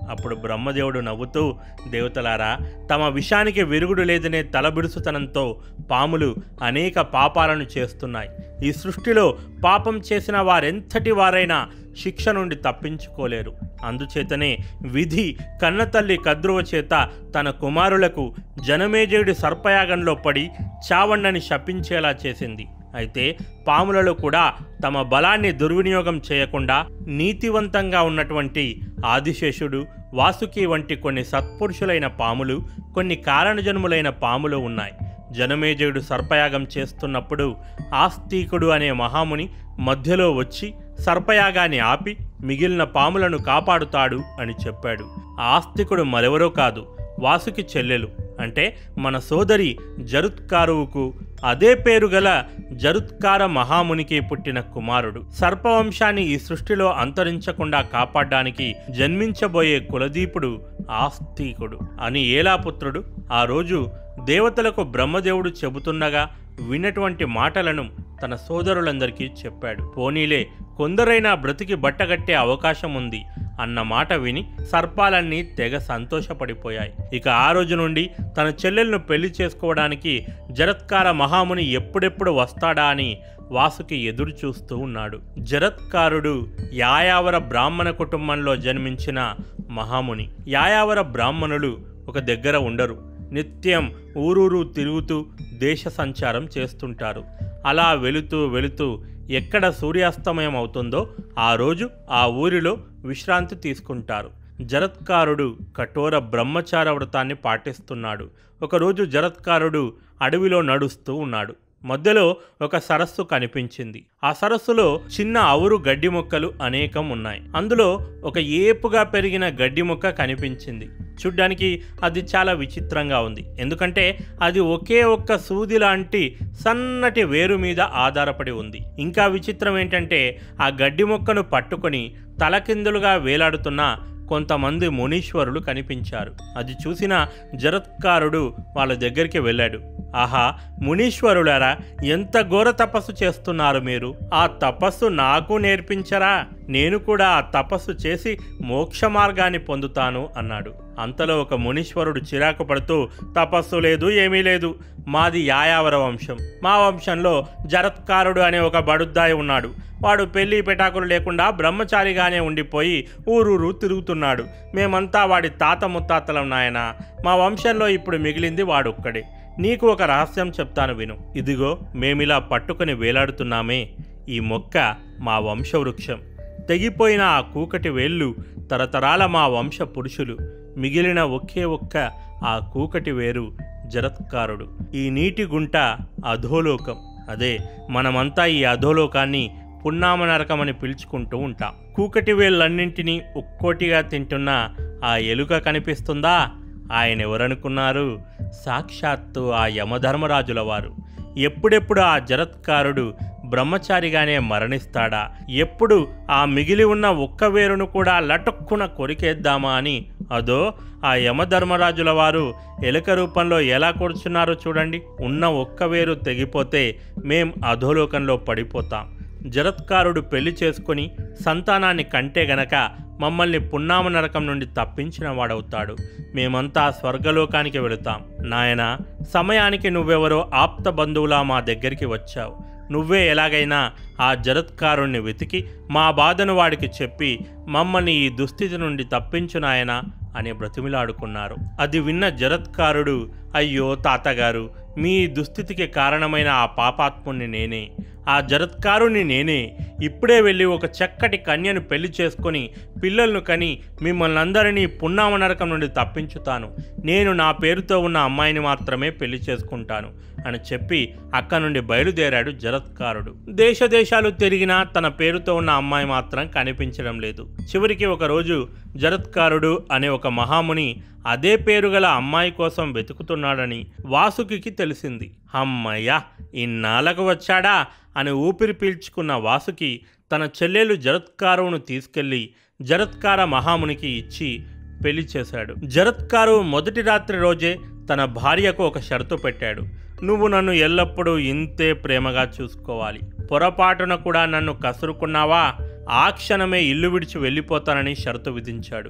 అప్పుడు బ్రహ్మదేవుడు నవ్వుతూ దేవతలారా తమ విషానికి విరుగుడు లేదనే తలబిడుసుతనంతో పాములు అనేక పాపాలను చేస్తున్నాయి ఈ సృష్టిలో పాపం చేసిన వారెంతటి వారైనా శిక్ష నుండి తప్పించుకోలేరు అందుచేతనే విధి కన్నతల్లి కద్రువ చేత తన కుమారులకు జనమేజయుడి సర్పయాగంలో పడి చావండని శపించేలా చేసింది అయితే పాములలో కూడా తమ బలాన్ని దుర్వినియోగం చేయకుండా నీతివంతంగా ఉన్నటువంటి ఆదిశేషుడు వాసుకి వంటి కొన్ని సత్పురుషులైన పాములు కొన్ని కారణజన్ములైన పాములు ఉన్నాయి జనమేజయుడు సర్పయాగం చేస్తున్నప్పుడు ఆస్తికుడు అనే మహాముని మధ్యలో వచ్చి సర్పయాగాన్ని ఆపి మిగిలిన పాములను కాపాడుతాడు అని చెప్పాడు ఆ ఆస్తికుడు మరెవరో కాదు వాసుకి చెల్లెలు అంటే మన సోదరి జరుత్కారువుకు అదే పేరు గల జరుత్కార మహామునికి పుట్టిన కుమారుడు సర్పవంశాన్ని ఈ సృష్టిలో అంతరించకుండా కాపాడడానికి జన్మించబోయే కులదీపుడు ఆస్తికుడు అని ఏలాపుత్రుడు ఆ రోజు దేవతలకు బ్రహ్మదేవుడు చెబుతుండగా విన్నటువంటి మాటలను తన సోదరులందరికీ చెప్పాడు పోనీలే కొందరైనా బ్రతికి బట్టగట్టే అవకాశం ఉంది అన్న మాట విని సర్పాలన్నీ తెగ సంతోషపడిపోయాయి ఇక ఆ రోజు నుండి తన చెల్లెలను పెళ్లి చేసుకోవడానికి జరత్కార మహాముని ఎప్పుడెప్పుడు వస్తాడా అని వాసుకి ఎదురు చూస్తూ ఉన్నాడు జరత్కారుడు యాయావర బ్రాహ్మణ కుటుంబంలో జన్మించిన మహాముని యాయావర బ్రాహ్మణులు ఒక దగ్గర ఉండరు నిత్యం ఊరూరు తిరుగుతూ దేశ సంచారం చేస్తుంటారు అలా వెళుతూ వెళుతూ ఎక్కడ సూర్యాస్తమయం అవుతుందో ఆ రోజు ఆ ఊరిలో విశ్రాంతి తీసుకుంటారు జరత్కారుడు కఠోర బ్రహ్మచార వ్రతాన్ని పాటిస్తున్నాడు ఒకరోజు జరత్కారుడు అడవిలో నడుస్తూ ఉన్నాడు మధ్యలో ఒక సరస్సు కనిపించింది ఆ సరస్సులో చిన్న అవురు గడ్డి మొక్కలు అనేకం ఉన్నాయి అందులో ఒక ఏపుగా పెరిగిన గడ్డి మొక్క కనిపించింది చూడ్డానికి అది చాలా విచిత్రంగా ఉంది ఎందుకంటే అది ఒకే ఒక్క సూది లాంటి సన్నటి వేరు మీద ఆధారపడి ఉంది ఇంకా విచిత్రం ఏంటంటే ఆ గడ్డి మొక్కను పట్టుకొని తలకిందులుగా వేలాడుతున్న కొంతమంది మునీశ్వరులు కనిపించారు అది చూసిన జరత్కారుడు వాళ్ళ దగ్గరికి వెళ్ళాడు ఆహా మునీశ్వరులారా ఎంత ఘోర తపస్సు చేస్తున్నారు మీరు ఆ తపస్సు నాకు నేర్పించరా నేను కూడా ఆ తపస్సు చేసి మోక్ష మార్గాన్ని పొందుతాను అన్నాడు అంతలో ఒక మునీశ్వరుడు చిరాకు పడుతూ తపస్సు లేదు ఏమీ లేదు మాది యాయావర వంశం మా వంశంలో జరత్కారుడు అనే ఒక బడుద్దాయి ఉన్నాడు వాడు పెళ్లి పెటాకులు లేకుండా బ్రహ్మచారిగానే ఉండిపోయి ఊరూరు తిరుగుతున్నాడు మేమంతా వాడి తాత ముత్తాతలం నాయన మా వంశంలో ఇప్పుడు మిగిలింది వాడొక్కడే నీకు ఒక రహస్యం చెప్తాను విను ఇదిగో మేమిలా పట్టుకొని వేలాడుతున్నామే ఈ మొక్క మా వంశవృక్షం తెగిపోయిన ఆ కూకటి వేళ్ళు తరతరాల మా వంశ పురుషులు మిగిలిన ఒకే ఒక్క ఆ కూకటి వేరు జరత్కారుడు ఈ నీటి గుంట అధోలోకం అదే మనమంతా ఈ అధోలోకాన్ని పున్నామ నరకమని పిలుచుకుంటూ ఉంటాం కూకటి వేళ్ళన్నింటినీ ఒక్కోటిగా తింటున్న ఆ ఎలుక కనిపిస్తుందా ఆయన ఎవరనుకున్నారు సాక్షాత్తు ఆ యమధర్మరాజుల వారు ఎప్పుడెప్పుడు ఆ జరత్కారుడు బ్రహ్మచారిగానే మరణిస్తాడా ఎప్పుడు ఆ మిగిలి ఉన్న ఒక్క వేరును కూడా లటుక్కున కొరికేద్దామా అని అదో ఆ యమధర్మరాజుల వారు ఎలుక రూపంలో ఎలా కూర్చున్నారో చూడండి ఉన్న ఒక్క వేరు తెగిపోతే మేం అధోలోకంలో పడిపోతాం జరత్కారుడు పెళ్లి చేసుకొని సంతానాన్ని కంటే గనక మమ్మల్ని పున్నామ నరకం నుండి తప్పించిన వాడవుతాడు మేమంతా స్వర్గలోకానికి వెళుతాం నాయనా సమయానికి నువ్వెవరో ఆప్త బంధువులా మా దగ్గరికి వచ్చావు నువ్వే ఎలాగైనా ఆ జరత్కారుణ్ణి వెతికి మా బాధను వాడికి చెప్పి మమ్మల్ని ఈ దుస్థితి నుండి తప్పించు నాయనా అని బ్రతిమిలాడుకున్నారు అది విన్న జరత్కారుడు అయ్యో తాతగారు మీ దుస్థితికి కారణమైన ఆ పాపాత్ముణ్ణి నేనే ఆ జరత్కారుని నేనే ఇప్పుడే వెళ్ళి ఒక చక్కటి కన్యను పెళ్లి చేసుకొని పిల్లలను కని మిమ్మల్ని అందరినీ పున్నామ నరకం నుండి తప్పించుతాను నేను నా పేరుతో ఉన్న అమ్మాయిని మాత్రమే పెళ్లి చేసుకుంటాను అని చెప్పి అక్క నుండి బయలుదేరాడు జరత్కారుడు దేశ దేశాలు తిరిగినా తన పేరుతో ఉన్న అమ్మాయి మాత్రం కనిపించడం లేదు చివరికి ఒకరోజు జరత్కారుడు అనే ఒక మహాముని అదే పేరు గల అమ్మాయి కోసం వెతుకుతున్నాడని వాసుకి తెలిసింది అమ్మయ్యా ఇన్నాళ్ళకు వచ్చాడా అని ఊపిరి పీల్చుకున్న వాసుకి తన చెల్లెలు జరత్కారువును తీసుకెళ్లి జరత్కార మహామునికి ఇచ్చి పెళ్లి చేశాడు జరత్కారు మొదటి రాత్రి రోజే తన భార్యకు ఒక షరతు పెట్టాడు నువ్వు నన్ను ఎల్లప్పుడూ ఇంతే ప్రేమగా చూసుకోవాలి పొరపాటున కూడా నన్ను కసురుకున్నావా ఆ క్షణమే ఇల్లు విడిచి వెళ్ళిపోతానని షరతు విధించాడు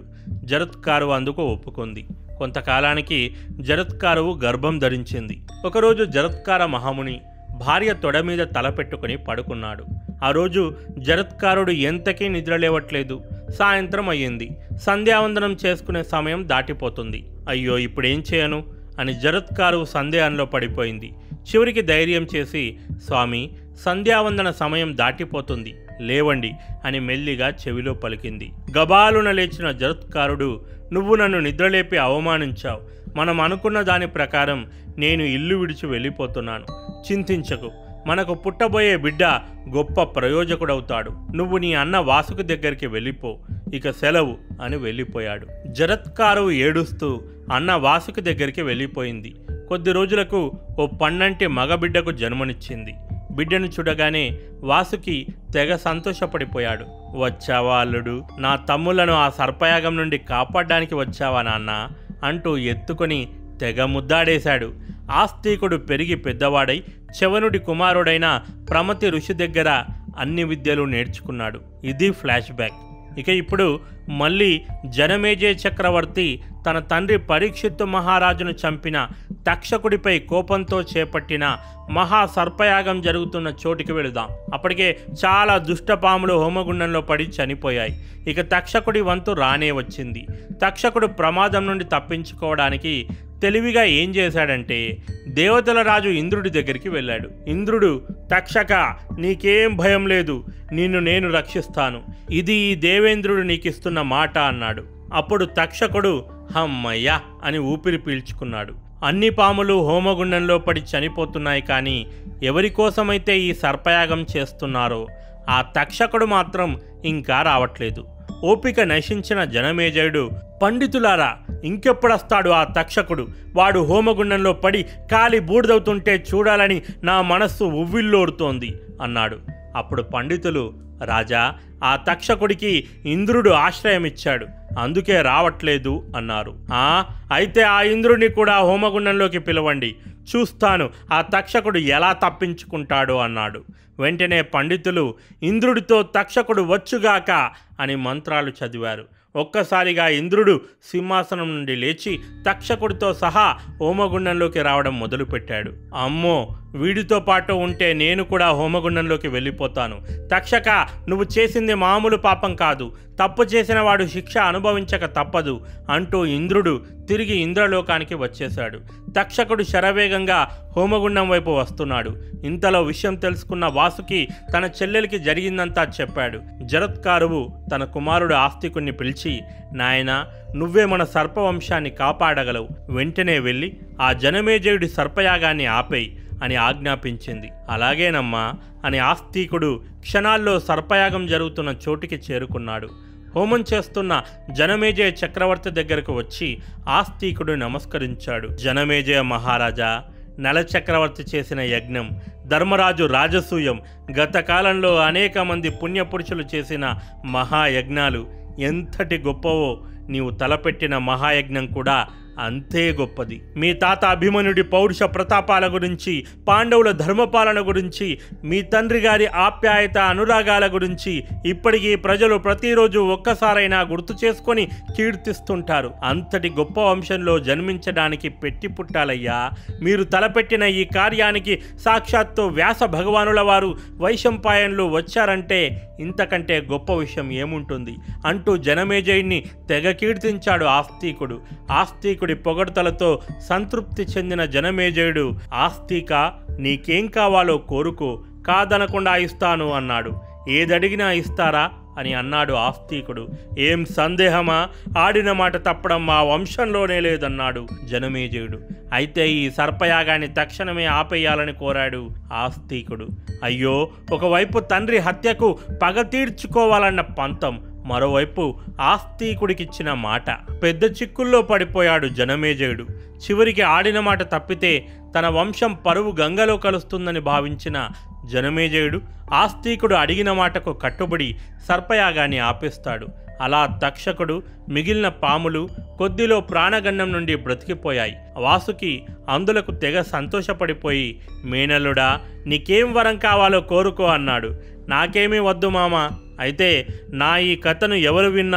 జరత్కారువు అందుకు ఒప్పుకుంది కొంతకాలానికి జరత్కారువు గర్భం ధరించింది ఒకరోజు జరత్కార మహాముని భార్య తొడ మీద తల పెట్టుకుని పడుకున్నాడు ఆ రోజు జరత్కారుడు ఎంతకీ నిద్రలేవట్లేదు సాయంత్రం అయ్యింది సంధ్యావందనం చేసుకునే సమయం దాటిపోతుంది అయ్యో ఇప్పుడేం చేయను అని జరత్కారు సందేహంలో పడిపోయింది చివరికి ధైర్యం చేసి స్వామి సంధ్యావందన సమయం దాటిపోతుంది లేవండి అని మెల్లిగా చెవిలో పలికింది గబాలున లేచిన జరత్కారుడు నువ్వు నన్ను నిద్రలేపి అవమానించావు మనం అనుకున్న దాని ప్రకారం నేను ఇల్లు విడిచి వెళ్ళిపోతున్నాను చింతించకు మనకు పుట్టబోయే బిడ్డ గొప్ప ప్రయోజకుడవుతాడు నువ్వు నీ అన్న వాసుకు దగ్గరికి వెళ్ళిపో ఇక సెలవు అని వెళ్ళిపోయాడు జరత్కారు ఏడుస్తూ అన్న వాసుకి దగ్గరికి వెళ్ళిపోయింది కొద్ది రోజులకు ఓ పన్నంటి మగబిడ్డకు జన్మనిచ్చింది బిడ్డను చూడగానే వాసుకి తెగ సంతోషపడిపోయాడు వచ్చావా అల్లుడు నా తమ్ములను ఆ సర్పయాగం నుండి కాపాడడానికి వచ్చావా నాన్న అంటూ ఎత్తుకొని తెగ ముద్దాడేశాడు ఆస్తికుడు పెరిగి పెద్దవాడై చవనుడి కుమారుడైన ప్రమతి ఋషి దగ్గర అన్ని విద్యలు నేర్చుకున్నాడు ఇది ఫ్లాష్ బ్యాక్ ఇక ఇప్పుడు మళ్ళీ జనమేజయ చక్రవర్తి తన తండ్రి పరీక్షిత్తు మహారాజును చంపిన తక్షకుడిపై కోపంతో చేపట్టిన మహా సర్పయాగం జరుగుతున్న చోటికి వెళుదాం అప్పటికే చాలా దుష్టపాములు హోమగుండంలో పడి చనిపోయాయి ఇక తక్షకుడి వంతు రానే వచ్చింది తక్షకుడు ప్రమాదం నుండి తప్పించుకోవడానికి తెలివిగా ఏం చేశాడంటే దేవతల రాజు ఇంద్రుడి దగ్గరికి వెళ్ళాడు ఇంద్రుడు తక్షక నీకేం భయం లేదు నిన్ను నేను రక్షిస్తాను ఇది ఈ దేవేంద్రుడు నీకిస్తున్న మాట అన్నాడు అప్పుడు తక్షకుడు హమ్మయ్య అని ఊపిరి పీల్చుకున్నాడు అన్ని పాములు హోమగుండంలో పడి చనిపోతున్నాయి కానీ ఎవరి కోసమైతే ఈ సర్పయాగం చేస్తున్నారో ఆ తక్షకుడు మాత్రం ఇంకా రావట్లేదు ఓపిక నశించిన జనమేజయుడు పండితులారా ఇంకెప్పుడొస్తాడు ఆ తక్షకుడు వాడు హోమగుండంలో పడి కాలి బూడిదవుతుంటే చూడాలని నా మనస్సు ఉవ్విల్లోడుతోంది అన్నాడు అప్పుడు పండితులు రాజా ఆ తక్షకుడికి ఇంద్రుడు ఆశ్రయమిచ్చాడు అందుకే రావట్లేదు అన్నారు ఆ అయితే ఆ ఇంద్రుడిని కూడా హోమగుండంలోకి పిలవండి చూస్తాను ఆ తక్షకుడు ఎలా తప్పించుకుంటాడో అన్నాడు వెంటనే పండితులు ఇంద్రుడితో తక్షకుడు వచ్చుగాక అని మంత్రాలు చదివారు ఒక్కసారిగా ఇంద్రుడు సింహాసనం నుండి లేచి తక్షకుడితో సహా హోమగుండంలోకి రావడం మొదలుపెట్టాడు అమ్మో వీడితో పాటు ఉంటే నేను కూడా హోమగుండంలోకి వెళ్ళిపోతాను తక్షక నువ్వు చేసింది మామూలు పాపం కాదు తప్పు చేసిన వాడు శిక్ష అనుభవించక తప్పదు అంటూ ఇంద్రుడు తిరిగి ఇంద్రలోకానికి వచ్చేశాడు తక్షకుడు శరవేగంగా హోమగుండం వైపు వస్తున్నాడు ఇంతలో విషయం తెలుసుకున్న వాసుకి తన చెల్లెలికి జరిగిందంతా చెప్పాడు జరత్కారువు తన కుమారుడు ఆస్తికుణ్ణి పిలిచి నాయనా నువ్వే మన సర్పవంశాన్ని కాపాడగలవు వెంటనే వెళ్ళి ఆ జనమేజయుడి సర్పయాగాన్ని ఆపేయి అని ఆజ్ఞాపించింది అలాగేనమ్మా అని ఆస్తికుడు క్షణాల్లో సర్పయాగం జరుగుతున్న చోటికి చేరుకున్నాడు హోమం చేస్తున్న జనమేజయ చక్రవర్తి దగ్గరకు వచ్చి ఆస్తికుడు నమస్కరించాడు జనమేజయ మహారాజా నల చక్రవర్తి చేసిన యజ్ఞం ధర్మరాజు రాజసూయం గత కాలంలో అనేక మంది పుణ్యపురుషులు చేసిన మహాయజ్ఞాలు ఎంతటి గొప్పవో నీవు తలపెట్టిన మహాయజ్ఞం కూడా అంతే గొప్పది మీ తాత అభిమన్యుడి పౌరుష ప్రతాపాల గురించి పాండవుల ధర్మపాలన గురించి మీ తండ్రి గారి ఆప్యాయత అనురాగాల గురించి ఇప్పటికీ ప్రజలు ప్రతిరోజు ఒక్కసారైనా గుర్తు చేసుకొని కీర్తిస్తుంటారు అంతటి గొప్ప వంశంలో జన్మించడానికి పెట్టి పుట్టాలయ్యా మీరు తలపెట్టిన ఈ కార్యానికి సాక్షాత్తు వ్యాస భగవానుల వారు వైశంపాయన్లు వచ్చారంటే ఇంతకంటే గొప్ప విషయం ఏముంటుంది అంటూ జనమేజయుణ్ణి తెగ కీర్తించాడు ఆస్తికుడు ఆస్తికుడి పొగడ్తలతో సంతృప్తి చెందిన జనమేజయుడు ఆస్తిక నీకేం కావాలో కోరుకో కాదనకుండా ఇస్తాను అన్నాడు ఏదడిగినా ఇస్తారా అని అన్నాడు ఆస్తికుడు ఏం సందేహమా ఆడిన మాట తప్పడం మా వంశంలోనే లేదన్నాడు జనమేజయుడు అయితే ఈ సర్పయాగాన్ని తక్షణమే ఆపేయాలని కోరాడు ఆస్తికుడు అయ్యో ఒకవైపు తండ్రి హత్యకు పగ తీర్చుకోవాలన్న పంతం మరోవైపు ఆస్తికుడికిచ్చిన మాట పెద్ద చిక్కుల్లో పడిపోయాడు జనమేజయుడు చివరికి ఆడిన మాట తప్పితే తన వంశం పరువు గంగలో కలుస్తుందని భావించిన జనమేజయుడు ఆస్తికుడు అడిగిన మాటకు కట్టుబడి సర్పయాగాన్ని ఆపేస్తాడు అలా తక్షకుడు మిగిలిన పాములు కొద్దిలో ప్రాణగండం నుండి బ్రతికిపోయాయి వాసుకి అందులకు తెగ సంతోషపడిపోయి మేనల్లుడా నీకేం వరం కావాలో కోరుకో అన్నాడు నాకేమీ వద్దు మామ అయితే నా ఈ కథను ఎవరు విన్నా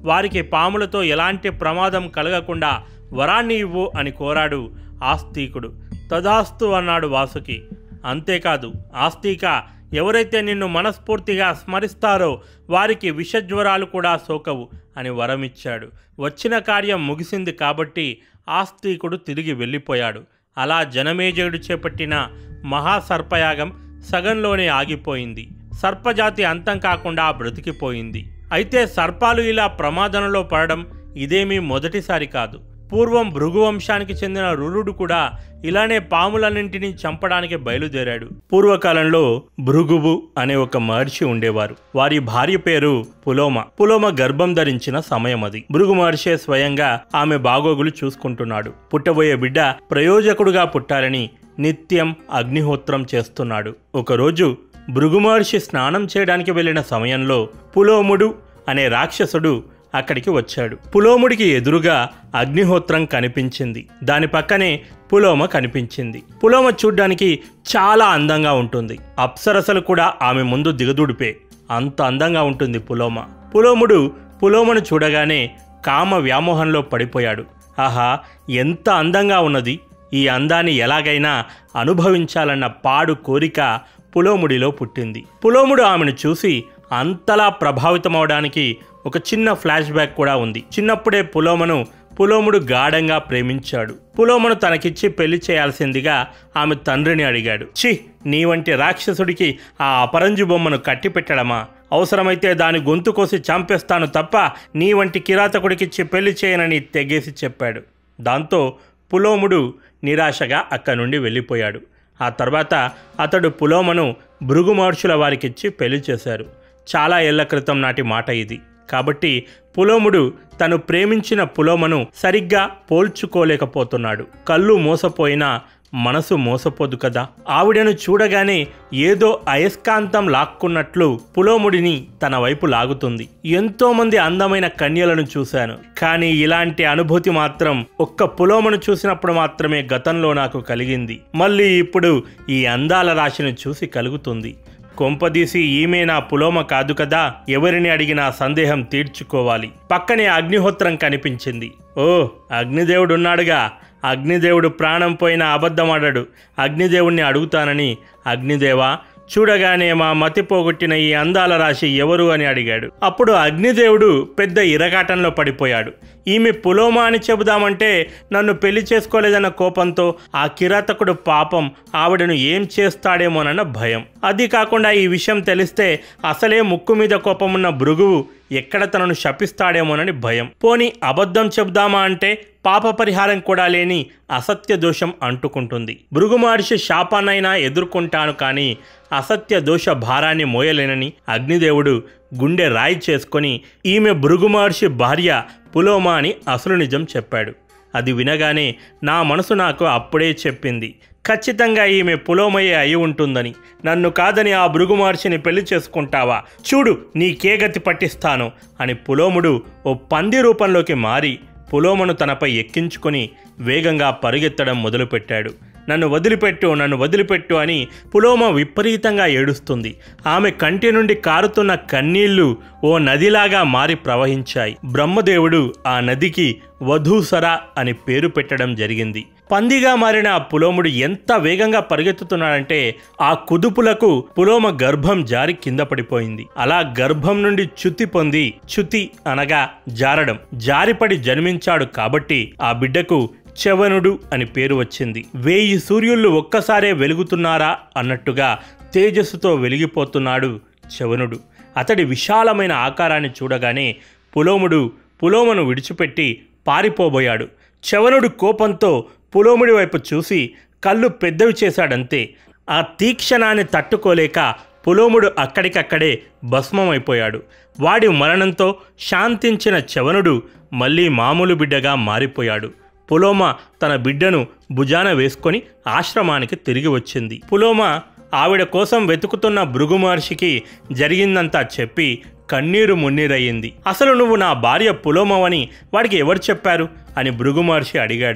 వారికి పాములతో ఎలాంటి ప్రమాదం కలగకుండా వరాన్ని ఇవ్వు అని కోరాడు ఆస్తికుడు తదాస్తు అన్నాడు వాసుకి అంతేకాదు ఆస్తిక ఎవరైతే నిన్ను మనస్ఫూర్తిగా స్మరిస్తారో వారికి విషజ్వరాలు కూడా సోకవు అని వరమిచ్చాడు వచ్చిన కార్యం ముగిసింది కాబట్టి ఆస్తికుడు తిరిగి వెళ్ళిపోయాడు అలా జనమేజయుడు చేపట్టిన మహాసర్పయాగం సగంలోనే ఆగిపోయింది సర్పజాతి అంతం కాకుండా బ్రతికిపోయింది అయితే సర్పాలు ఇలా ప్రమాదంలో పడడం ఇదేమీ మొదటిసారి కాదు పూర్వం భృగు వంశానికి చెందిన రురుడు కూడా ఇలానే పాములన్నింటినీ చంపడానికి బయలుదేరాడు పూర్వకాలంలో భృగువు అనే ఒక మహర్షి ఉండేవారు వారి భార్య పేరు పులోమ పులోమ గర్భం ధరించిన సమయం అది భృగు మహర్షి స్వయంగా ఆమె బాగోగులు చూసుకుంటున్నాడు పుట్టబోయే బిడ్డ ప్రయోజకుడుగా పుట్టాలని నిత్యం అగ్నిహోత్రం చేస్తున్నాడు ఒకరోజు భృగు మహర్షి స్నానం చేయడానికి వెళ్ళిన సమయంలో పులోముడు అనే రాక్షసుడు అక్కడికి వచ్చాడు పులోముడికి ఎదురుగా అగ్నిహోత్రం కనిపించింది దాని పక్కనే పులోమ కనిపించింది పులోమ చూడ్డానికి చాలా అందంగా ఉంటుంది అప్సరసలు కూడా ఆమె ముందు దిగదుడిపే అంత అందంగా ఉంటుంది పులోమ పులోముడు పులోమను చూడగానే కామ వ్యామోహంలో పడిపోయాడు ఆహా ఎంత అందంగా ఉన్నది ఈ అందాన్ని ఎలాగైనా అనుభవించాలన్న పాడు కోరిక పులోముడిలో పుట్టింది పులోముడు ఆమెను చూసి అంతలా ప్రభావితమవడానికి ఒక చిన్న ఫ్లాష్ బ్యాక్ కూడా ఉంది చిన్నప్పుడే పులోమను పులోముడు గాఢంగా ప్రేమించాడు పులోమను తనకిచ్చి పెళ్లి చేయాల్సిందిగా ఆమె తండ్రిని అడిగాడు చి నీ వంటి రాక్షసుడికి ఆ అపరంజు బొమ్మను కట్టిపెట్టడమా అవసరమైతే దాని గొంతు కోసి చంపేస్తాను తప్ప నీ వంటి కిరాతకుడికిచ్చి పెళ్లి చేయనని తెగేసి చెప్పాడు దాంతో పులోముడు నిరాశగా అక్కడి నుండి వెళ్ళిపోయాడు ఆ తర్వాత అతడు పులోమను భృగు మహర్షుల వారికిచ్చి పెళ్లి చేశారు చాలా ఏళ్ల క్రితం నాటి మాట ఇది కాబట్టి పులోముడు తను ప్రేమించిన పులోమను సరిగ్గా పోల్చుకోలేకపోతున్నాడు కళ్ళు మోసపోయినా మనసు మోసపోదు కదా ఆవిడను చూడగానే ఏదో అయస్కాంతం లాక్కున్నట్లు పులోముడిని తన వైపు లాగుతుంది ఎంతో మంది అందమైన కన్యలను చూశాను కానీ ఇలాంటి అనుభూతి మాత్రం ఒక్క పులోమను చూసినప్పుడు మాత్రమే గతంలో నాకు కలిగింది మళ్ళీ ఇప్పుడు ఈ అందాల రాశిని చూసి కలుగుతుంది కొంపదీసి ఈమె నా పులోమ కాదు కదా ఎవరిని అడిగినా సందేహం తీర్చుకోవాలి పక్కనే అగ్నిహోత్రం కనిపించింది ఓ అగ్నిదేవుడున్నాడుగా అగ్నిదేవుడు ప్రాణం పోయిన అబద్ధమాడాడు అగ్నిదేవుణ్ణి అడుగుతానని అగ్నిదేవా చూడగానే మా మతి పోగొట్టిన ఈ అందాల రాశి ఎవరు అని అడిగాడు అప్పుడు అగ్నిదేవుడు పెద్ద ఇరగాటంలో పడిపోయాడు ఈమె పులోమా అని చెబుదామంటే నన్ను పెళ్లి చేసుకోలేదన్న కోపంతో ఆ కిరాతకుడు పాపం ఆవిడను ఏం చేస్తాడేమోనన్న భయం అది కాకుండా ఈ విషయం తెలిస్తే అసలే ముక్కు మీద కోపమున్న భృగువు ఎక్కడ తనను శపిస్తాడేమోనని భయం పోని అబద్ధం చెబుదామా అంటే పాప పరిహారం కూడా లేని అసత్య దోషం అంటుకుంటుంది భృగు మహర్షి శాపాన్నైనా ఎదుర్కొంటాను కానీ అసత్య దోష భారాన్ని మోయలేనని అగ్నిదేవుడు గుండె రాయి చేసుకొని ఈమె భృగు మహర్షి భార్య పులోమా అని అసలు నిజం చెప్పాడు అది వినగానే నా మనసు నాకు అప్పుడే చెప్పింది ఖచ్చితంగా ఈమె పులోమయ్యే అయి ఉంటుందని నన్ను కాదని ఆ భృగు మహర్షిని పెళ్లి చేసుకుంటావా చూడు నీకే గతి పట్టిస్తాను అని పులోముడు ఓ పంది రూపంలోకి మారి పులోమను తనపై ఎక్కించుకొని వేగంగా పరుగెత్తడం మొదలుపెట్టాడు నన్ను వదిలిపెట్టు నన్ను వదిలిపెట్టు అని పులోమ విపరీతంగా ఏడుస్తుంది ఆమె కంటి నుండి కారుతున్న కన్నీళ్లు ఓ నదిలాగా మారి ప్రవహించాయి బ్రహ్మదేవుడు ఆ నదికి వధూసర అని పేరు పెట్టడం జరిగింది పందిగా మారిన ఆ పులోముడు ఎంత వేగంగా పరిగెత్తుతున్నాడంటే ఆ కుదుపులకు పులోమ గర్భం జారి కింద పడిపోయింది అలా గర్భం నుండి చ్యుతి పొంది చ్యుతి అనగా జారడం జారిపడి జన్మించాడు కాబట్టి ఆ బిడ్డకు చవనుడు అని పేరు వచ్చింది వేయి సూర్యుళ్ళు ఒక్కసారే వెలుగుతున్నారా అన్నట్టుగా తేజస్సుతో వెలిగిపోతున్నాడు చవనుడు అతడి విశాలమైన ఆకారాన్ని చూడగానే పులోముడు పులోమను విడిచిపెట్టి పారిపోబోయాడు చవనుడు కోపంతో పులోముడి వైపు చూసి కళ్ళు పెద్దవి చేశాడంతే ఆ తీక్షణాన్ని తట్టుకోలేక పులోముడు అక్కడికక్కడే భస్మమైపోయాడు వాడి మరణంతో శాంతించిన చవనుడు మళ్ళీ మామూలు బిడ్డగా మారిపోయాడు పులోమ తన బిడ్డను భుజాన వేసుకొని ఆశ్రమానికి తిరిగి వచ్చింది పులోమ ఆవిడ కోసం వెతుకుతున్న భృగు మహర్షికి జరిగిందంతా చెప్పి కన్నీరు మున్నీరయ్యింది అసలు నువ్వు నా భార్య పులోమవని వాడికి ఎవరు చెప్పారు అని భృగు మహర్షి అడిగాడు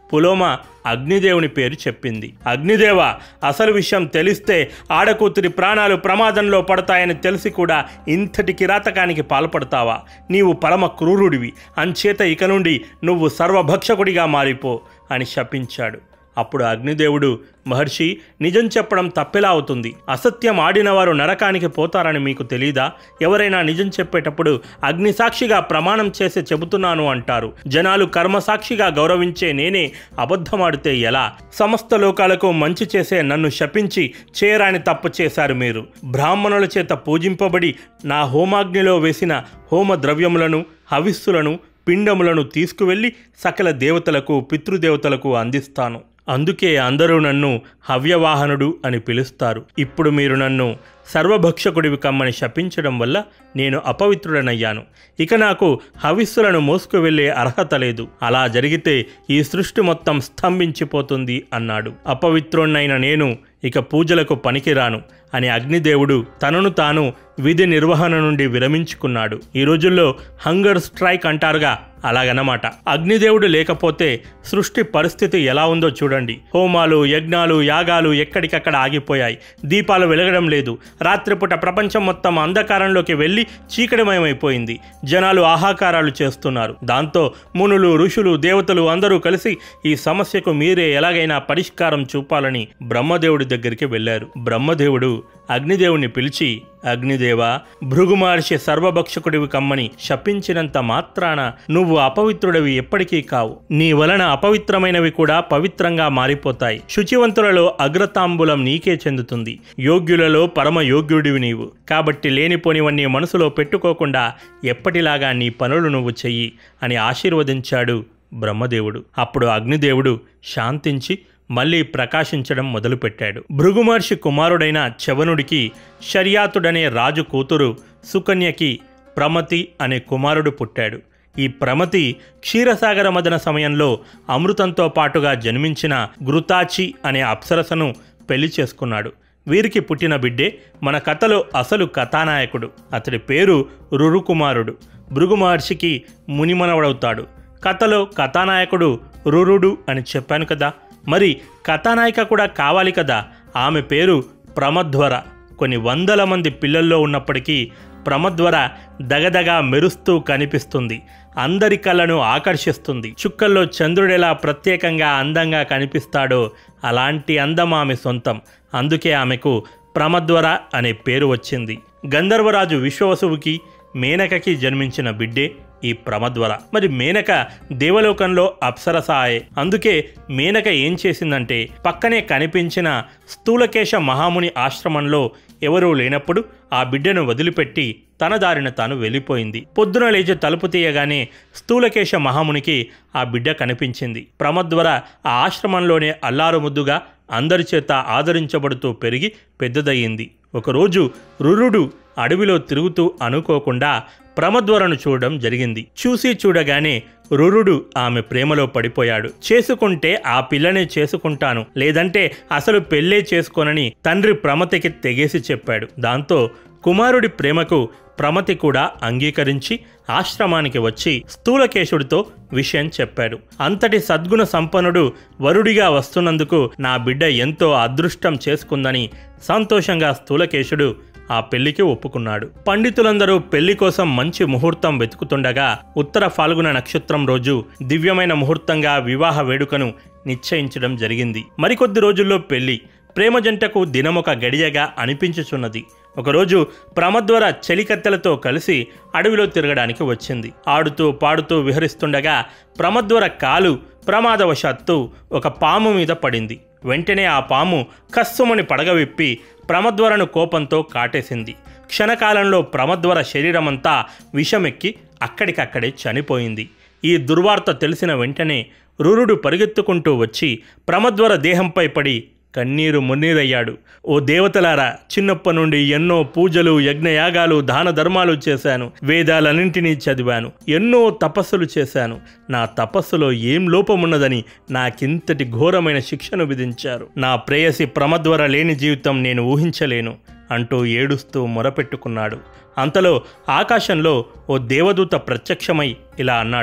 పులోమ అగ్నిదేవుని పేరు చెప్పింది అగ్నిదేవ అసలు విషయం తెలిస్తే ఆడకూతురి ప్రాణాలు ప్రమాదంలో పడతాయని తెలిసి కూడా ఇంతటి కిరాతకానికి పాల్పడతావా నీవు పరమ క్రూరుడివి అంచేత ఇక నుండి నువ్వు సర్వభక్షకుడిగా మారిపో అని శపించాడు అప్పుడు అగ్నిదేవుడు మహర్షి నిజం చెప్పడం తప్పెలా అవుతుంది అసత్యం ఆడిన వారు నరకానికి పోతారని మీకు తెలీదా ఎవరైనా నిజం చెప్పేటప్పుడు అగ్ని సాక్షిగా ప్రమాణం చేసి చెబుతున్నాను అంటారు జనాలు కర్మ సాక్షిగా గౌరవించే నేనే అబద్ధమాడితే ఎలా సమస్త లోకాలకు మంచి చేసే నన్ను శపించి చేయరాని తప్పు చేశారు మీరు బ్రాహ్మణుల చేత పూజింపబడి నా హోమాగ్నిలో వేసిన హోమ ద్రవ్యములను హవిస్సులను పిండములను తీసుకువెళ్ళి సకల దేవతలకు పితృదేవతలకు అందిస్తాను అందుకే అందరూ నన్ను హవ్యవాహనుడు అని పిలుస్తారు ఇప్పుడు మీరు నన్ను సర్వభక్షకుడివి కమ్మని శపించడం వల్ల నేను అపవిత్రుడనయ్యాను ఇక నాకు హవిస్సులను మోసుకు వెళ్ళే అర్హత లేదు అలా జరిగితే ఈ సృష్టి మొత్తం స్తంభించిపోతుంది అన్నాడు అపవిత్రుణ్ణైన నేను ఇక పూజలకు పనికిరాను అని అగ్నిదేవుడు తనను తాను విధి నిర్వహణ నుండి విరమించుకున్నాడు ఈ రోజుల్లో హంగర్ స్ట్రైక్ అంటారుగా అలాగనమాట అగ్నిదేవుడు లేకపోతే సృష్టి పరిస్థితి ఎలా ఉందో చూడండి హోమాలు యజ్ఞాలు యాగాలు ఎక్కడికక్కడ ఆగిపోయాయి దీపాలు వెలగడం లేదు రాత్రిపూట ప్రపంచం మొత్తం అంధకారంలోకి వెళ్ళి చీకటిమయమైపోయింది జనాలు ఆహాకారాలు చేస్తున్నారు దాంతో మునులు ఋషులు దేవతలు అందరూ కలిసి ఈ సమస్యకు మీరే ఎలాగైనా పరిష్కారం చూపాలని బ్రహ్మదేవుడి దగ్గరికి వెళ్ళారు బ్రహ్మదేవుడు అగ్నిదేవుని పిలిచి అగ్నిదేవ భృగు మహర్షి సర్వభక్షకుడివి కమ్మని శపించినంత మాత్రాన నువ్వు అపవిత్రుడివి ఎప్పటికీ కావు నీ వలన అపవిత్రమైనవి కూడా పవిత్రంగా మారిపోతాయి శుచివంతులలో అగ్రతాంబులం నీకే చెందుతుంది యోగ్యులలో పరమ యోగ్యుడివి నీవు కాబట్టి లేనిపోనివన్నీ మనసులో పెట్టుకోకుండా ఎప్పటిలాగా నీ పనులు నువ్వు చెయ్యి అని ఆశీర్వదించాడు బ్రహ్మదేవుడు అప్పుడు అగ్నిదేవుడు శాంతించి మళ్ళీ ప్రకాశించడం మొదలుపెట్టాడు భృగుమహర్షి కుమారుడైన చవనుడికి షర్యాతుడనే రాజు కూతురు సుకన్యకి ప్రమతి అనే కుమారుడు పుట్టాడు ఈ ప్రమతి క్షీరసాగర మదన సమయంలో అమృతంతో పాటుగా జన్మించిన గృతాచి అనే అప్సరసను పెళ్లి చేసుకున్నాడు వీరికి పుట్టిన బిడ్డే మన కథలో అసలు కథానాయకుడు అతడి పేరు రురుకుమారుడు భృగు మహర్షికి మునిమనవడవుతాడు కథలో కథానాయకుడు రురుడు అని చెప్పాను కదా మరి కథానాయిక కూడా కావాలి కదా ఆమె పేరు ప్రమధ్వర కొన్ని వందల మంది పిల్లల్లో ఉన్నప్పటికీ ప్రమధ్వర దగదగా మెరుస్తూ కనిపిస్తుంది అందరి కళ్ళను ఆకర్షిస్తుంది చుక్కల్లో చంద్రుడెలా ప్రత్యేకంగా అందంగా కనిపిస్తాడో అలాంటి అందం ఆమె సొంతం అందుకే ఆమెకు ప్రమధ్వర అనే పేరు వచ్చింది గంధర్వరాజు విశ్వవసువుకి మేనకకి జన్మించిన బిడ్డే ఈ ప్రమద్వర మరి మేనక దేవలోకంలో అప్సరసాయే అందుకే మేనక ఏం చేసిందంటే పక్కనే కనిపించిన స్థూలకేశ మహాముని ఆశ్రమంలో ఎవరూ లేనప్పుడు ఆ బిడ్డను వదిలిపెట్టి తన దారిన తాను వెళ్ళిపోయింది పొద్దున లేచి తలుపు తీయగానే స్థూలకేశ మహామునికి ఆ బిడ్డ కనిపించింది ప్రమద్వర ఆ ఆశ్రమంలోనే అల్లారు ముద్దుగా అందరి చేత ఆదరించబడుతూ పెరిగి పెద్దదయ్యింది ఒకరోజు రురుడు అడవిలో తిరుగుతూ అనుకోకుండా ప్రమద్వరను చూడడం జరిగింది చూసి చూడగానే రురుడు ఆమె ప్రేమలో పడిపోయాడు చేసుకుంటే ఆ పిల్లనే చేసుకుంటాను లేదంటే అసలు పెళ్ళే చేసుకోనని తండ్రి ప్రమతికి తెగేసి చెప్పాడు దాంతో కుమారుడి ప్రేమకు ప్రమతి కూడా అంగీకరించి ఆశ్రమానికి వచ్చి స్థూలకేశుడితో విషయం చెప్పాడు అంతటి సద్గుణ సంపన్నుడు వరుడిగా వస్తున్నందుకు నా బిడ్డ ఎంతో అదృష్టం చేసుకుందని సంతోషంగా స్థూలకేశుడు ఆ పెళ్లికి ఒప్పుకున్నాడు పండితులందరూ పెళ్లి కోసం మంచి ముహూర్తం వెతుకుతుండగా ఉత్తర ఫాల్గుణ నక్షత్రం రోజు దివ్యమైన ముహూర్తంగా వివాహ వేడుకను నిశ్చయించడం జరిగింది మరికొద్ది రోజుల్లో పెళ్లి ప్రేమ జంటకు దినమొక గడియగా అనిపించుచున్నది ఒకరోజు ప్రమద్వర చెలికత్తెలతో కలిసి అడవిలో తిరగడానికి వచ్చింది ఆడుతూ పాడుతూ విహరిస్తుండగా ప్రమద్వర కాలు ప్రమాదవశాత్తు ఒక పాము మీద పడింది వెంటనే ఆ పాము కస్సుమని పడగ విప్పి ప్రమద్వరను కోపంతో కాటేసింది క్షణకాలంలో ప్రమద్వర శరీరమంతా విషమెక్కి అక్కడికక్కడే చనిపోయింది ఈ దుర్వార్త తెలిసిన వెంటనే రురుడు పరిగెత్తుకుంటూ వచ్చి ప్రమద్వర దేహంపై పడి కన్నీరు మున్నీరయ్యాడు ఓ దేవతలారా చిన్నప్పటి నుండి ఎన్నో పూజలు యజ్ఞయాగాలు దాన ధర్మాలు చేశాను వేదాలన్నింటినీ చదివాను ఎన్నో తపస్సులు చేశాను నా తపస్సులో ఏం లోపమున్నదని నాకింతటి ఘోరమైన శిక్షను విధించారు నా ప్రేయసి ప్రమద్వర లేని జీవితం నేను ఊహించలేను అంటూ ఏడుస్తూ మొరపెట్టుకున్నాడు అంతలో ఆకాశంలో ఓ దేవదూత ప్రత్యక్షమై ఇలా అన్నాడు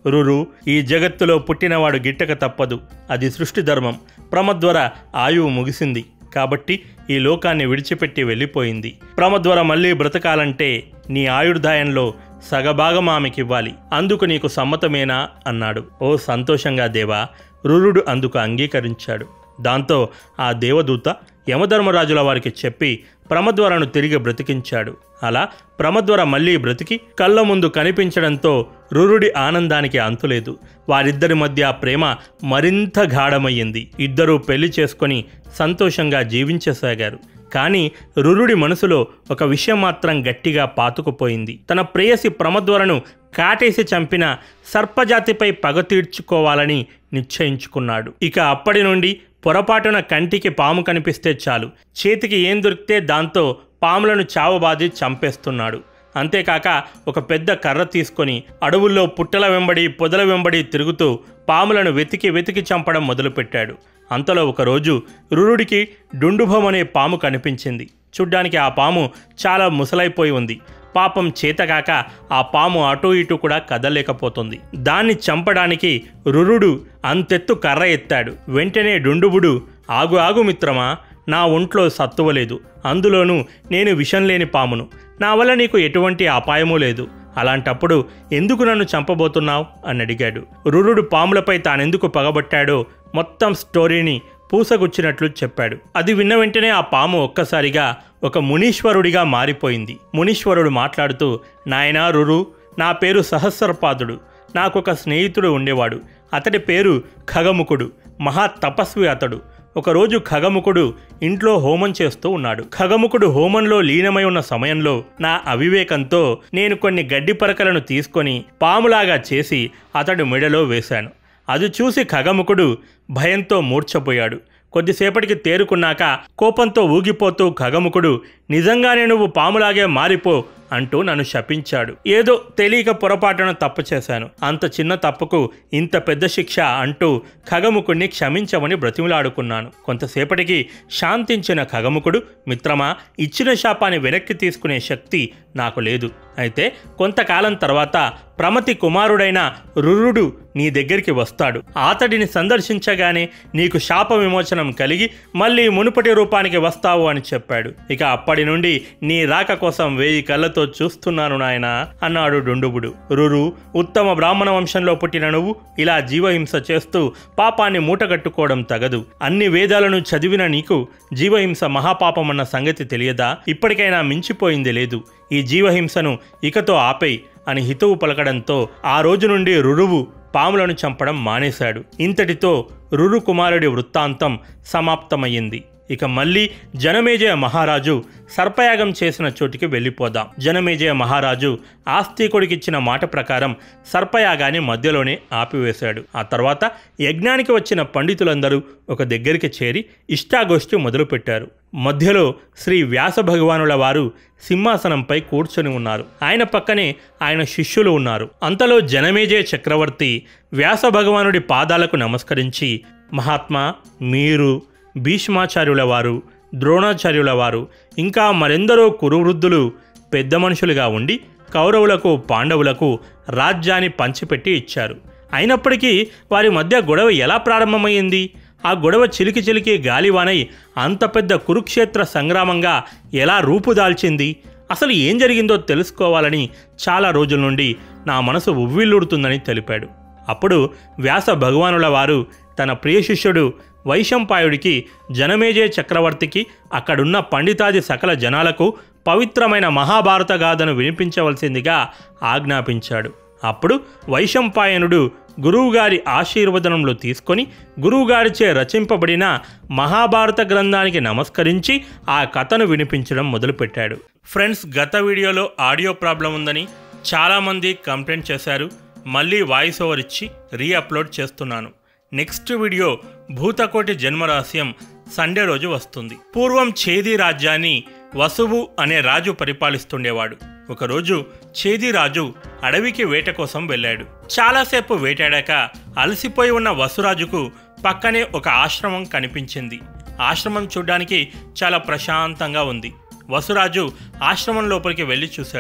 రురు ఈ జగత్తులో పుట్టినవాడు గిట్టక తప్పదు అది సృష్టి ధర్మం ప్రమద్వర ఆయువు ముగిసింది కాబట్టి ఈ లోకాన్ని విడిచిపెట్టి వెళ్ళిపోయింది ప్రమద్వర మళ్ళీ బ్రతకాలంటే నీ ఆయుర్దాయంలో సగభాగం ఆమెకివ్వాలి అందుకు నీకు సమ్మతమేనా అన్నాడు ఓ సంతోషంగా దేవా రురుడు అందుకు అంగీకరించాడు దాంతో ఆ దేవదూత యమధర్మరాజుల వారికి చెప్పి ప్రమద్వరను తిరిగి బ్రతికించాడు అలా ప్రమద్వర మళ్ళీ బ్రతికి కళ్ళ ముందు కనిపించడంతో రురుడి ఆనందానికి అంతులేదు వారిద్దరి మధ్య ప్రేమ మరింత గాఢమయ్యింది ఇద్దరూ పెళ్లి చేసుకొని సంతోషంగా జీవించసాగారు కానీ రురుడి మనసులో ఒక విషయం మాత్రం గట్టిగా పాతుకుపోయింది తన ప్రేయసి ప్రమద్వరను కాటేసి చంపిన సర్పజాతిపై పగ తీర్చుకోవాలని నిశ్చయించుకున్నాడు ఇక అప్పటి నుండి పొరపాటున కంటికి పాము కనిపిస్తే చాలు చేతికి ఏం దొరికితే దాంతో పాములను చావబాది చంపేస్తున్నాడు అంతేకాక ఒక పెద్ద కర్ర తీసుకొని అడవుల్లో పుట్టల వెంబడి పొదల వెంబడి తిరుగుతూ పాములను వెతికి వెతికి చంపడం మొదలుపెట్టాడు అంతలో ఒకరోజు రురుడికి డుండుభం అనే పాము కనిపించింది చూడ్డానికి ఆ పాము చాలా ముసలైపోయి ఉంది పాపం చేతకాక ఆ పాము అటు ఇటు కూడా కదలేకపోతుంది దాన్ని చంపడానికి రురుడు అంతెత్తు కర్ర ఎత్తాడు వెంటనే డుండుబుడు ఆగు ఆగు మిత్రమా నా ఒంట్లో సత్తువలేదు అందులోనూ నేను విషం లేని పామును నా వల్ల నీకు ఎటువంటి అపాయమూ లేదు అలాంటప్పుడు ఎందుకు నన్ను చంపబోతున్నావు అని అడిగాడు రురుడు పాములపై తానెందుకు పగబట్టాడో మొత్తం స్టోరీని పూసగుచ్చినట్లు చెప్పాడు అది విన్న వెంటనే ఆ పాము ఒక్కసారిగా ఒక మునీశ్వరుడిగా మారిపోయింది మునీశ్వరుడు మాట్లాడుతూ నాయనా రురు నా పేరు సహస్రపాదుడు నాకొక స్నేహితుడు ఉండేవాడు అతడి పేరు ఖగముఖుడు మహా తపస్వి అతడు ఒకరోజు ఖగముఖుడు ఇంట్లో హోమం చేస్తూ ఉన్నాడు ఖగముఖుడు హోమంలో లీనమై ఉన్న సమయంలో నా అవివేకంతో నేను కొన్ని గడ్డి పరకలను తీసుకొని పాములాగా చేసి అతడి మెడలో వేశాను అది చూసి ఖగముఖుడు భయంతో మూర్ఛపోయాడు కొద్దిసేపటికి తేరుకున్నాక కోపంతో ఊగిపోతూ ఖగముఖుడు నిజంగానే నువ్వు పాములాగే మారిపో అంటూ నన్ను శపించాడు ఏదో తెలియక పొరపాటున తప్పు చేశాను అంత చిన్న తప్పుకు ఇంత పెద్ద శిక్ష అంటూ ఖగముకుడిని క్షమించమని బ్రతిమలాడుకున్నాను కొంతసేపటికి శాంతించిన ఖగముకుడు మిత్రమా ఇచ్చిన శాపాన్ని వెనక్కి తీసుకునే శక్తి నాకు లేదు అయితే కొంతకాలం తర్వాత ప్రమతి కుమారుడైన రురుడు నీ దగ్గరికి వస్తాడు అతడిని సందర్శించగానే నీకు శాప విమోచనం కలిగి మళ్ళీ మునుపటి రూపానికి వస్తావు అని చెప్పాడు ఇక అప్పటి నుండి నీ రాక కోసం వేయి కళ్ళతో చూస్తున్నాను నాయనా అన్నాడు డుండుబుడు రురు ఉత్తమ బ్రాహ్మణ వంశంలో పుట్టిన నువ్వు ఇలా జీవహింస చేస్తూ పాపాన్ని మూటగట్టుకోవడం తగదు అన్ని వేదాలను చదివిన నీకు జీవహింస మహాపాపమన్న సంగతి తెలియదా ఇప్పటికైనా మించిపోయింది లేదు ఈ జీవహింసను ఇకతో ఆపేయ్ అని హితవు పలకడంతో ఆ రోజు నుండి రురువు పాములను చంపడం మానేశాడు ఇంతటితో రురు కుమారుడి వృత్తాంతం సమాప్తమయ్యింది ఇక మళ్ళీ జనమేజయ మహారాజు సర్పయాగం చేసిన చోటికి వెళ్ళిపోదాం జనమేజయ మహారాజు ఆస్తికుడికిచ్చిన మాట ప్రకారం సర్పయాగాన్ని మధ్యలోనే ఆపివేశాడు ఆ తర్వాత యజ్ఞానికి వచ్చిన పండితులందరూ ఒక దగ్గరికి చేరి ఇష్టాగోష్ఠి మొదలుపెట్టారు మధ్యలో శ్రీ వ్యాస భగవానుల వారు సింహాసనంపై కూర్చొని ఉన్నారు ఆయన పక్కనే ఆయన శిష్యులు ఉన్నారు అంతలో జనమేజయ చక్రవర్తి వ్యాస భగవానుడి పాదాలకు నమస్కరించి మహాత్మా మీరు భీష్మాచార్యుల వారు ద్రోణాచార్యుల వారు ఇంకా మరెందరో కురువృద్ధులు పెద్ద మనుషులుగా ఉండి కౌరవులకు పాండవులకు రాజ్యాన్ని పంచిపెట్టి ఇచ్చారు అయినప్పటికీ వారి మధ్య గొడవ ఎలా ప్రారంభమైంది ఆ గొడవ చిలికి చిలికి గాలివానై అంత పెద్ద కురుక్షేత్ర సంగ్రామంగా ఎలా రూపుదాల్చింది అసలు ఏం జరిగిందో తెలుసుకోవాలని చాలా రోజుల నుండి నా మనసు ఉవ్విల్లుడుతుందని తెలిపాడు అప్పుడు వ్యాస భగవానుల వారు తన ప్రియ శిష్యుడు వైశంపాయుడికి జనమేజయ చక్రవర్తికి అక్కడున్న పండితాది సకల జనాలకు పవిత్రమైన మహాభారత గాథను వినిపించవలసిందిగా ఆజ్ఞాపించాడు అప్పుడు వైశంపాయనుడు గురువుగారి ఆశీర్వదనంలో తీసుకొని గురువుగారిచే రచింపబడిన మహాభారత గ్రంథానికి నమస్కరించి ఆ కథను వినిపించడం మొదలుపెట్టాడు ఫ్రెండ్స్ గత వీడియోలో ఆడియో ప్రాబ్లం ఉందని చాలామంది కంప్లైంట్ చేశారు మళ్ళీ వాయిస్ ఓవర్ ఇచ్చి రీ అప్లోడ్ చేస్తున్నాను నెక్స్ట్ వీడియో భూతకోటి జన్మరహస్యం సండే రోజు వస్తుంది పూర్వం ఛేది రాజ్యాన్ని వసువు అనే రాజు పరిపాలిస్తుండేవాడు ఒకరోజు ఛేది రాజు అడవికి వేట కోసం వెళ్ళాడు చాలాసేపు వేటాడాక అలసిపోయి ఉన్న వసురాజుకు పక్కనే ఒక ఆశ్రమం కనిపించింది ఆశ్రమం చూడ్డానికి చాలా ప్రశాంతంగా ఉంది వసురాజు ఆశ్రమం లోపలికి వెళ్ళి చూశాడు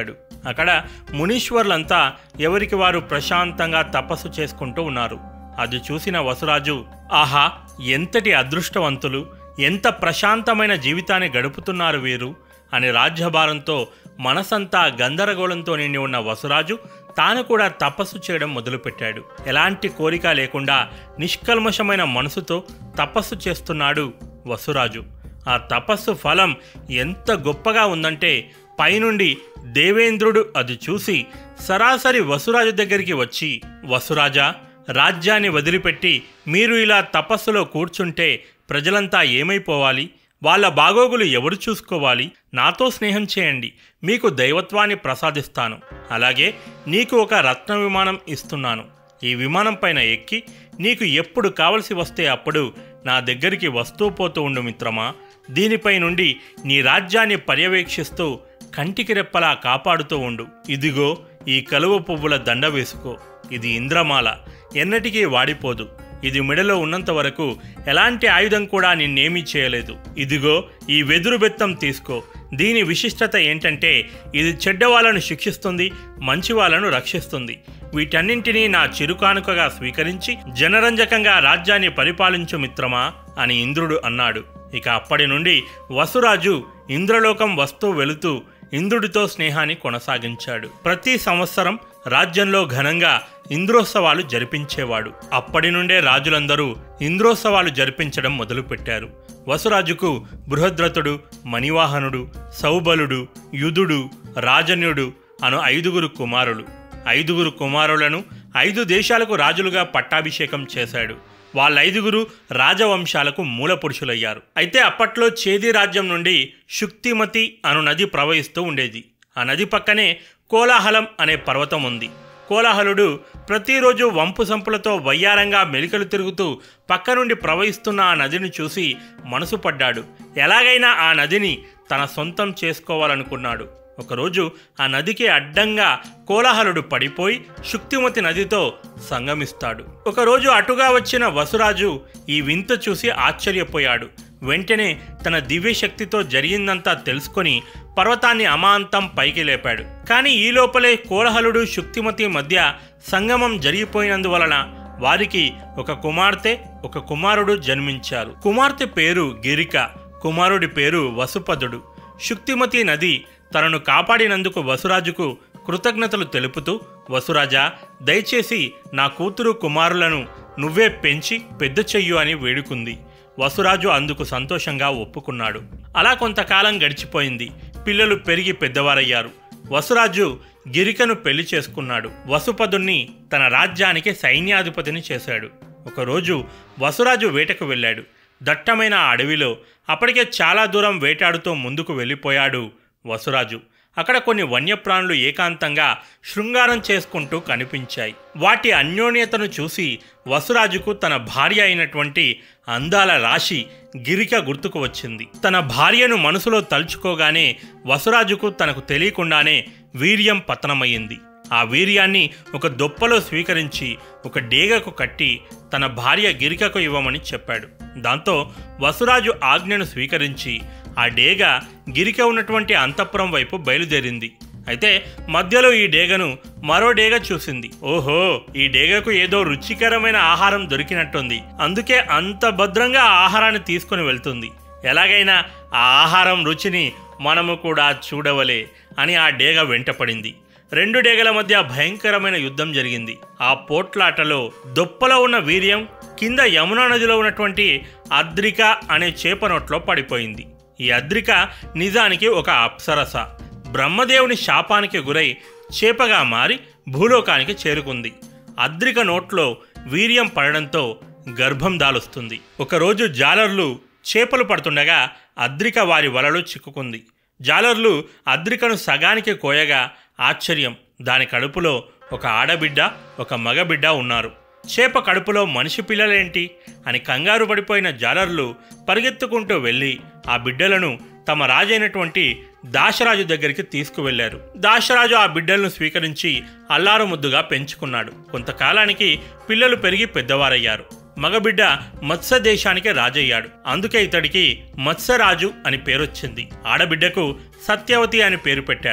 అక్కడ మునీశ్వర్లంతా ఎవరికి వారు ప్రశాంతంగా తపస్సు చేసుకుంటూ ఉన్నారు అది చూసిన వసురాజు ఆహా ఎంతటి అదృష్టవంతులు ఎంత ప్రశాంతమైన జీవితాన్ని గడుపుతున్నారు వీరు అని రాజ్యభారంతో మనసంతా గందరగోళంతో నిండి ఉన్న వసురాజు తాను కూడా తపస్సు చేయడం మొదలుపెట్టాడు ఎలాంటి కోరిక లేకుండా నిష్కల్మషమైన మనసుతో తపస్సు చేస్తున్నాడు వసురాజు ఆ తపస్సు ఫలం ఎంత గొప్పగా ఉందంటే పైనుండి దేవేంద్రుడు అది చూసి సరాసరి వసురాజు దగ్గరికి వచ్చి వసురాజా రాజ్యాన్ని వదిలిపెట్టి మీరు ఇలా తపస్సులో కూర్చుంటే ప్రజలంతా ఏమైపోవాలి వాళ్ళ బాగోగులు ఎవరు చూసుకోవాలి నాతో స్నేహం చేయండి మీకు దైవత్వాన్ని ప్రసాదిస్తాను అలాగే నీకు ఒక రత్న విమానం ఇస్తున్నాను ఈ విమానం పైన ఎక్కి నీకు ఎప్పుడు కావలసి వస్తే అప్పుడు నా దగ్గరికి వస్తూ పోతూ ఉండు మిత్రమా దీనిపై నుండి నీ రాజ్యాన్ని పర్యవేక్షిస్తూ కంటికి రెప్పలా కాపాడుతూ ఉండు ఇదిగో ఈ కలువ పువ్వుల దండ వేసుకో ఇది ఇంద్రమాల ఎన్నటికీ వాడిపోదు ఇది మెడలో ఉన్నంత వరకు ఎలాంటి ఆయుధం కూడా నిన్నేమీ చేయలేదు ఇదిగో ఈ వెదురు బెత్తం తీసుకో దీని విశిష్టత ఏంటంటే ఇది చెడ్డ వాళ్ళను శిక్షిస్తుంది మంచి వాళ్ళను రక్షిస్తుంది వీటన్నింటినీ నా చిరుకానుకగా స్వీకరించి జనరంజకంగా రాజ్యాన్ని పరిపాలించు మిత్రమా అని ఇంద్రుడు అన్నాడు ఇక అప్పటి నుండి వసురాజు ఇంద్రలోకం వస్తూ వెళుతూ ఇంద్రుడితో స్నేహాన్ని కొనసాగించాడు ప్రతి సంవత్సరం రాజ్యంలో ఘనంగా ఇంద్రోత్సవాలు జరిపించేవాడు అప్పటి నుండే రాజులందరూ ఇంద్రోత్సవాలు జరిపించడం మొదలుపెట్టారు వసురాజుకు బృహద్రథుడు మణివాహనుడు సౌబలుడు యుధుడు రాజన్యుడు అను ఐదుగురు కుమారులు ఐదుగురు కుమారులను ఐదు దేశాలకు రాజులుగా పట్టాభిషేకం చేశాడు వాళ్ళైదుగురు రాజవంశాలకు మూల పురుషులయ్యారు అయితే అప్పట్లో చేది రాజ్యం నుండి శుక్తిమతి అను నది ప్రవహిస్తూ ఉండేది ఆ నది పక్కనే కోలాహలం అనే పర్వతం ఉంది కోలాహలుడు ప్రతిరోజు వంపు సంపులతో వయ్యారంగా మెలికలు తిరుగుతూ పక్క నుండి ప్రవహిస్తున్న ఆ నదిని చూసి మనసు పడ్డాడు ఎలాగైనా ఆ నదిని తన సొంతం చేసుకోవాలనుకున్నాడు ఒకరోజు ఆ నదికి అడ్డంగా కోలాహలుడు పడిపోయి శుక్తిమతి నదితో సంగమిస్తాడు ఒకరోజు అటుగా వచ్చిన వసురాజు ఈ వింత చూసి ఆశ్చర్యపోయాడు వెంటనే తన దివ్యశక్తితో జరిగిందంతా తెలుసుకొని పర్వతాన్ని అమాంతం పైకి లేపాడు కానీ ఈ లోపలే కోలాహలుడు శుక్తిమతి మధ్య సంగమం జరిగిపోయినందువలన వారికి ఒక కుమార్తె ఒక కుమారుడు జన్మించారు కుమార్తె పేరు గిరిక కుమారుడి పేరు వసుపదుడు శుక్తిమతి నది తనను కాపాడినందుకు వసురాజుకు కృతజ్ఞతలు తెలుపుతూ వసురాజా దయచేసి నా కూతురు కుమారులను నువ్వే పెంచి పెద్ద చెయ్యు అని వేడుకుంది వసురాజు అందుకు సంతోషంగా ఒప్పుకున్నాడు అలా కొంతకాలం గడిచిపోయింది పిల్లలు పెరిగి పెద్దవారయ్యారు వసురాజు గిరికను పెళ్లి చేసుకున్నాడు వసుపదుణ్ణి తన రాజ్యానికి సైన్యాధిపతిని చేశాడు ఒకరోజు వసురాజు వేటకు వెళ్ళాడు దట్టమైన ఆ అడవిలో అప్పటికే చాలా దూరం వేటాడుతూ ముందుకు వెళ్ళిపోయాడు వసురాజు అక్కడ కొన్ని వన్యప్రాణులు ఏకాంతంగా శృంగారం చేసుకుంటూ కనిపించాయి వాటి అన్యోన్యతను చూసి వసురాజుకు తన భార్య అయినటువంటి అందాల రాశి గిరిక గుర్తుకు వచ్చింది తన భార్యను మనసులో తలుచుకోగానే వసురాజుకు తనకు తెలియకుండానే వీర్యం పతనమయ్యింది ఆ వీర్యాన్ని ఒక దొప్పలో స్వీకరించి ఒక డేగకు కట్టి తన భార్య గిరికకు ఇవ్వమని చెప్పాడు దాంతో వసురాజు ఆజ్ఞను స్వీకరించి ఆ డేగ గిరిక ఉన్నటువంటి అంతఃపురం వైపు బయలుదేరింది అయితే మధ్యలో ఈ డేగను మరో డేగ చూసింది ఓహో ఈ డేగకు ఏదో రుచికరమైన ఆహారం దొరికినట్టుంది అందుకే అంత భద్రంగా ఆ ఆహారాన్ని తీసుకుని వెళ్తుంది ఎలాగైనా ఆ ఆహారం రుచిని మనము కూడా చూడవలే అని ఆ డేగ వెంటపడింది రెండు డేగల మధ్య భయంకరమైన యుద్ధం జరిగింది ఆ పోట్లాటలో దొప్పలో ఉన్న వీర్యం కింద యమునా నదిలో ఉన్నటువంటి అద్రిక అనే చేప నోట్లో పడిపోయింది ఈ అద్రిక నిజానికి ఒక అప్సరస బ్రహ్మదేవుని శాపానికి గురై చేపగా మారి భూలోకానికి చేరుకుంది అద్రిక నోట్లో వీర్యం పడడంతో గర్భం దాలుస్తుంది ఒకరోజు జాలర్లు చేపలు పడుతుండగా అద్రిక వారి వలలో చిక్కుకుంది జాలర్లు అద్రికను సగానికి కోయగా ఆశ్చర్యం దాని కడుపులో ఒక ఆడబిడ్డ ఒక మగబిడ్డ ఉన్నారు చేప కడుపులో మనిషి పిల్లలేంటి అని కంగారు పడిపోయిన జాలర్లు పరిగెత్తుకుంటూ వెళ్ళి ఆ బిడ్డలను తమ రాజైనటువంటి దాశరాజు దగ్గరికి తీసుకువెళ్లారు దాశరాజు ఆ బిడ్డలను స్వీకరించి అల్లారు ముద్దుగా పెంచుకున్నాడు కొంతకాలానికి పిల్లలు పెరిగి పెద్దవారయ్యారు మగబిడ్డ మత్స్య దేశానికి రాజయ్యాడు అందుకే ఇతడికి మత్స్యరాజు అని పేరొచ్చింది ఆడబిడ్డకు సత్యవతి అని పేరు పెట్టారు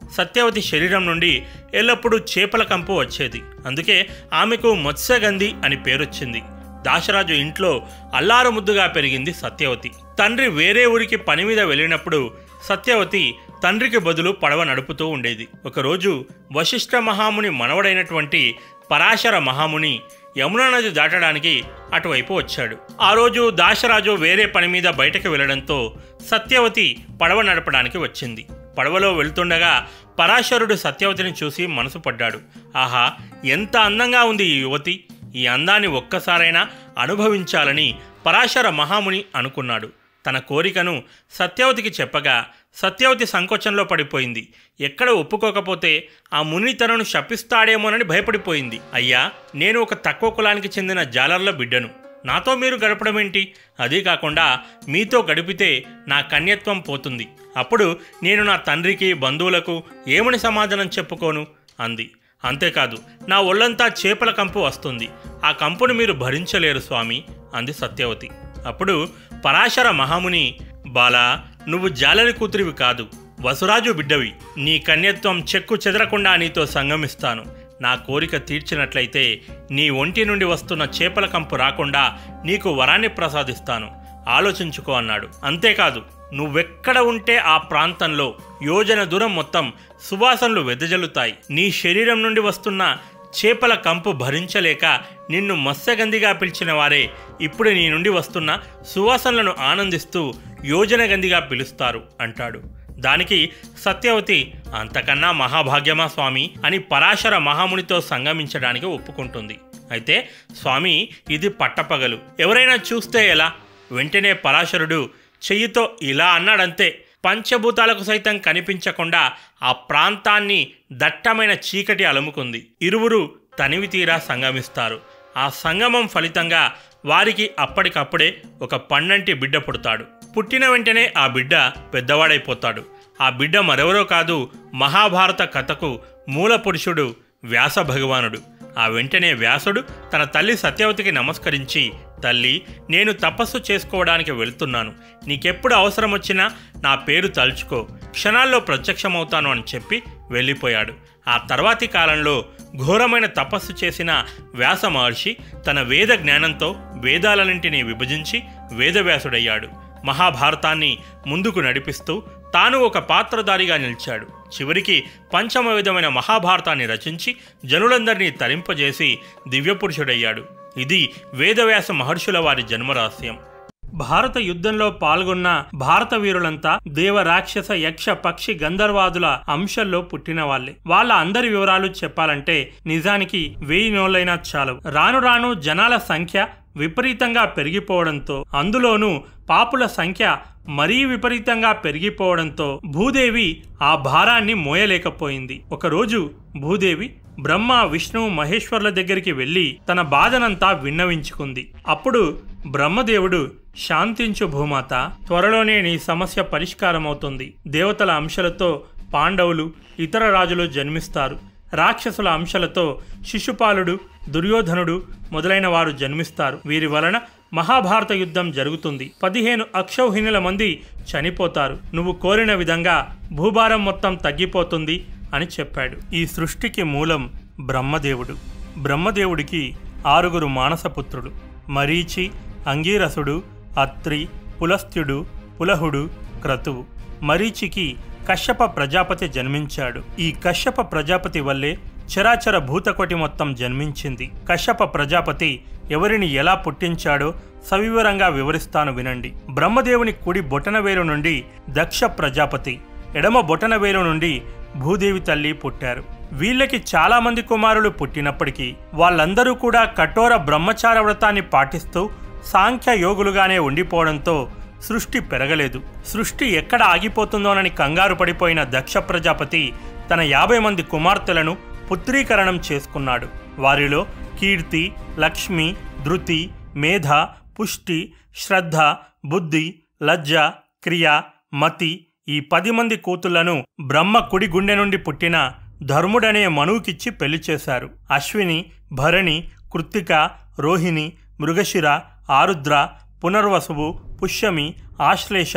సత్యవతి శరీరం నుండి ఎల్లప్పుడూ చేపల కంపు వచ్చేది అందుకే ఆమెకు మత్స్యగంధి అని పేరొచ్చింది దాశరాజు ఇంట్లో అల్లారు ముద్దుగా పెరిగింది సత్యవతి తండ్రి వేరే ఊరికి పని మీద వెళ్ళినప్పుడు సత్యవతి తండ్రికి బదులు పడవ నడుపుతూ ఉండేది ఒకరోజు వశిష్ఠ మహాముని మనవడైనటువంటి పరాశర మహాముని యమునా నది దాటడానికి అటువైపు వచ్చాడు ఆ రోజు దాశరాజు వేరే పని మీద బయటకు వెళ్ళడంతో సత్యవతి పడవ నడపడానికి వచ్చింది పడవలో వెళ్తుండగా పరాశరుడు సత్యవతిని చూసి మనసు పడ్డాడు ఆహా ఎంత అందంగా ఉంది ఈ యువతి ఈ అందాన్ని ఒక్కసారైనా అనుభవించాలని పరాశర మహాముని అనుకున్నాడు తన కోరికను సత్యవతికి చెప్పగా సత్యవతి సంకోచంలో పడిపోయింది ఎక్కడ ఒప్పుకోకపోతే ఆ ముని తనను శపిస్తాడేమోనని భయపడిపోయింది అయ్యా నేను ఒక తక్కువ కులానికి చెందిన జాలర్ల బిడ్డను నాతో మీరు గడపడమేంటి అదీ కాకుండా మీతో గడిపితే నా కన్యత్వం పోతుంది అప్పుడు నేను నా తండ్రికి బంధువులకు ఏమని సమాధానం చెప్పుకోను అంది అంతేకాదు నా ఒళ్ళంతా చేపల కంపు వస్తుంది ఆ కంపును మీరు భరించలేరు స్వామి అంది సత్యవతి అప్పుడు పరాశర మహాముని బాలా నువ్వు జాలరి కూతురివి కాదు వసురాజు బిడ్డవి నీ కన్యత్వం చెక్కు చెదరకుండా నీతో సంగమిస్తాను నా కోరిక తీర్చినట్లయితే నీ ఒంటి నుండి వస్తున్న చేపల కంపు రాకుండా నీకు వరాన్ని ప్రసాదిస్తాను ఆలోచించుకో అన్నాడు అంతేకాదు నువ్వెక్కడ ఉంటే ఆ ప్రాంతంలో యోజన దూరం మొత్తం సువాసనలు వెదజల్లుతాయి నీ శరీరం నుండి వస్తున్న చేపల కంపు భరించలేక నిన్ను మత్స్యగంధిగా పిలిచిన వారే ఇప్పుడు నీ నుండి వస్తున్న సువాసనలను ఆనందిస్తూ యోజనగంధిగా పిలుస్తారు అంటాడు దానికి సత్యవతి అంతకన్నా మహాభాగ్యమా స్వామి అని పరాశర మహామునితో సంగమించడానికి ఒప్పుకుంటుంది అయితే స్వామి ఇది పట్టపగలు ఎవరైనా చూస్తే ఎలా వెంటనే పరాశరుడు చెయ్యితో ఇలా అన్నాడంతే పంచభూతాలకు సైతం కనిపించకుండా ఆ ప్రాంతాన్ని దట్టమైన చీకటి అలుముకుంది ఇరువురు తనివి తీరా సంగమిస్తారు ఆ సంగమం ఫలితంగా వారికి అప్పటికప్పుడే ఒక పన్నంటి బిడ్డ పుడతాడు పుట్టిన వెంటనే ఆ బిడ్డ పెద్దవాడైపోతాడు ఆ బిడ్డ మరెవరో కాదు మహాభారత కథకు మూల పురుషుడు వ్యాస భగవానుడు ఆ వెంటనే వ్యాసుడు తన తల్లి సత్యవతికి నమస్కరించి తల్లి నేను తపస్సు చేసుకోవడానికి వెళ్తున్నాను నీకెప్పుడు అవసరం వచ్చినా నా పేరు తలుచుకో క్షణాల్లో ప్రత్యక్షమవుతాను అని చెప్పి వెళ్ళిపోయాడు ఆ తర్వాతి కాలంలో ఘోరమైన తపస్సు చేసిన వ్యాస మహర్షి తన వేద జ్ఞానంతో వేదాలన్నింటినీ విభజించి వేదవ్యాసుడయ్యాడు మహాభారతాన్ని ముందుకు నడిపిస్తూ తాను ఒక పాత్రధారిగా నిలిచాడు చివరికి పంచమ విధమైన మహాభారతాన్ని రచించి జనులందరినీ తరింపజేసి దివ్యపురుషుడయ్యాడు ఇది వేదవ్యాస మహర్షుల వారి జన్మరహస్యం భారత యుద్ధంలో పాల్గొన్న భారత వీరులంతా దేవ రాక్షస యక్ష పక్షి గంధర్వాదుల అంశంలో పుట్టిన వాళ్ళే వాళ్ళ అందరి వివరాలు చెప్పాలంటే నిజానికి వెయ్యి నోళ్ళైనా చాలవు రాను రాను జనాల సంఖ్య విపరీతంగా పెరిగిపోవడంతో అందులోనూ పాపుల సంఖ్య మరీ విపరీతంగా పెరిగిపోవడంతో భూదేవి ఆ భారాన్ని మోయలేకపోయింది ఒకరోజు భూదేవి బ్రహ్మ విష్ణు మహేశ్వర్ల దగ్గరికి వెళ్ళి తన బాధనంతా విన్నవించుకుంది అప్పుడు బ్రహ్మదేవుడు శాంతించు భూమాత త్వరలోనే నీ సమస్య పరిష్కారమవుతుంది దేవతల అంశలతో పాండవులు ఇతర రాజులు జన్మిస్తారు రాక్షసుల అంశలతో శిశుపాలుడు దుర్యోధనుడు మొదలైన వారు జన్మిస్తారు వీరి వలన మహాభారత యుద్ధం జరుగుతుంది పదిహేను అక్షౌహిణుల మంది చనిపోతారు నువ్వు కోరిన విధంగా భూభారం మొత్తం తగ్గిపోతుంది అని చెప్పాడు ఈ సృష్టికి మూలం బ్రహ్మదేవుడు బ్రహ్మదేవుడికి ఆరుగురు మానసపుత్రులు మరీచి అంగీరసుడు అత్రి పులస్త్యుడు పులహుడు క్రతువు మరీచికి కశ్యప ప్రజాపతి జన్మించాడు ఈ కశ్యప ప్రజాపతి వల్లే చరాచర భూతకోటి మొత్తం జన్మించింది కశ్యప ప్రజాపతి ఎవరిని ఎలా పుట్టించాడో సవివరంగా వివరిస్తాను వినండి బ్రహ్మదేవుని కుడి బొటనవేలు నుండి దక్ష ప్రజాపతి ఎడమ బొటనవేలు నుండి భూదేవి తల్లి పుట్టారు వీళ్ళకి చాలా మంది కుమారులు పుట్టినప్పటికీ వాళ్ళందరూ కూడా కఠోర బ్రహ్మచార వ్రతాన్ని పాటిస్తూ సాంఖ్య యోగులుగానే ఉండిపోవడంతో సృష్టి పెరగలేదు సృష్టి ఎక్కడ ఆగిపోతుందోనని కంగారు పడిపోయిన దక్ష ప్రజాపతి తన యాభై మంది కుమార్తెలను పుత్రీకరణం చేసుకున్నాడు వారిలో కీర్తి లక్ష్మి ధృతి మేధ పుష్టి శ్రద్ధ బుద్ధి లజ్జ క్రియ మతి ఈ పది మంది కూతుళ్లను బ్రహ్మ కుడి గుండె నుండి పుట్టిన ధర్ముడనే మనువుకిచ్చి పెళ్లి చేశారు అశ్విని భరణి కృత్తిక రోహిణి మృగశిర ఆరుద్ర పునర్వసువు పుష్యమి ఆశ్లేష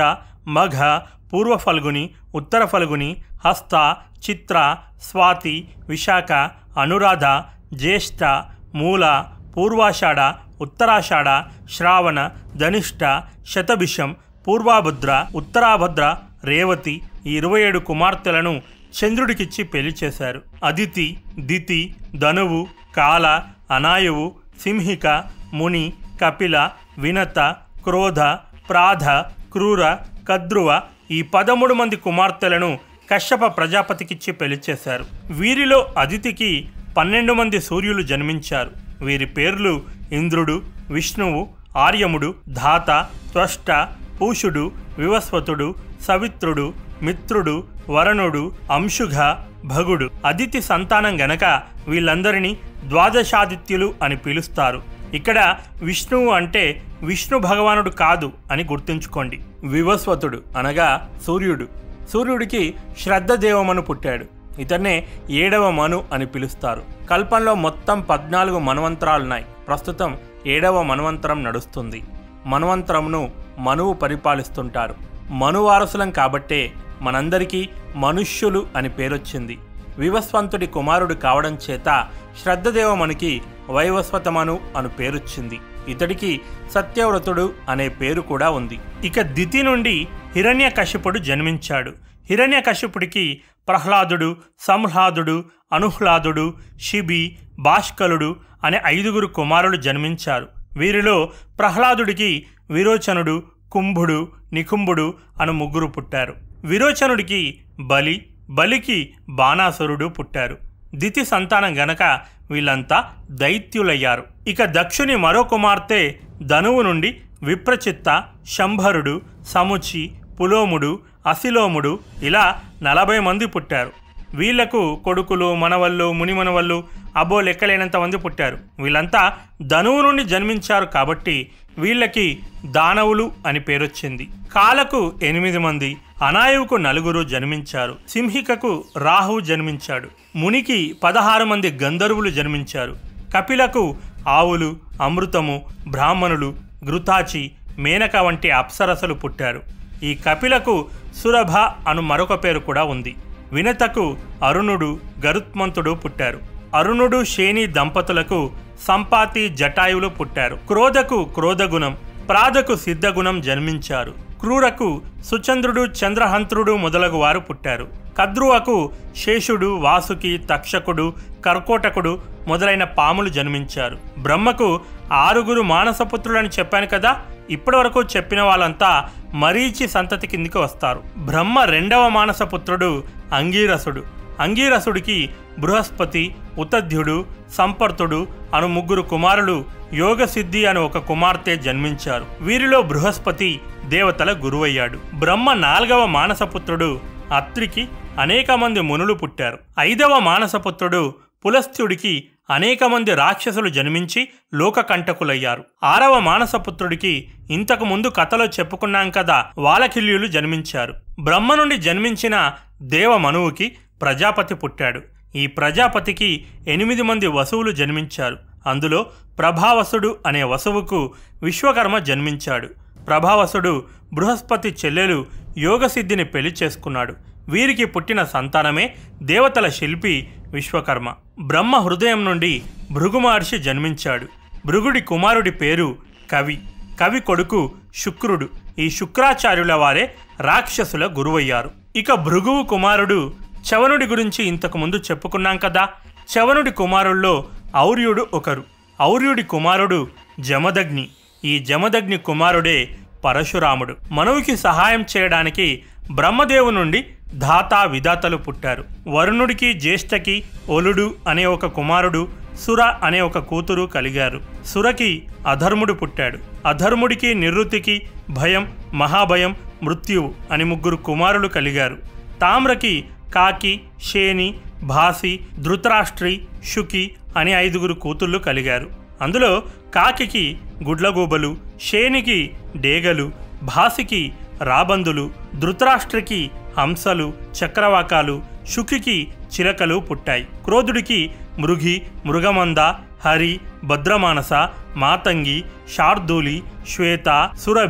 మఘ పూర్వ ఫల్గుని ఉత్తర ఫల్గుని హస్త చిత్ర స్వాతి విశాఖ అనురాధ జ్యేష్ఠ మూల పూర్వాషాఢ ఉత్తరాషాఢ శ్రావణ ధనిష్ట శతభిషం పూర్వాభద్ర ఉత్తరాభద్ర రేవతి ఈ ఇరవై ఏడు కుమార్తెలను చంద్రుడికిచ్చి పెళ్లి చేశారు అదితి దితి ధనువు కాల అనాయువు సింహిక ముని కపిల వినత క్రోధ ప్రాధ క్రూర కద్రువ ఈ పదమూడు మంది కుమార్తెలను కశ్యప ప్రజాపతికిచ్చి పెళ్లి చేశారు వీరిలో అదితికి పన్నెండు మంది సూర్యులు జన్మించారు వీరి పేర్లు ఇంద్రుడు విష్ణువు ఆర్యముడు ధాత త్వష్ట పూషుడు వివస్వతుడు సవిత్రుడు మిత్రుడు వరణుడు అంశుఘ భగుడు అదితి సంతానం గనక వీళ్ళందరినీ ద్వాదశాదిత్యులు అని పిలుస్తారు ఇక్కడ విష్ణువు అంటే విష్ణు భగవానుడు కాదు అని గుర్తుంచుకోండి వివస్వతుడు అనగా సూర్యుడు సూర్యుడికి శ్రద్ధ దేవమను పుట్టాడు ఇతన్నే ఏడవ మను అని పిలుస్తారు కల్పంలో మొత్తం పద్నాలుగు మన్వంతరాలున్నాయి ప్రస్తుతం ఏడవ మన్వంతరం నడుస్తుంది మన్వంతరంను మనువు పరిపాలిస్తుంటారు మను వారసులం కాబట్టే మనందరికీ మనుష్యులు అని పేరొచ్చింది వివస్వంతుడి కుమారుడు కావడం చేత శ్రద్ధదేవమనికి వైవస్వతమను అను పేరొచ్చింది ఇతడికి సత్యవ్రతుడు అనే పేరు కూడా ఉంది ఇక దితి నుండి హిరణ్యకశిపుడు జన్మించాడు హిరణ్యకశిపుడికి ప్రహ్లాదుడు సంహ్లాదుడు అనుహ్లాదుడు శిబి భాష్కలుడు అనే ఐదుగురు కుమారులు జన్మించారు వీరిలో ప్రహ్లాదుడికి విరోచనుడు కుంభుడు నికుంభుడు అను ముగ్గురు పుట్టారు విరోచనుడికి బలి బలికి బాణాసురుడు పుట్టారు దితి సంతానం గనక వీళ్ళంతా దైత్యులయ్యారు ఇక దక్షుని మరో కుమార్తె ధనువు నుండి విప్రచిత్త శంభరుడు సముచి పులోముడు అసిలోముడు ఇలా నలభై మంది పుట్టారు వీళ్లకు కొడుకులు మనవళ్ళు మునిమనవళ్ళు అబ్బో లెక్కలేనంత మంది పుట్టారు వీళ్ళంతా ధనువు నుండి జన్మించారు కాబట్టి వీళ్ళకి దానవులు అని పేరొచ్చింది కాలకు ఎనిమిది మంది అనాయువుకు నలుగురు జన్మించారు సింహికకు రాహు జన్మించాడు మునికి పదహారు మంది గంధర్వులు జన్మించారు కపిలకు ఆవులు అమృతము బ్రాహ్మణులు ఘృతాచి మేనక వంటి అప్సరసలు పుట్టారు ఈ కపిలకు సురభ అను మరొక పేరు కూడా ఉంది వినతకు అరుణుడు గరుత్మంతుడు పుట్టారు అరుణుడు శేని దంపతులకు సంపాతి జటాయువులు పుట్టారు క్రోధకు క్రోధగుణం ప్రాధకు సిద్ధగుణం జన్మించారు క్రూరకు సుచంద్రుడు చంద్రహంత్రుడు మొదలగు వారు పుట్టారు కద్రువకు శేషుడు వాసుకి తక్షకుడు కర్కోటకుడు మొదలైన పాములు జన్మించారు బ్రహ్మకు ఆరుగురు మానసపుత్రులని చెప్పాను కదా ఇప్పటివరకు చెప్పిన వాళ్ళంతా మరీచి సంతతి కిందికి వస్తారు బ్రహ్మ రెండవ మానసపుత్రుడు అంగీరసుడు అంగీరసుడికి బృహస్పతి ఉతధ్యుడు సంపర్తుడు అను ముగ్గురు కుమారులు యోగసిద్ధి అని ఒక కుమార్తె జన్మించారు వీరిలో బృహస్పతి దేవతల గురువయ్యాడు బ్రహ్మ నాలుగవ మానసపుత్రుడు అత్రికి అనేక మంది మునులు పుట్టారు ఐదవ మానసపుత్రుడు పులస్త్యుడికి అనేక మంది రాక్షసులు జన్మించి లోకకంటకులయ్యారు ఆరవ మానసపుత్రుడికి ఇంతకు ముందు కథలో చెప్పుకున్నాం కదా వాలకిల్యులు జన్మించారు బ్రహ్మ నుండి జన్మించిన దేవ మనువుకి ప్రజాపతి పుట్టాడు ఈ ప్రజాపతికి ఎనిమిది మంది వసువులు జన్మించారు అందులో ప్రభావసుడు అనే వసువుకు విశ్వకర్మ జన్మించాడు ప్రభావసుడు బృహస్పతి చెల్లెలు యోగసిద్ధిని పెళ్లి చేసుకున్నాడు వీరికి పుట్టిన సంతానమే దేవతల శిల్పి విశ్వకర్మ బ్రహ్మ హృదయం నుండి భృగు మహర్షి జన్మించాడు భృగుడి కుమారుడి పేరు కవి కవి కొడుకు శుక్రుడు ఈ శుక్రాచార్యుల వారే రాక్షసుల గురువయ్యారు ఇక భృగువు కుమారుడు చవనుడి గురించి ఇంతకు ముందు చెప్పుకున్నాం కదా చవనుడి కుమారుల్లో ఔర్యుడు ఒకరు ఔర్యుడి కుమారుడు జమదగ్ని ఈ జమదగ్ని కుమారుడే పరశురాముడు మనువుకి సహాయం చేయడానికి బ్రహ్మదేవు నుండి ధాత విధాతలు పుట్టారు వరుణుడికి జ్యేష్ఠకి ఒలుడు అనే ఒక కుమారుడు సుర అనే ఒక కూతురు కలిగారు సురకి అధర్ముడు పుట్టాడు అధర్ముడికి నివృత్తికి భయం మహాభయం మృత్యువు అని ముగ్గురు కుమారులు కలిగారు తామ్రకి కాకి శేని భాసి ధృతరాష్ట్రి శుకి అని ఐదుగురు కూతుళ్ళు కలిగారు అందులో కాకికి గుడ్లగూబలు శేనికి డేగలు భాసికి రాబందులు ధృతరాష్ట్రకి హంసలు చక్రవాకాలు శుకికి చిలకలు పుట్టాయి క్రోధుడికి మృగి మృగమంద హరి భద్రమానస మాతంగి శార్దూలి శ్వేత సురభి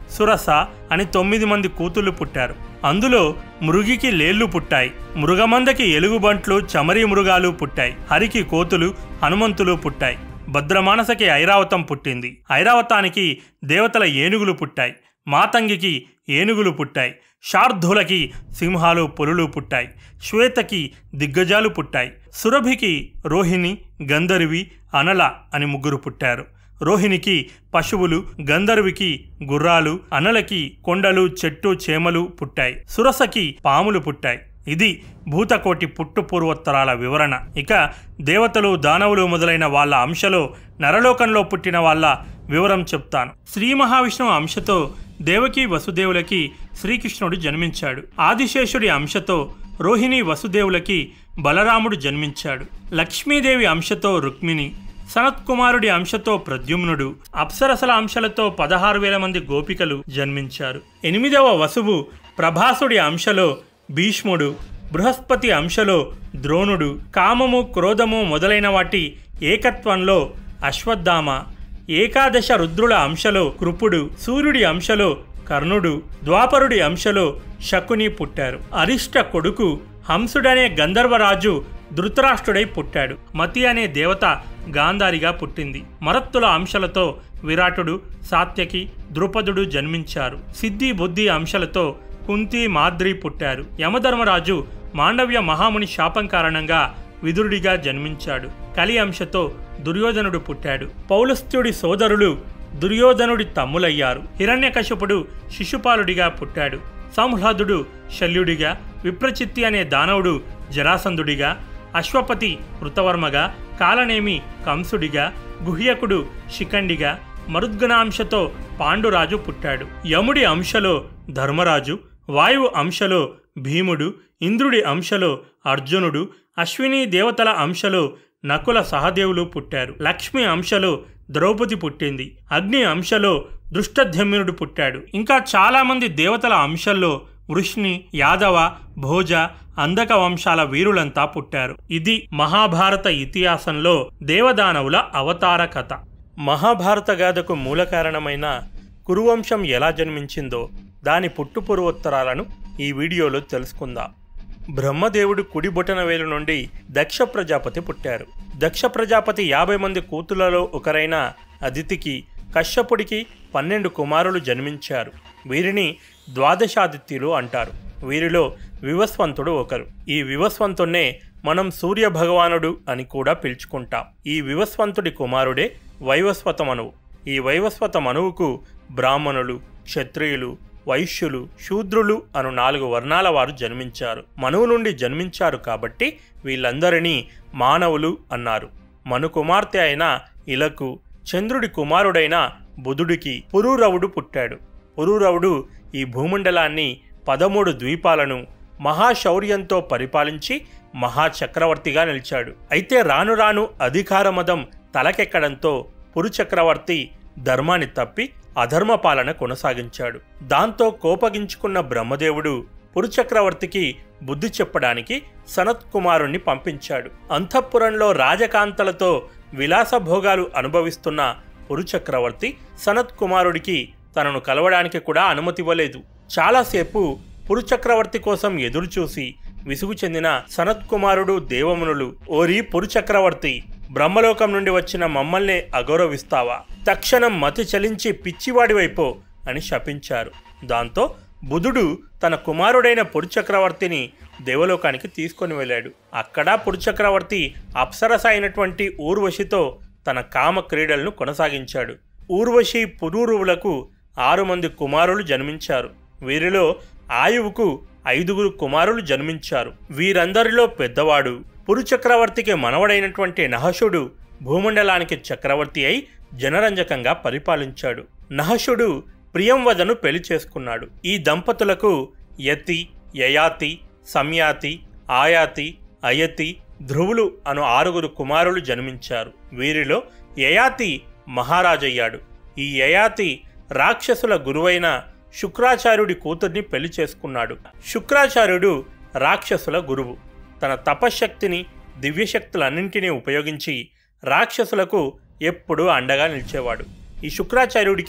సురస అని తొమ్మిది మంది కూతుళ్ళు పుట్టారు అందులో మృగికి లేళ్లు పుట్టాయి మృగమందకి ఎలుగుబంట్లు చమరీ మృగాలు పుట్టాయి హరికి కోతులు హనుమంతులు పుట్టాయి భద్రమానసకి ఐరావతం పుట్టింది ఐరావతానికి దేవతల ఏనుగులు పుట్టాయి మాతంగికి ఏనుగులు పుట్టాయి శార్ధులకి సింహాలు పులులు పుట్టాయి శ్వేతకి దిగ్గజాలు పుట్టాయి సురభికి రోహిణి గంధర్వి అనల అని ముగ్గురు పుట్టారు రోహిణికి పశువులు గంధర్వికి గుర్రాలు అనలకి కొండలు చెట్టు చేమలు పుట్టాయి సురసకి పాములు పుట్టాయి ఇది భూతకోటి పుట్టు పూర్వోత్తరాల వివరణ ఇక దేవతలు దానవులు మొదలైన వాళ్ళ అంశలో నరలోకంలో పుట్టిన వాళ్ళ వివరం చెప్తాను శ్రీ మహావిష్ణువు అంశతో దేవకి వసుదేవులకి శ్రీకృష్ణుడు జన్మించాడు ఆదిశేషుడి అంశతో రోహిణి వసుదేవులకి బలరాముడు జన్మించాడు లక్ష్మీదేవి అంశతో రుక్మిణి సనత్కుమారుడి అంశతో ప్రద్యుమ్నుడు అప్సరసల అంశలతో పదహారు వేల మంది గోపికలు జన్మించారు ఎనిమిదవ వసువు ప్రభాసుడి అంశలో భీష్ముడు బృహస్పతి అంశలో ద్రోణుడు కామము క్రోధము మొదలైన వాటి ఏకత్వంలో అశ్వత్థామ ఏకాదశ రుద్రుల అంశలో కృపుడు సూర్యుడి అంశలో కర్ణుడు ద్వాపరుడి అంశలో శకుని పుట్టారు అరిష్ట కొడుకు హంసుడనే గంధర్వరాజు ధృతరాష్ట్రుడై పుట్టాడు మతి అనే దేవత గాంధారిగా పుట్టింది మరత్తుల అంశలతో విరాటుడు సాత్యకి ద్రుపదుడు జన్మించారు సిద్ధి బుద్ధి అంశలతో కుంతి మాద్రి పుట్టారు యమధర్మరాజు మాండవ్య మహాముని శాపం కారణంగా విదురుడిగా జన్మించాడు కలి అంశతో దుర్యోధనుడు పుట్టాడు పౌలస్త్యుడి సోదరులు దుర్యోధనుడి తమ్ములయ్యారు హిరణ్యకశపుడు శిశుపాలుడిగా పుట్టాడు సంహ్లాదుడు శల్యుడిగా విప్రచిత్తి అనే దానవుడు జరాసంధుడిగా అశ్వపతి కృతవర్మగా కాలనేమి కంసుడిగా గుహ్యకుడు శిఖండిగా మరుద్గణాంశతో పాండురాజు పుట్టాడు యముడి అంశలో ధర్మరాజు వాయువు అంశలో భీముడు ఇంద్రుడి అంశలో అర్జునుడు అశ్విని దేవతల అంశలో నకుల సహదేవులు పుట్టారు లక్ష్మి అంశలో ద్రౌపది పుట్టింది అగ్ని అంశలో దృష్టధ్యమ్యునుడు పుట్టాడు ఇంకా చాలామంది దేవతల అంశల్లో వృష్ణి యాదవ భోజ అందక వంశాల వీరులంతా పుట్టారు ఇది మహాభారత ఇతిహాసంలో దేవదానవుల అవతార కథ మహాభారత గాథకు మూల కారణమైన కురువంశం ఎలా జన్మించిందో దాని పుట్టు పూర్వోత్తరాలను ఈ వీడియోలో తెలుసుకుందాం బ్రహ్మదేవుడు కుడి బొటన వేలు నుండి దక్ష ప్రజాపతి పుట్టారు దక్ష ప్రజాపతి యాభై మంది కూతులలో ఒకరైన అదితికి కశ్యపుడికి పన్నెండు కుమారులు జన్మించారు వీరిని ద్వాదశాదిత్యులు అంటారు వీరిలో వివస్వంతుడు ఒకరు ఈ వివస్వంతుణ్ణే మనం సూర్య భగవానుడు అని కూడా పిలుచుకుంటాం ఈ వివస్వంతుడి కుమారుడే వైవస్వత మనువు ఈ వైవస్వత మనువుకు బ్రాహ్మణులు క్షత్రియులు వైశ్యులు శూద్రులు అను నాలుగు వర్ణాల వారు జన్మించారు మనువు నుండి జన్మించారు కాబట్టి వీళ్ళందరినీ మానవులు అన్నారు మను కుమార్తె అయిన ఇలకు చంద్రుడి కుమారుడైన బుధుడికి పురూరవుడు పుట్టాడు పురూరవుడు ఈ భూమండలాన్ని పదమూడు ద్వీపాలను మహాశౌర్యంతో పరిపాలించి మహాచక్రవర్తిగా నిలిచాడు అయితే రాను రాను అధికార మదం తలకెక్కడంతో పురుచక్రవర్తి ధర్మాన్ని తప్పి అధర్మ పాలన కొనసాగించాడు దాంతో కోపగించుకున్న బ్రహ్మదేవుడు పురుచక్రవర్తికి బుద్ధి చెప్పడానికి సనత్ కుమారుణ్ణి పంపించాడు అంతఃపురంలో రాజకాంతలతో విలాసభోగాలు అనుభవిస్తున్న పురుచక్రవర్తి సనత్ కుమారుడికి తనను కలవడానికి కూడా అనుమతివ్వలేదు చాలాసేపు పురుచక్రవర్తి కోసం ఎదురుచూసి విసుగు చెందిన సనత్ కుమారుడు దేవమునులు ఓరి పురుచక్రవర్తి బ్రహ్మలోకం నుండి వచ్చిన మమ్మల్ని అగౌరవిస్తావా తక్షణం మతి చలించి పిచ్చివాడివైపో అని శపించారు దాంతో బుధుడు తన కుమారుడైన పురుచక్రవర్తిని దేవలోకానికి తీసుకొని వెళ్ళాడు అక్కడ పురుచక్రవర్తి అప్సరస అయినటువంటి ఊర్వశితో తన కామ క్రీడలను కొనసాగించాడు ఊర్వశి పురూరువులకు ఆరు మంది కుమారులు జన్మించారు వీరిలో ఆయువుకు ఐదుగురు కుమారులు జన్మించారు వీరందరిలో పెద్దవాడు పురుచక్రవర్తికి మనవడైనటువంటి నహశుడు భూమండలానికి చక్రవర్తి అయి జనరంజకంగా పరిపాలించాడు నహశుడు ప్రియంవదను పెళ్లి చేసుకున్నాడు ఈ దంపతులకు యతి యయాతి సంయాతి ఆయాతి అయతి ధ్రువులు అను ఆరుగురు కుమారులు జన్మించారు వీరిలో యయాతి మహారాజయ్యాడు ఈ యయాతి రాక్షసుల గురువైన శుక్రాచార్యుడి కూతుర్ని పెళ్లి చేసుకున్నాడు శుక్రాచార్యుడు రాక్షసుల గురువు తన తపశ్శక్తిని దివ్యశక్తులన్నింటినీ ఉపయోగించి రాక్షసులకు ఎప్పుడూ అండగా నిలిచేవాడు ఈ శుక్రాచార్యుడికి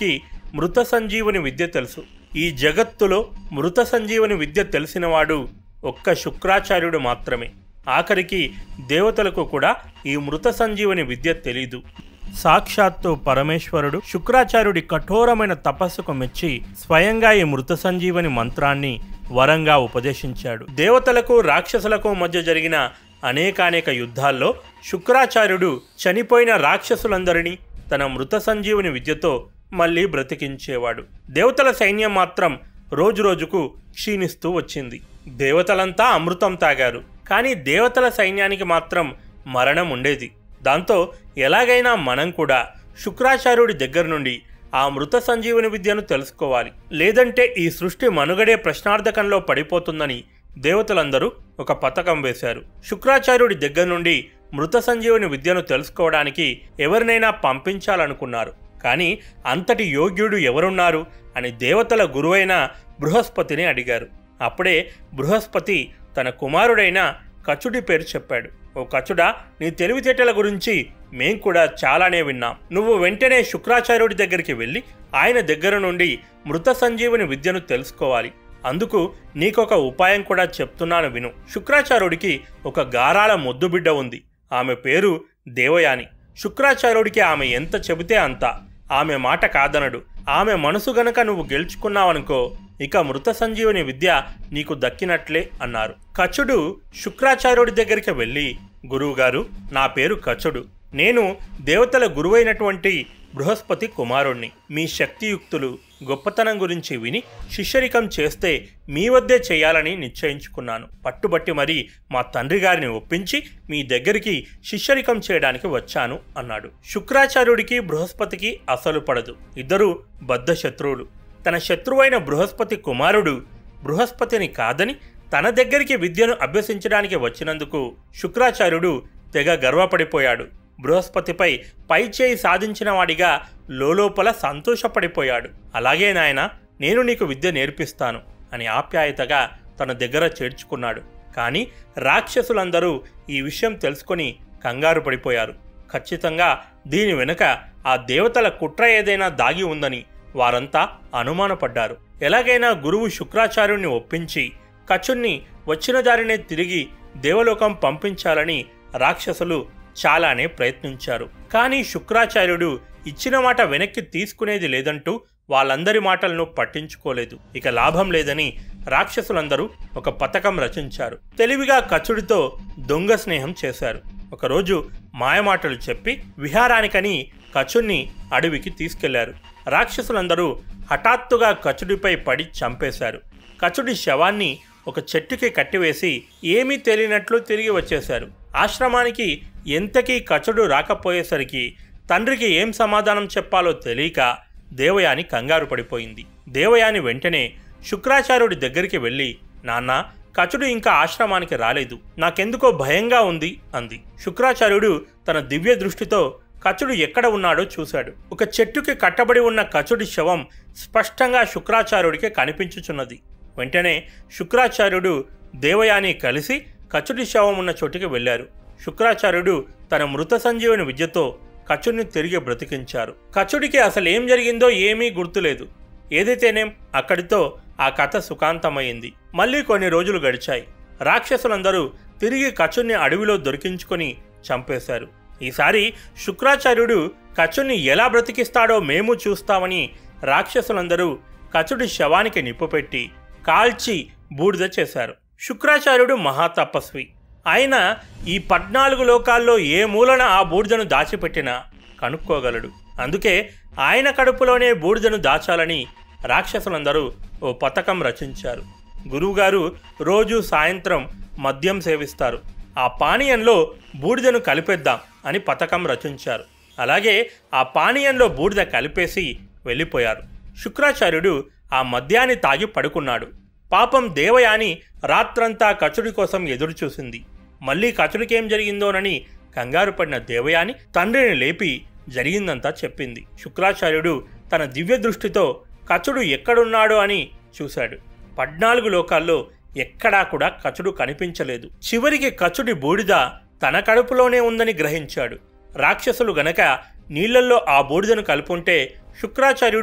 మృత సంజీవుని విద్య తెలుసు ఈ జగత్తులో మృత సంజీవుని విద్య తెలిసినవాడు ఒక్క శుక్రాచార్యుడు మాత్రమే ఆఖరికి దేవతలకు కూడా ఈ మృత సంజీవుని విద్య తెలీదు సాక్షాత్తు పరమేశ్వరుడు శుక్రాచార్యుడి కఠోరమైన తపస్సుకు మెచ్చి స్వయంగా ఈ మృత సంజీవని మంత్రాన్ని వరంగా ఉపదేశించాడు దేవతలకు రాక్షసులకు మధ్య జరిగిన అనేకానేక యుద్ధాల్లో శుక్రాచార్యుడు చనిపోయిన రాక్షసులందరినీ తన మృత సంజీవుని విద్యతో మళ్ళీ బ్రతికించేవాడు దేవతల సైన్యం మాత్రం రోజురోజుకు క్షీణిస్తూ వచ్చింది దేవతలంతా అమృతం తాగారు కానీ దేవతల సైన్యానికి మాత్రం మరణం ఉండేది దాంతో ఎలాగైనా మనం కూడా శుక్రాచార్యుడి దగ్గర నుండి ఆ మృత సంజీవుని విద్యను తెలుసుకోవాలి లేదంటే ఈ సృష్టి మనుగడే ప్రశ్నార్థకంలో పడిపోతుందని దేవతలందరూ ఒక పథకం వేశారు శుక్రాచార్యుడి దగ్గర నుండి మృత సంజీవుని విద్యను తెలుసుకోవడానికి ఎవరినైనా పంపించాలనుకున్నారు కానీ అంతటి యోగ్యుడు ఎవరున్నారు అని దేవతల గురువైన బృహస్పతిని అడిగారు అప్పుడే బృహస్పతి తన కుమారుడైన కచుడి పేరు చెప్పాడు ఓ కచుడా నీ తెలివితేటల గురించి మేం కూడా చాలానే విన్నాం నువ్వు వెంటనే శుక్రాచార్యుడి దగ్గరికి వెళ్ళి ఆయన దగ్గర నుండి మృత సంజీవుని విద్యను తెలుసుకోవాలి అందుకు నీకొక ఉపాయం కూడా చెప్తున్నాను విను శుక్రాచార్యుడికి ఒక గారాల ముద్దు బిడ్డ ఉంది ఆమె పేరు దేవయాని శుక్రాచార్యుడికి ఆమె ఎంత చెబితే అంత ఆమె మాట కాదనడు ఆమె మనసు గనక నువ్వు గెలుచుకున్నావనుకో ఇక మృత సంజీవుని విద్య నీకు దక్కినట్లే అన్నారు కచుడు శుక్రాచార్యుడి దగ్గరికి వెళ్ళి గురువుగారు నా పేరు కచుడు నేను దేవతల గురువైనటువంటి బృహస్పతి కుమారుణ్ణి మీ శక్తియుక్తులు గొప్పతనం గురించి విని శిష్యరికం చేస్తే మీ వద్దే చేయాలని నిశ్చయించుకున్నాను పట్టుబట్టి మరి మా తండ్రి గారిని ఒప్పించి మీ దగ్గరికి శిష్యరికం చేయడానికి వచ్చాను అన్నాడు శుక్రాచార్యుడికి బృహస్పతికి అసలు పడదు ఇద్దరు బద్ధ శత్రువులు తన శత్రువైన బృహస్పతి కుమారుడు బృహస్పతిని కాదని తన దగ్గరికి విద్యను అభ్యసించడానికి వచ్చినందుకు శుక్రాచార్యుడు తెగ గర్వపడిపోయాడు బృహస్పతిపై పై చేయి సాధించిన వాడిగా లోలోపల సంతోషపడిపోయాడు అలాగే నాయన నేను నీకు విద్య నేర్పిస్తాను అని ఆప్యాయతగా తన దగ్గర చేర్చుకున్నాడు కానీ రాక్షసులందరూ ఈ విషయం తెలుసుకొని కంగారు పడిపోయారు ఖచ్చితంగా దీని వెనుక ఆ దేవతల కుట్ర ఏదైనా దాగి ఉందని వారంతా అనుమానపడ్డారు ఎలాగైనా గురువు శుక్రాచార్యుణ్ణి ఒప్పించి కచుణ్ణి వచ్చిన దారినే తిరిగి దేవలోకం పంపించాలని రాక్షసులు చాలానే ప్రయత్నించారు కానీ శుక్రాచార్యుడు ఇచ్చిన మాట వెనక్కి తీసుకునేది లేదంటూ వాళ్ళందరి మాటలను పట్టించుకోలేదు ఇక లాభం లేదని రాక్షసులందరూ ఒక పథకం రచించారు తెలివిగా కచుడితో దొంగ స్నేహం చేశారు ఒకరోజు మాయమాటలు చెప్పి విహారానికని కచుణ్ణి అడవికి తీసుకెళ్లారు రాక్షసులందరూ హఠాత్తుగా కచుడిపై పడి చంపేశారు కచుడి శవాన్ని ఒక చెట్టుకి కట్టివేసి ఏమీ తెలియనట్లు తిరిగి వచ్చేశారు ఆశ్రమానికి ఎంతకీ కచుడు రాకపోయేసరికి తండ్రికి ఏం సమాధానం చెప్పాలో తెలియక దేవయాని కంగారు పడిపోయింది దేవయాని వెంటనే శుక్రాచార్యుడి దగ్గరికి వెళ్ళి నాన్న కచుడు ఇంకా ఆశ్రమానికి రాలేదు నాకెందుకో భయంగా ఉంది అంది శుక్రాచార్యుడు తన దివ్య దృష్టితో కచుడు ఎక్కడ ఉన్నాడో చూశాడు ఒక చెట్టుకి కట్టబడి ఉన్న కచుడి శవం స్పష్టంగా శుక్రాచార్యుడికి కనిపించుచున్నది వెంటనే శుక్రాచార్యుడు దేవయాని కలిసి కచుడి శవం ఉన్న చోటికి వెళ్ళారు శుక్రాచార్యుడు తన మృత సంజీవుని విద్యతో కచుడిని తిరిగి బ్రతికించారు కచుడికి అసలు ఏం జరిగిందో ఏమీ గుర్తులేదు ఏదైతేనేం అక్కడితో ఆ కథ సుఖాంతమైంది మళ్ళీ కొన్ని రోజులు గడిచాయి రాక్షసులందరూ తిరిగి కచుణ్ణి అడవిలో దొరికించుకొని చంపేశారు ఈసారి శుక్రాచార్యుడు కచుణ్ణి ఎలా బ్రతికిస్తాడో మేము చూస్తామని రాక్షసులందరూ కచుడి శవానికి నిప్పుపెట్టి కాల్చి బూడిద చేశారు శుక్రాచార్యుడు మహాతపస్వి ఆయన ఈ పద్నాలుగు లోకాల్లో ఏ మూలన ఆ బూడిదను దాచిపెట్టినా కనుక్కోగలడు అందుకే ఆయన కడుపులోనే బూడిదను దాచాలని రాక్షసులందరూ ఓ పథకం రచించారు గురువుగారు రోజు సాయంత్రం మద్యం సేవిస్తారు ఆ పానీయంలో బూడిదను కలిపేద్దాం అని పథకం రచించారు అలాగే ఆ పానీయంలో బూడిద కలిపేసి వెళ్ళిపోయారు శుక్రాచార్యుడు ఆ మద్యాన్ని తాగి పడుకున్నాడు పాపం దేవయాని రాత్రంతా కచుడి కోసం ఎదురు చూసింది మళ్ళీ కచుడికేం జరిగిందోనని కంగారు పడిన దేవయాని తండ్రిని లేపి జరిగిందంతా చెప్పింది శుక్రాచార్యుడు తన దివ్య దృష్టితో కచుడు ఎక్కడున్నాడు అని చూశాడు పద్నాలుగు లోకాల్లో ఎక్కడా కూడా కచుడు కనిపించలేదు చివరికి కచుడి బూడిద తన కడుపులోనే ఉందని గ్రహించాడు రాక్షసులు గనక నీళ్లల్లో ఆ బూడిదను కలుపుంటే శుక్రాచార్యుడు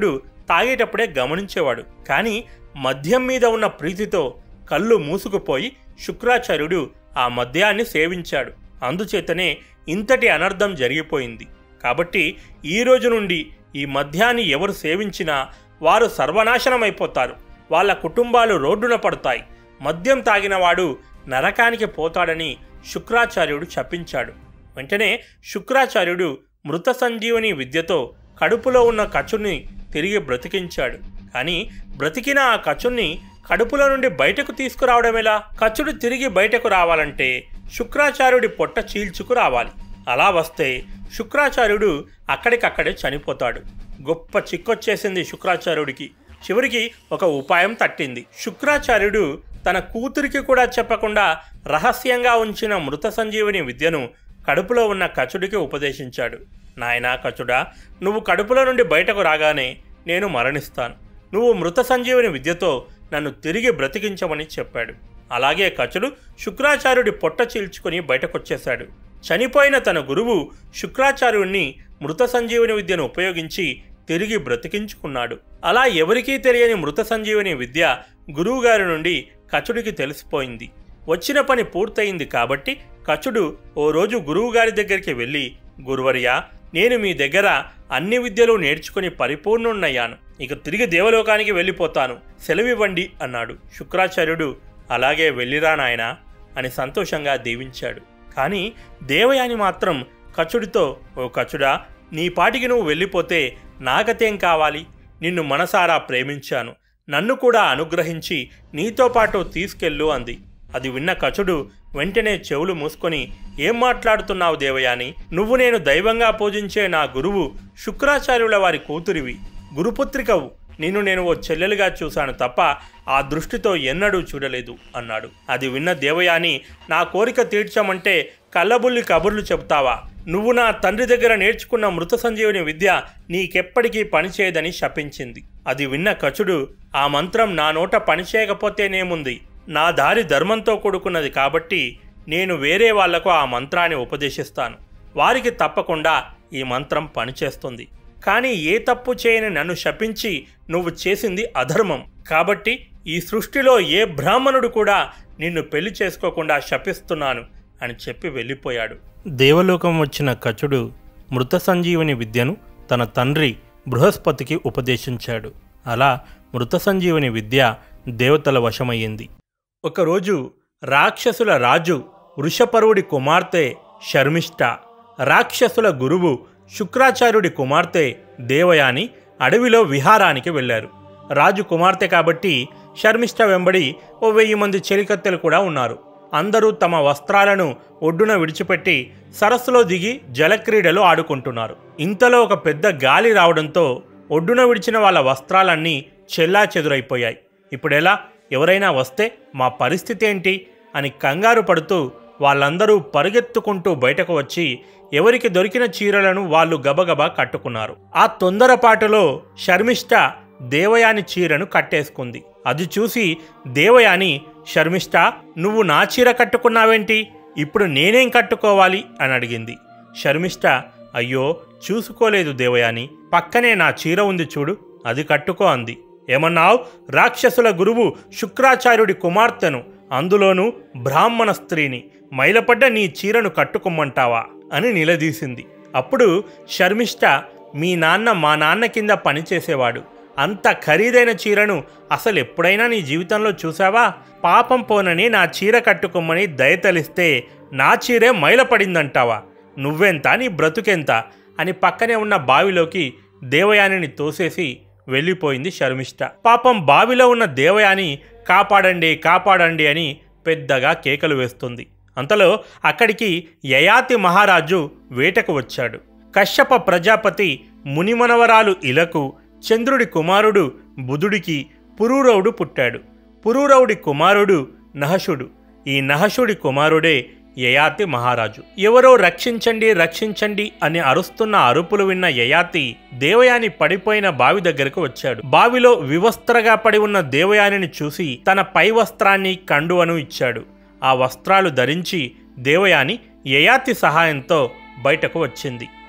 తాగేటప్పుడే గమనించేవాడు కానీ మద్యం మీద ఉన్న ప్రీతితో కళ్ళు మూసుకుపోయి శుక్రాచార్యుడు ఆ మద్యాన్ని సేవించాడు అందుచేతనే ఇంతటి అనర్థం జరిగిపోయింది కాబట్టి ఈ రోజు నుండి ఈ మద్యాన్ని ఎవరు సేవించినా వారు సర్వనాశనమైపోతారు వాళ్ళ కుటుంబాలు రోడ్డున పడతాయి మద్యం తాగినవాడు నరకానికి పోతాడని శుక్రాచార్యుడు శపించాడు వెంటనే శుక్రాచార్యుడు మృత సంజీవని విద్యతో కడుపులో ఉన్న కచుని తిరిగి బ్రతికించాడు కానీ బ్రతికిన ఆ కచుని కడుపులో నుండి బయటకు తీసుకురావడం ఎలా కచుడు తిరిగి బయటకు రావాలంటే శుక్రాచార్యుడి పొట్ట చీల్చుకు రావాలి అలా వస్తే శుక్రాచార్యుడు అక్కడికక్కడే చనిపోతాడు గొప్ప చిక్కొచ్చేసింది శుక్రాచార్యుడికి చివరికి ఒక ఉపాయం తట్టింది శుక్రాచార్యుడు తన కూతురికి కూడా చెప్పకుండా రహస్యంగా ఉంచిన మృత సంజీవని విద్యను కడుపులో ఉన్న కచుడికి ఉపదేశించాడు నాయనా కచుడా నువ్వు కడుపులో నుండి బయటకు రాగానే నేను మరణిస్తాను నువ్వు మృత సంజీవని విద్యతో నన్ను తిరిగి బ్రతికించమని చెప్పాడు అలాగే కచుడు శుక్రాచార్యుడి పొట్ట చీల్చుకుని బయటకొచ్చేశాడు చనిపోయిన తన గురువు శుక్రాచార్యుణ్ణి మృత సంజీవని విద్యను ఉపయోగించి తిరిగి బ్రతికించుకున్నాడు అలా ఎవరికీ తెలియని మృత సంజీవని విద్య గురువుగారి నుండి కచుడికి తెలిసిపోయింది వచ్చిన పని పూర్తయింది కాబట్టి కచుడు ఓ రోజు గురువుగారి దగ్గరికి వెళ్ళి గురువర్యా నేను మీ దగ్గర అన్ని విద్యలు నేర్చుకుని పరిపూర్ణున్నయ్యాను ఇక తిరిగి దేవలోకానికి వెళ్ళిపోతాను సెలవివ్వండి అన్నాడు శుక్రాచార్యుడు అలాగే వెళ్ళిరా నాయనా అని సంతోషంగా దీవించాడు కానీ దేవయాని మాత్రం కచుడితో ఓ కచుడా నీ పాటికి నువ్వు వెళ్ళిపోతే నాగతేం కావాలి నిన్ను మనసారా ప్రేమించాను నన్ను కూడా అనుగ్రహించి నీతో పాటు తీసుకెళ్ళు అంది అది విన్న కచుడు వెంటనే చెవులు మూసుకొని ఏం మాట్లాడుతున్నావు దేవయాని నువ్వు నేను దైవంగా పూజించే నా గురువు శుక్రాచార్యుల వారి కూతురివి గురుపుత్రికవు నిన్ను నేను ఓ చెల్లెలుగా చూశాను తప్ప ఆ దృష్టితో ఎన్నడూ చూడలేదు అన్నాడు అది విన్న దేవయాని నా కోరిక తీర్చమంటే కళ్ళబుల్లి కబుర్లు చెబుతావా నువ్వు నా తండ్రి దగ్గర నేర్చుకున్న మృత సంజీవని విద్య నీకెప్పటికీ పనిచేయదని శపించింది అది విన్న కచుడు ఆ మంత్రం నా నోట పనిచేయకపోతేనేముంది నా దారి ధర్మంతో కూడుకున్నది కాబట్టి నేను వేరే వాళ్లకు ఆ మంత్రాన్ని ఉపదేశిస్తాను వారికి తప్పకుండా ఈ మంత్రం పనిచేస్తుంది కానీ ఏ తప్పు చేయని నన్ను శపించి నువ్వు చేసింది అధర్మం కాబట్టి ఈ సృష్టిలో ఏ బ్రాహ్మణుడు కూడా నిన్ను పెళ్లి చేసుకోకుండా శపిస్తున్నాను అని చెప్పి వెళ్ళిపోయాడు దేవలోకం వచ్చిన కచుడు మృత సంజీవని విద్యను తన తండ్రి బృహస్పతికి ఉపదేశించాడు అలా మృత సంజీవని విద్య దేవతల వశమయ్యింది ఒకరోజు రాక్షసుల రాజు వృషపరువుడి కుమార్తె శర్మిష్ఠ రాక్షసుల గురువు శుక్రాచార్యుడి కుమార్తె దేవయాని అడవిలో విహారానికి వెళ్ళారు రాజు కుమార్తె కాబట్టి శర్మిష్ఠ వెంబడి ఓ వెయ్యి మంది చెలికత్తెలు కూడా ఉన్నారు అందరూ తమ వస్త్రాలను ఒడ్డున విడిచిపెట్టి సరస్సులో దిగి జలక్రీడలు ఆడుకుంటున్నారు ఇంతలో ఒక పెద్ద గాలి రావడంతో ఒడ్డున విడిచిన వాళ్ళ వస్త్రాలన్నీ చెల్లా చెదురైపోయాయి ఇప్పుడెలా ఎవరైనా వస్తే మా పరిస్థితి ఏంటి అని కంగారు పడుతూ వాళ్ళందరూ పరుగెత్తుకుంటూ బయటకు వచ్చి ఎవరికి దొరికిన చీరలను వాళ్ళు గబగబా కట్టుకున్నారు ఆ తొందరపాటులో శర్మిష్ఠ దేవయాని చీరను కట్టేసుకుంది అది చూసి దేవయాని శర్మిష్ఠ నువ్వు నా చీర కట్టుకున్నావేంటి ఇప్పుడు నేనేం కట్టుకోవాలి అని అడిగింది శర్మిష్ఠ అయ్యో చూసుకోలేదు దేవయాని పక్కనే నా చీర ఉంది చూడు అది కట్టుకో అంది ఏమన్నావు రాక్షసుల గురువు శుక్రాచార్యుడి కుమార్తెను అందులోనూ బ్రాహ్మణ స్త్రీని మైలపడ్డ నీ చీరను కట్టుకోమ్మంటావా అని నిలదీసింది అప్పుడు శర్మిష్ఠ మీ నాన్న మా నాన్న కింద పనిచేసేవాడు అంత ఖరీదైన చీరను అసలు ఎప్పుడైనా నీ జీవితంలో చూసావా పాపం పోనని నా చీర కట్టుకోమని దయతలిస్తే నా చీరే మైలపడిందంటావా నువ్వెంత నీ బ్రతుకెంత అని పక్కనే ఉన్న బావిలోకి దేవయానిని తోసేసి వెళ్ళిపోయింది శర్మిష్ఠ పాపం బావిలో ఉన్న దేవయాని కాపాడండి కాపాడండి అని పెద్దగా కేకలు వేస్తుంది అంతలో అక్కడికి యయాతి మహారాజు వేటకు వచ్చాడు కశ్యప ప్రజాపతి మునిమనవరాలు ఇలకు చంద్రుడి కుమారుడు బుధుడికి పురూరవుడు పుట్టాడు పురూరవుడి కుమారుడు నహషుడు ఈ నహషుడి కుమారుడే యయాతి మహారాజు ఎవరో రక్షించండి రక్షించండి అని అరుస్తున్న అరుపులు విన్న యయాతి దేవయాని పడిపోయిన బావి దగ్గరకు వచ్చాడు బావిలో వివస్త్రగా పడి ఉన్న దేవయానిని చూసి తన పై వస్త్రాన్ని కండువను ఇచ్చాడు ఆ వస్త్రాలు ధరించి దేవయాని యయాతి సహాయంతో బయటకు వచ్చింది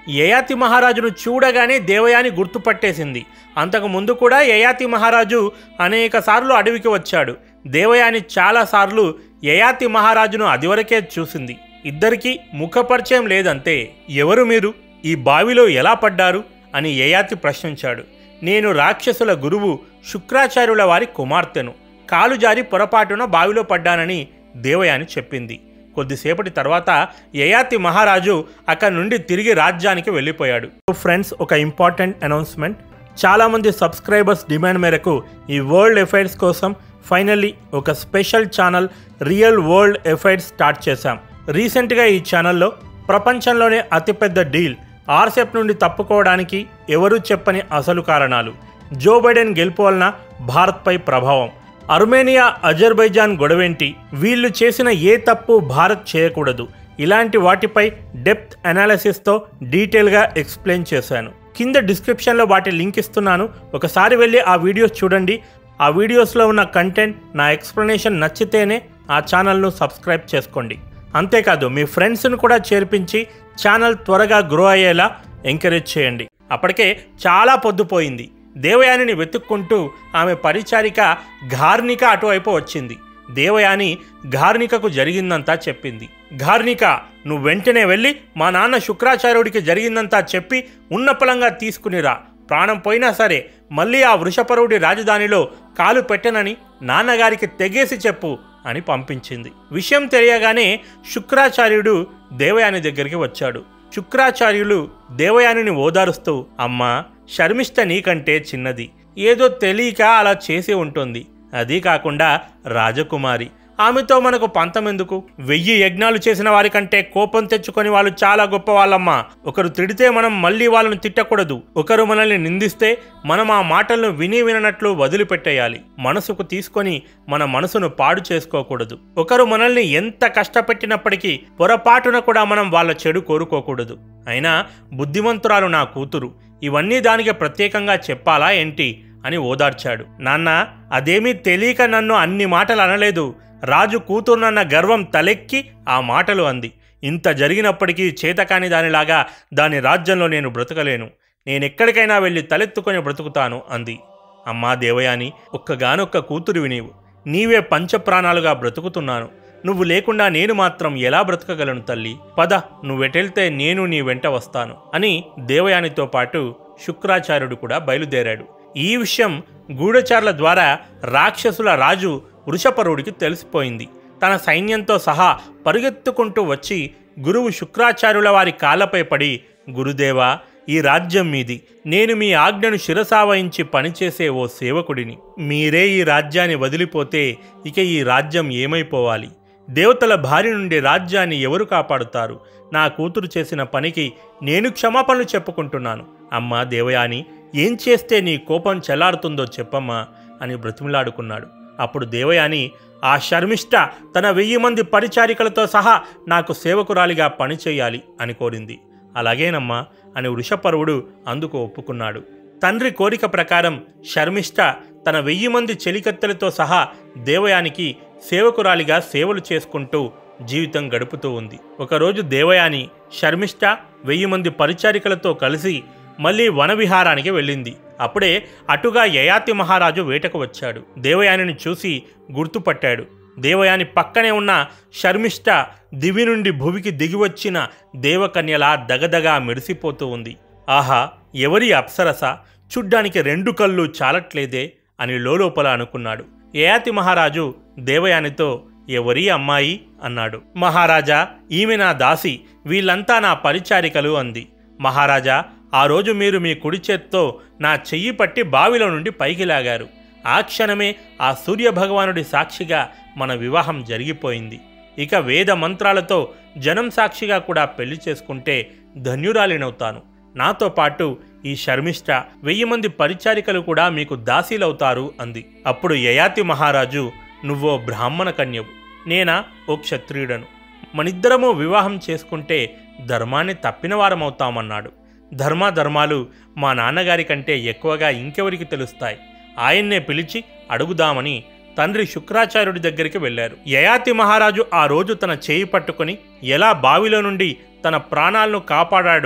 యయాతి మహారాజును చూడగానే దేవయాని గుర్తుపట్టేసింది అంతకు ముందు కూడా యయాతి మహారాజు అనేక సార్లు అడవికి వచ్చాడు దేవయాని చాలాసార్లు యయాతి మహారాజును అదివరకే చూసింది ఇద్దరికీ ముఖపరిచయం లేదంతే ఎవరు మీరు ఈ బావిలో ఎలా పడ్డారు అని యయాతి ప్రశ్నించాడు నేను రాక్షసుల గురువు శుక్రాచార్యుల వారి కుమార్తెను కాలు జారి పొరపాటున బావిలో పడ్డానని దేవయాని చెప్పింది కొద్దిసేపటి తర్వాత యయాతి మహారాజు అక్కడి నుండి తిరిగి రాజ్యానికి వెళ్ళిపోయాడు ఫ్రెండ్స్ ఒక ఇంపార్టెంట్ అనౌన్స్మెంట్ చాలామంది సబ్స్క్రైబర్స్ డిమాండ్ మేరకు ఈ వరల్డ్ ఎఫైర్స్ కోసం ఫైనల్లీ ఒక special channel real world affairs start చేశాం రీసెంట్గా ఈ ఛానల్లో ప్రపంచంలోనే అతిపెద్ద డీల్ ఆర్సెప్ నుండి తప్పుకోవడానికి ఎవరూ చెప్పని అసలు కారణాలు జో బైడెన్ గెలుపు వలన భారత్పై ప్రభావం అర్మేనియా అజర్బైజాన్ గొడవేంటి వీళ్ళు చేసిన ఏ తప్పు భారత్ చేయకూడదు ఇలాంటి వాటిపై డెప్త్ అనాలిసిస్తో డీటెయిల్గా ఎక్స్ప్లెయిన్ చేశాను కింద డిస్క్రిప్షన్లో వాటి లింక్ ఇస్తున్నాను ఒకసారి వెళ్ళి ఆ వీడియోస్ చూడండి ఆ వీడియోస్లో ఉన్న కంటెంట్ నా ఎక్స్ప్లెనేషన్ నచ్చితేనే ఆ ఛానల్ను సబ్స్క్రైబ్ చేసుకోండి అంతేకాదు మీ ఫ్రెండ్స్ను కూడా చేర్పించి ఛానల్ త్వరగా గ్రో అయ్యేలా ఎంకరేజ్ చేయండి అప్పటికే చాలా పొద్దుపోయింది దేవయానిని వెతుక్కుంటూ ఆమె పరిచారిక ఘార్నిక అటువైపు వచ్చింది దేవయాని ఘార్నికకు జరిగిందంతా చెప్పింది ఘార్నిక నువ్వు వెంటనే వెళ్ళి మా నాన్న శుక్రాచార్యుడికి జరిగిందంతా చెప్పి ఉన్నపలంగా తీసుకునిరా ప్రాణం పోయినా సరే మళ్ళీ ఆ వృషపరుడి రాజధానిలో కాలు పెట్టనని నాన్నగారికి తెగేసి చెప్పు అని పంపించింది విషయం తెలియగానే శుక్రాచార్యుడు దేవయాని దగ్గరికి వచ్చాడు శుక్రాచార్యులు దేవయానిని ఓదారుస్తూ అమ్మా శర్మిష్ట నీకంటే చిన్నది ఏదో తెలియక అలా చేసి ఉంటుంది అది కాకుండా రాజకుమారి ఆమెతో మనకు పంతమెందుకు వెయ్యి యజ్ఞాలు చేసిన వారికంటే కోపం తెచ్చుకొని వాళ్ళు చాలా గొప్ప వాళ్ళమ్మా ఒకరు తిడితే మనం మళ్ళీ వాళ్ళను తిట్టకూడదు ఒకరు మనల్ని నిందిస్తే మనం ఆ మాటలను విని విననట్లు వదిలిపెట్టేయాలి మనసుకు తీసుకొని మన మనసును పాడు చేసుకోకూడదు ఒకరు మనల్ని ఎంత కష్టపెట్టినప్పటికీ పొరపాటున కూడా మనం వాళ్ళ చెడు కోరుకోకూడదు అయినా బుద్ధిమంతురాలు నా కూతురు ఇవన్నీ దానికి ప్రత్యేకంగా చెప్పాలా ఏంటి అని ఓదార్చాడు నాన్న అదేమీ తెలియక నన్ను అన్ని మాటలు అనలేదు రాజు కూతురునన్న గర్వం తలెక్కి ఆ మాటలు అంది ఇంత జరిగినప్పటికీ చేతకాని దానిలాగా దాని రాజ్యంలో నేను బ్రతకలేను నేనెక్కడికైనా వెళ్ళి తలెత్తుకొని బ్రతుకుతాను అంది అమ్మా దేవయాని ఒక్కగానొక్క కూతురివి నీవు నీవే పంచప్రాణాలుగా బ్రతుకుతున్నాను నువ్వు లేకుండా నేను మాత్రం ఎలా బ్రతకగలను తల్లి పద నువ్వెటెళ్తే నేను నీ వెంట వస్తాను అని దేవయానితో పాటు శుక్రాచార్యుడు కూడా బయలుదేరాడు ఈ విషయం గూఢచారుల ద్వారా రాక్షసుల రాజు వృషపరుడికి తెలిసిపోయింది తన సైన్యంతో సహా పరుగెత్తుకుంటూ వచ్చి గురువు శుక్రాచార్యుల వారి కాళ్ళపై పడి గురుదేవా ఈ రాజ్యం మీది నేను మీ ఆజ్ఞను శిరసావహించి పనిచేసే ఓ సేవకుడిని మీరే ఈ రాజ్యాన్ని వదిలిపోతే ఇక ఈ రాజ్యం ఏమైపోవాలి దేవతల భారి నుండి రాజ్యాన్ని ఎవరు కాపాడుతారు నా కూతురు చేసిన పనికి నేను క్షమాపణలు చెప్పుకుంటున్నాను అమ్మా దేవయాని ఏం చేస్తే నీ కోపం చెల్లారుతుందో చెప్పమ్మా అని బ్రతిమిలాడుకున్నాడు అప్పుడు దేవయాని ఆ శర్మిష్ట తన వెయ్యి మంది పరిచారికలతో సహా నాకు సేవకురాలిగా పనిచేయాలి అని కోరింది అలాగేనమ్మా అని వృషపర్వుడు అందుకు ఒప్పుకున్నాడు తండ్రి కోరిక ప్రకారం శర్మిష్ట తన వెయ్యి మంది చెలికత్తెలతో సహా దేవయానికి సేవకురాలిగా సేవలు చేసుకుంటూ జీవితం గడుపుతూ ఉంది ఒకరోజు దేవయాని శర్మిష్ట వెయ్యి మంది పరిచారికలతో కలిసి మళ్ళీ వనవిహారానికి వెళ్ళింది అప్పుడే అటుగా యయాతి మహారాజు వేటకు వచ్చాడు దేవయానిని చూసి గుర్తుపట్టాడు దేవయాని పక్కనే ఉన్న శర్మిష్ట దివి నుండి భువికి దిగివచ్చిన దేవకన్యలా దగదగా మెరిసిపోతూ ఉంది ఆహా ఎవరి అప్సరస చూడ్డానికి రెండు కళ్ళు చాలట్లేదే అని లోలోపల అనుకున్నాడు యయాతి మహారాజు దేవయానితో ఎవరి అమ్మాయి అన్నాడు మహారాజా ఈమె నా దాసి వీళ్ళంతా నా పరిచారికలు అంది మహారాజా ఆ రోజు మీరు మీ కుడి చేత్తో నా చెయ్యి పట్టి బావిలో నుండి పైకి లాగారు ఆ క్షణమే ఆ సూర్య భగవానుడి సాక్షిగా మన వివాహం జరిగిపోయింది ఇక వేద మంత్రాలతో జనం సాక్షిగా కూడా పెళ్లి చేసుకుంటే ధన్యురాలినవుతాను నాతో పాటు ఈ శర్మిష్ట వెయ్యి మంది పరిచారికలు కూడా మీకు దాసీలవుతారు అంది అప్పుడు యయాతి మహారాజు నువ్వో బ్రాహ్మణ కన్యవు నేనా ఓ క్షత్రియుడను మనిద్దరము వివాహం చేసుకుంటే ధర్మాన్ని తప్పిన వారమవుతామన్నాడు ధర్మాధర్మాలు మా నాన్నగారి కంటే ఎక్కువగా ఇంకెవరికి తెలుస్తాయి ఆయన్నే పిలిచి అడుగుదామని తండ్రి శుక్రాచార్యుడి దగ్గరికి వెళ్ళారు యయాతి మహారాజు ఆ రోజు తన చేయి పట్టుకొని ఎలా బావిలో నుండి తన ప్రాణాలను కాపాడాడో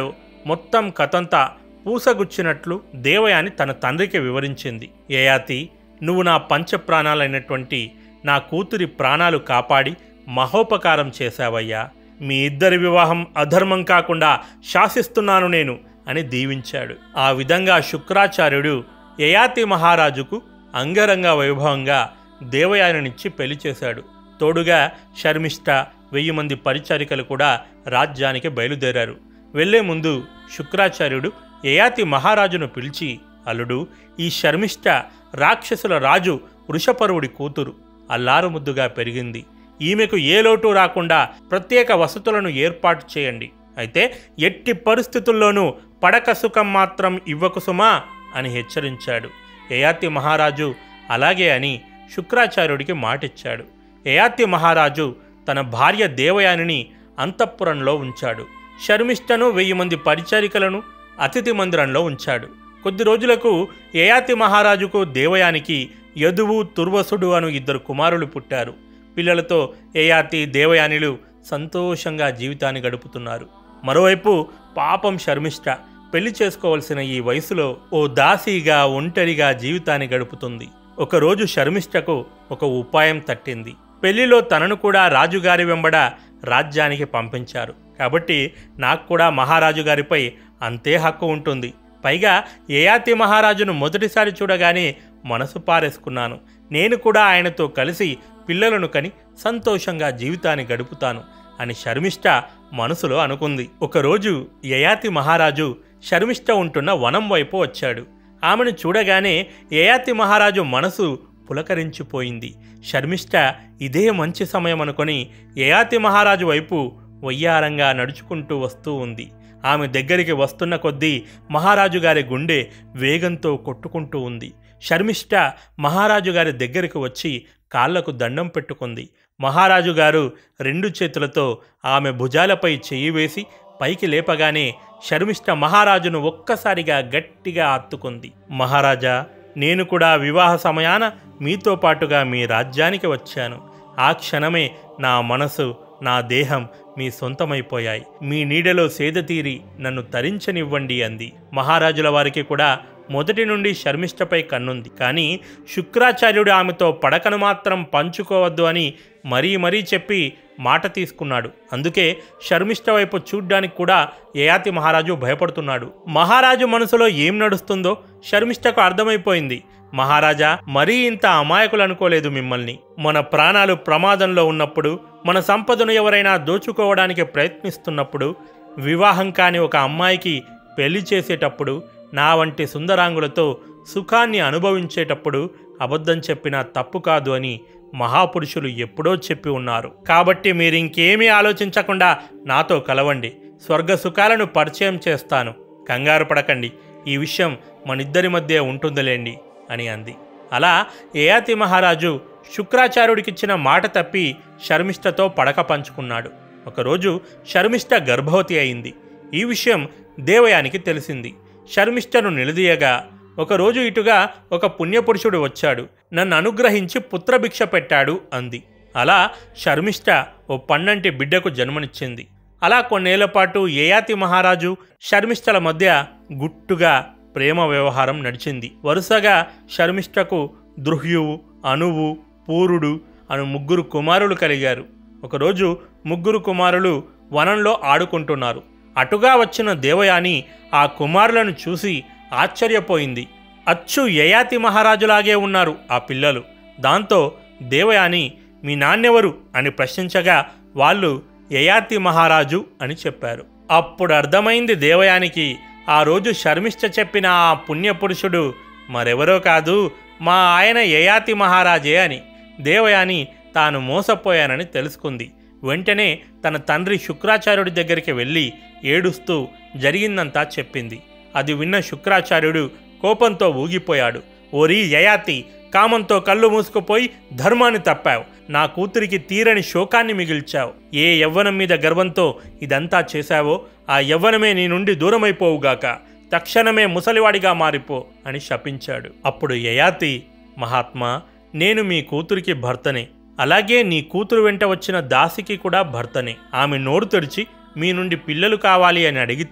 మొత్తం కథంతా పూసగుచ్చినట్లు దేవయాని తన తండ్రికి వివరించింది యయాతి నువ్వు నా పంచప్రాణాలైనటువంటి నా కూతురి ప్రాణాలు కాపాడి మహోపకారం చేశావయ్యా మీ ఇద్దరి వివాహం అధర్మం కాకుండా శాసిస్తున్నాను నేను అని దీవించాడు ఆ విధంగా శుక్రాచార్యుడు యయాతి మహారాజుకు అంగరంగ వైభవంగా దేవయానినిచ్చి పెళ్లి చేశాడు తోడుగా శర్మిష్ఠ వెయ్యి మంది పరిచారికలు కూడా రాజ్యానికి బయలుదేరారు వెళ్లే ముందు శుక్రాచార్యుడు యయాతి మహారాజును పిలిచి అల్లుడు ఈ శర్మిష్ఠ రాక్షసుల రాజు వృషపరువుడి కూతురు అల్లారు ముద్దుగా పెరిగింది ఈమెకు ఏ లోటు రాకుండా ప్రత్యేక వసతులను ఏర్పాటు చేయండి అయితే ఎట్టి పరిస్థితుల్లోనూ పడక సుఖం మాత్రం ఇవ్వకు సుమా అని హెచ్చరించాడు యయాతి మహారాజు అలాగే అని శుక్రాచార్యుడికి మాటిచ్చాడు యయాతి మహారాజు తన భార్య దేవయానిని అంతఃపురంలో ఉంచాడు శర్మిష్ఠను వెయ్యి మంది పరిచారికలను అతిథి మందిరంలో ఉంచాడు కొద్ది రోజులకు యయాతి మహారాజుకు దేవయానికి యదువు తుర్వసుడు అను ఇద్దరు కుమారులు పుట్టారు పిల్లలతో యయాతి దేవయానిలు సంతోషంగా జీవితాన్ని గడుపుతున్నారు మరోవైపు పాపం శర్మిష్ఠ పెళ్లి చేసుకోవలసిన ఈ వయసులో ఓ దాసీగా ఒంటరిగా జీవితాన్ని గడుపుతుంది ఒకరోజు శర్మిష్ఠకు ఒక ఉపాయం తట్టింది పెళ్లిలో తనను కూడా రాజుగారి వెంబడ రాజ్యానికి పంపించారు కాబట్టి నాకు కూడా మహారాజు గారిపై అంతే హక్కు ఉంటుంది పైగా యయాతి మహారాజును మొదటిసారి చూడగానే మనసు పారేసుకున్నాను నేను కూడా ఆయనతో కలిసి పిల్లలను కని సంతోషంగా జీవితాన్ని గడుపుతాను అని శర్మిష్ఠ మనసులో అనుకుంది ఒకరోజు యయాతి మహారాజు శర్మిష్ఠ ఉంటున్న వనం వైపు వచ్చాడు ఆమెను చూడగానే యయాతి మహారాజు మనసు పులకరించిపోయింది శర్మిష్ఠ ఇదే మంచి సమయం అనుకొని యయాతి మహారాజు వైపు వయ్యారంగా నడుచుకుంటూ వస్తూ ఉంది ఆమె దగ్గరికి వస్తున్న కొద్దీ మహారాజు గారి గుండె వేగంతో కొట్టుకుంటూ ఉంది శర్మిష్ఠ మహారాజు గారి దగ్గరికి వచ్చి కాళ్లకు దండం పెట్టుకుంది మహారాజు గారు రెండు చేతులతో ఆమె భుజాలపై చెయ్యి వేసి పైకి లేపగానే శర్మిష్ఠ మహారాజును ఒక్కసారిగా గట్టిగా హత్తుకుంది మహారాజా నేను కూడా వివాహ సమయాన మీతో పాటుగా మీ రాజ్యానికి వచ్చాను ఆ క్షణమే నా మనసు నా దేహం మీ సొంతమైపోయాయి మీ నీడలో సేద తీరి నన్ను తరించనివ్వండి అంది మహారాజుల వారికి కూడా మొదటి నుండి శర్మిష్ఠపై కన్నుంది కానీ శుక్రాచార్యుడు ఆమెతో పడకను మాత్రం పంచుకోవద్దు అని మరీ మరీ చెప్పి మాట తీసుకున్నాడు అందుకే శర్మిష్ఠ వైపు చూడ్డానికి కూడా యయాతి మహారాజు భయపడుతున్నాడు మహారాజు మనసులో ఏం నడుస్తుందో శర్మిష్ఠకు అర్థమైపోయింది మహారాజా మరీ ఇంత అమాయకులు అనుకోలేదు మిమ్మల్ని మన ప్రాణాలు ప్రమాదంలో ఉన్నప్పుడు మన సంపదను ఎవరైనా దోచుకోవడానికి ప్రయత్నిస్తున్నప్పుడు వివాహం కాని ఒక అమ్మాయికి పెళ్లి చేసేటప్పుడు నా వంటి సుందరాంగులతో సుఖాన్ని అనుభవించేటప్పుడు అబద్ధం చెప్పినా తప్పు కాదు అని మహాపురుషులు ఎప్పుడో చెప్పి ఉన్నారు కాబట్టి మీరు ఇంకేమీ ఆలోచించకుండా నాతో కలవండి స్వర్గ సుఖాలను పరిచయం చేస్తాను కంగారు పడకండి ఈ విషయం మనిద్దరి మధ్య ఉంటుందిలేండి అని అంది అలా యయాతి మహారాజు శుక్రాచార్యుడికిచ్చిన మాట తప్పి శర్మిష్ఠతో పడక పంచుకున్నాడు ఒకరోజు శర్మిష్ఠ గర్భవతి అయింది ఈ విషయం దేవయానికి తెలిసింది శర్మిష్ఠను నిలదీయగా ఒకరోజు ఇటుగా ఒక పుణ్యపురుషుడు వచ్చాడు నన్ను అనుగ్రహించి పుత్రభిక్ష పెట్టాడు అంది అలా శర్మిష్ఠ ఓ పన్నంటి బిడ్డకు జన్మనిచ్చింది అలా కొన్నేళ్ల పాటు యయాతి మహారాజు శర్మిష్ఠల మధ్య గుట్టుగా ప్రేమ వ్యవహారం నడిచింది వరుసగా శర్మిష్ఠకు దృహ్యువు అనువు పూరుడు అను ముగ్గురు కుమారులు కలిగారు ఒకరోజు ముగ్గురు కుమారులు వనంలో ఆడుకుంటున్నారు అటుగా వచ్చిన దేవయాని ఆ కుమారులను చూసి ఆశ్చర్యపోయింది అచ్చు యయాతి మహారాజులాగే ఉన్నారు ఆ పిల్లలు దాంతో దేవయాని మీ నాన్నెవరు అని ప్రశ్నించగా వాళ్ళు యయాతి మహారాజు అని చెప్పారు అప్పుడు అర్థమైంది దేవయానికి ఆ రోజు శర్మిష్ఠ చెప్పిన ఆ పుణ్యపురుషుడు మరెవరో కాదు మా ఆయన యయాతి మహారాజే అని దేవయాని తాను మోసపోయానని తెలుసుకుంది వెంటనే తన తండ్రి శుక్రాచార్యుడి దగ్గరికి వెళ్ళి ఏడుస్తూ జరిగిందంతా చెప్పింది అది విన్న శుక్రాచార్యుడు కోపంతో ఊగిపోయాడు ఓరి యయాతి కామంతో కళ్ళు మూసుకుపోయి ధర్మాన్ని తప్పావు నా కూతురికి తీరని శోకాన్ని మిగిల్చావు ఏ యవ్వనం మీద గర్వంతో ఇదంతా చేశావో ఆ యవ్వనమే నీ నుండి దూరమైపోవుగాక తక్షణమే ముసలివాడిగా మారిపో అని శపించాడు అప్పుడు యయాతి మహాత్మా నేను మీ కూతురికి భర్తనే అలాగే నీ కూతురు వెంట వచ్చిన దాసికి కూడా భర్తనే ఆమె నోరు తెరిచి మీ నుండి పిల్లలు కావాలి అని అడిగితే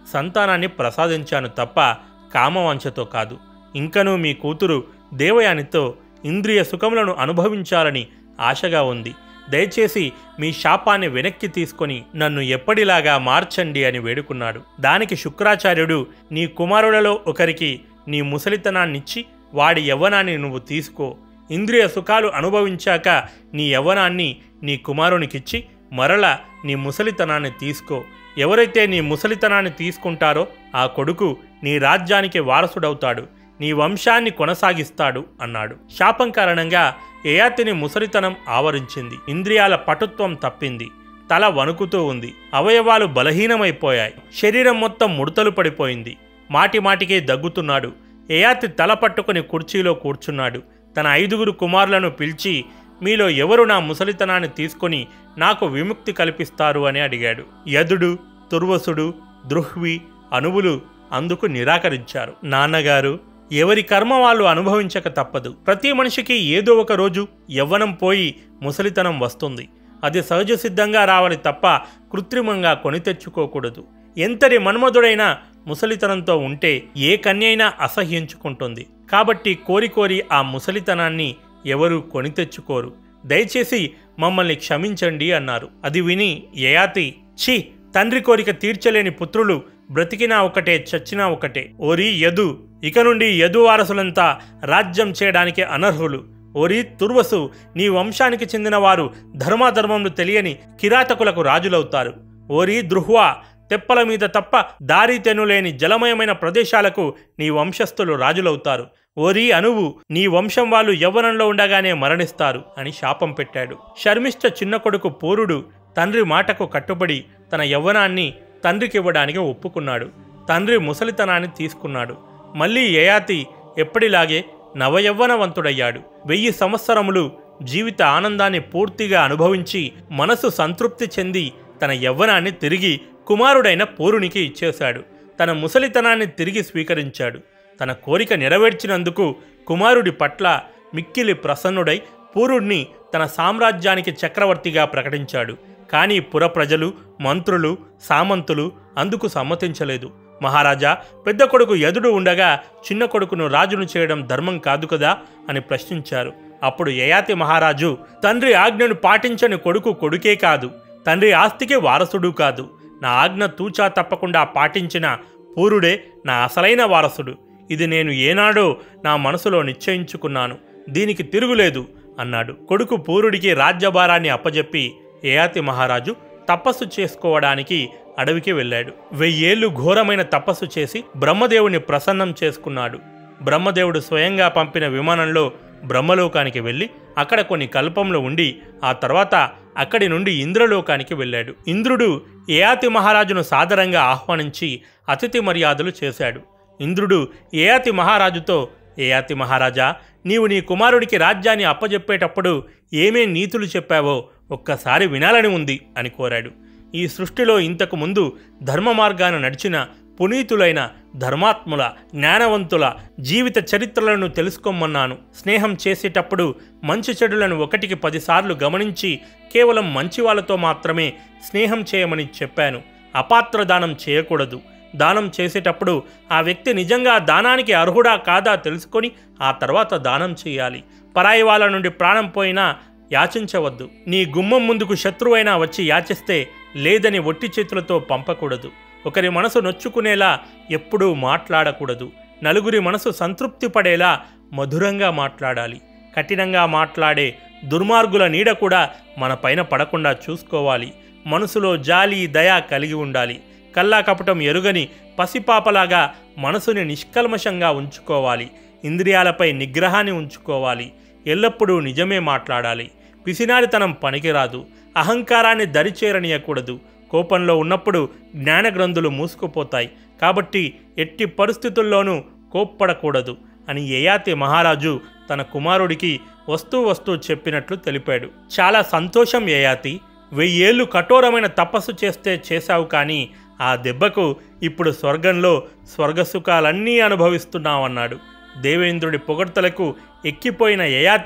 సంతానాన్ని ప్రసాదించాను తప్ప కామవాంఛతో కాదు ఇంకనూ మీ కూతురు దేవయానితో ఇంద్రియ సుఖములను అనుభవించాలని ఆశగా ఉంది దయచేసి మీ శాపాన్ని వెనక్కి తీసుకొని నన్ను ఎప్పటిలాగా మార్చండి అని వేడుకున్నాడు దానికి శుక్రాచార్యుడు నీ కుమారులలో ఒకరికి నీ ముసలితనాన్నిచ్చి వాడి యవ్వనాన్ని నువ్వు తీసుకో ఇంద్రియ సుఖాలు అనుభవించాక నీ యవ్వనాన్ని నీ కుమారునికిచ్చి మరల నీ ముసలితనాన్ని తీసుకో ఎవరైతే నీ ముసలితనాన్ని తీసుకుంటారో ఆ కొడుకు నీ రాజ్యానికి వారసుడవుతాడు నీ వంశాన్ని కొనసాగిస్తాడు అన్నాడు శాపం కారణంగా యయాతిని ముసలితనం ఆవరించింది ఇంద్రియాల పటుత్వం తప్పింది తల వణుకుతూ ఉంది అవయవాలు బలహీనమైపోయాయి శరీరం మొత్తం ముడతలు పడిపోయింది మాటి మాటికే దగ్గుతున్నాడు యయాతి తల పట్టుకుని కుర్చీలో కూర్చున్నాడు తన ఐదుగురు కుమారులను పిలిచి మీలో ఎవరు నా ముసలితనాన్ని తీసుకొని నాకు విముక్తి కల్పిస్తారు అని అడిగాడు యదుడు తుర్వసుడు దృహ్వి అనువులు అందుకు నిరాకరించారు నాన్నగారు ఎవరి కర్మ వాళ్ళు అనుభవించక తప్పదు ప్రతి మనిషికి ఏదో ఒక రోజు యవ్వనం పోయి ముసలితనం వస్తుంది అది సహజ సిద్ధంగా రావాలి తప్ప కృత్రిమంగా కొని తెచ్చుకోకూడదు ఎంతటి మన్మధుడైనా ముసలితనంతో ఉంటే ఏ కన్యైనా అసహ్యించుకుంటుంది కాబట్టి కోరి కోరి ఆ ముసలితనాన్ని ఎవరూ కొని తెచ్చుకోరు దయచేసి మమ్మల్ని క్షమించండి అన్నారు అది విని యయాతి ఛీ తండ్రి కోరిక తీర్చలేని పుత్రులు బ్రతికినా ఒకటే చచ్చినా ఒకటే ఓరి యదు ఇక నుండి యదు వారసులంతా రాజ్యం చేయడానికి అనర్హులు ఓరి తుర్వసు నీ వంశానికి చెందిన వారు ధర్మాధర్మములు తెలియని కిరాతకులకు రాజులవుతారు ఓరి దృహ్వా తెప్పల మీద తప్ప దారి తెనులేని జలమయమైన ప్రదేశాలకు నీ వంశస్థులు రాజులవుతారు ఓరి అనువు నీ వంశం వాళ్ళు యవ్వనంలో ఉండగానే మరణిస్తారు అని శాపం పెట్టాడు శర్మిష్ఠ చిన్న కొడుకు పూరుడు తండ్రి మాటకు కట్టుబడి తన యవ్వనాన్ని తండ్రికివ్వడానికి ఒప్పుకున్నాడు తండ్రి ముసలితనాన్ని తీసుకున్నాడు మళ్ళీ యయాతి ఎప్పటిలాగే నవయవ్వనవంతుడయ్యాడు వెయ్యి సంవత్సరములు జీవిత ఆనందాన్ని పూర్తిగా అనుభవించి మనసు సంతృప్తి చెంది తన యవ్వనాన్ని తిరిగి కుమారుడైన పూరునికి ఇచ్చేశాడు తన ముసలితనాన్ని తిరిగి స్వీకరించాడు తన కోరిక నెరవేర్చినందుకు కుమారుడి పట్ల మిక్కిలి ప్రసన్నుడై పూరుణ్ణి తన సామ్రాజ్యానికి చక్రవర్తిగా ప్రకటించాడు కానీ పుర ప్రజలు మంత్రులు సామంతులు అందుకు సమ్మతించలేదు మహారాజా పెద్ద కొడుకు యదుడు ఉండగా చిన్న కొడుకును రాజును చేయడం ధర్మం కాదు కదా అని ప్రశ్నించారు అప్పుడు యయాతి మహారాజు తండ్రి ఆజ్ఞను పాటించని కొడుకు కొడుకే కాదు తండ్రి ఆస్తికి వారసుడు కాదు నా ఆజ్ఞ తూచా తప్పకుండా పాటించిన పూరుడే నా అసలైన వారసుడు ఇది నేను ఏనాడో నా మనసులో నిశ్చయించుకున్నాను దీనికి తిరుగులేదు అన్నాడు కొడుకు పూరుడికి రాజ్యభారాన్ని అప్పజెప్పి యయాతి మహారాజు తపస్సు చేసుకోవడానికి అడవికి వెళ్ళాడు వెయ్యేళ్లు ఘోరమైన తపస్సు చేసి బ్రహ్మదేవుని ప్రసన్నం చేసుకున్నాడు బ్రహ్మదేవుడు స్వయంగా పంపిన విమానంలో బ్రహ్మలోకానికి వెళ్ళి అక్కడ కొన్ని కల్పంలో ఉండి ఆ తర్వాత అక్కడి నుండి ఇంద్రలోకానికి వెళ్ళాడు ఇంద్రుడు ఏయాతి మహారాజును సాదరంగా ఆహ్వానించి అతిథి మర్యాదలు చేశాడు ఇంద్రుడు ఏయాతి మహారాజుతో ఏయాతి మహారాజా నీవు నీ కుమారుడికి రాజ్యాన్ని అప్పజెప్పేటప్పుడు ఏమేం నీతులు చెప్పావో ఒక్కసారి వినాలని ఉంది అని కోరాడు ఈ సృష్టిలో ఇంతకు ముందు ధర్మ మార్గాన నడిచిన పునీతులైన ధర్మాత్ముల జ్ఞానవంతుల జీవిత చరిత్రలను తెలుసుకోమన్నాను స్నేహం చేసేటప్పుడు మంచి చెడులను ఒకటికి పదిసార్లు గమనించి కేవలం మంచి వాళ్ళతో మాత్రమే స్నేహం చేయమని చెప్పాను అపాత్ర దానం చేయకూడదు దానం చేసేటప్పుడు ఆ వ్యక్తి నిజంగా దానానికి అర్హుడా కాదా తెలుసుకొని ఆ తర్వాత దానం చేయాలి పరాయి వాళ్ళ నుండి ప్రాణం పోయినా యాచించవద్దు నీ గుమ్మం ముందుకు శత్రువైనా వచ్చి యాచిస్తే లేదని ఒట్టి చేతులతో పంపకూడదు ఒకరి మనసు నొచ్చుకునేలా ఎప్పుడూ మాట్లాడకూడదు నలుగురి మనసు సంతృప్తి పడేలా మధురంగా మాట్లాడాలి కఠినంగా మాట్లాడే దుర్మార్గుల నీడ కూడా మన పైన పడకుండా చూసుకోవాలి మనసులో జాలి దయ కలిగి ఉండాలి కల్లా కపటం ఎరుగని పసిపాపలాగా మనసుని నిష్కల్మషంగా ఉంచుకోవాలి ఇంద్రియాలపై నిగ్రహాన్ని ఉంచుకోవాలి ఎల్లప్పుడూ నిజమే మాట్లాడాలి పిసినారితనం పనికిరాదు అహంకారాన్ని దరిచేరనీయకూడదు కోపంలో ఉన్నప్పుడు జ్ఞానగ్రంథులు మూసుకుపోతాయి కాబట్టి ఎట్టి పరిస్థితుల్లోనూ కోప్పడకూడదు అని యయాతి మహారాజు తన కుమారుడికి వస్తూ వస్తూ చెప్పినట్లు తెలిపాడు చాలా సంతోషం యయాతి వెయ్యేళ్ళు కఠోరమైన తపస్సు చేస్తే చేశావు కానీ ఆ దెబ్బకు ఇప్పుడు స్వర్గంలో స్వర్గసుఖాలన్నీ అనుభవిస్తున్నావన్నాడు దేవేంద్రుడి పొగడ్తలకు ఎక్కిపోయిన యయాతి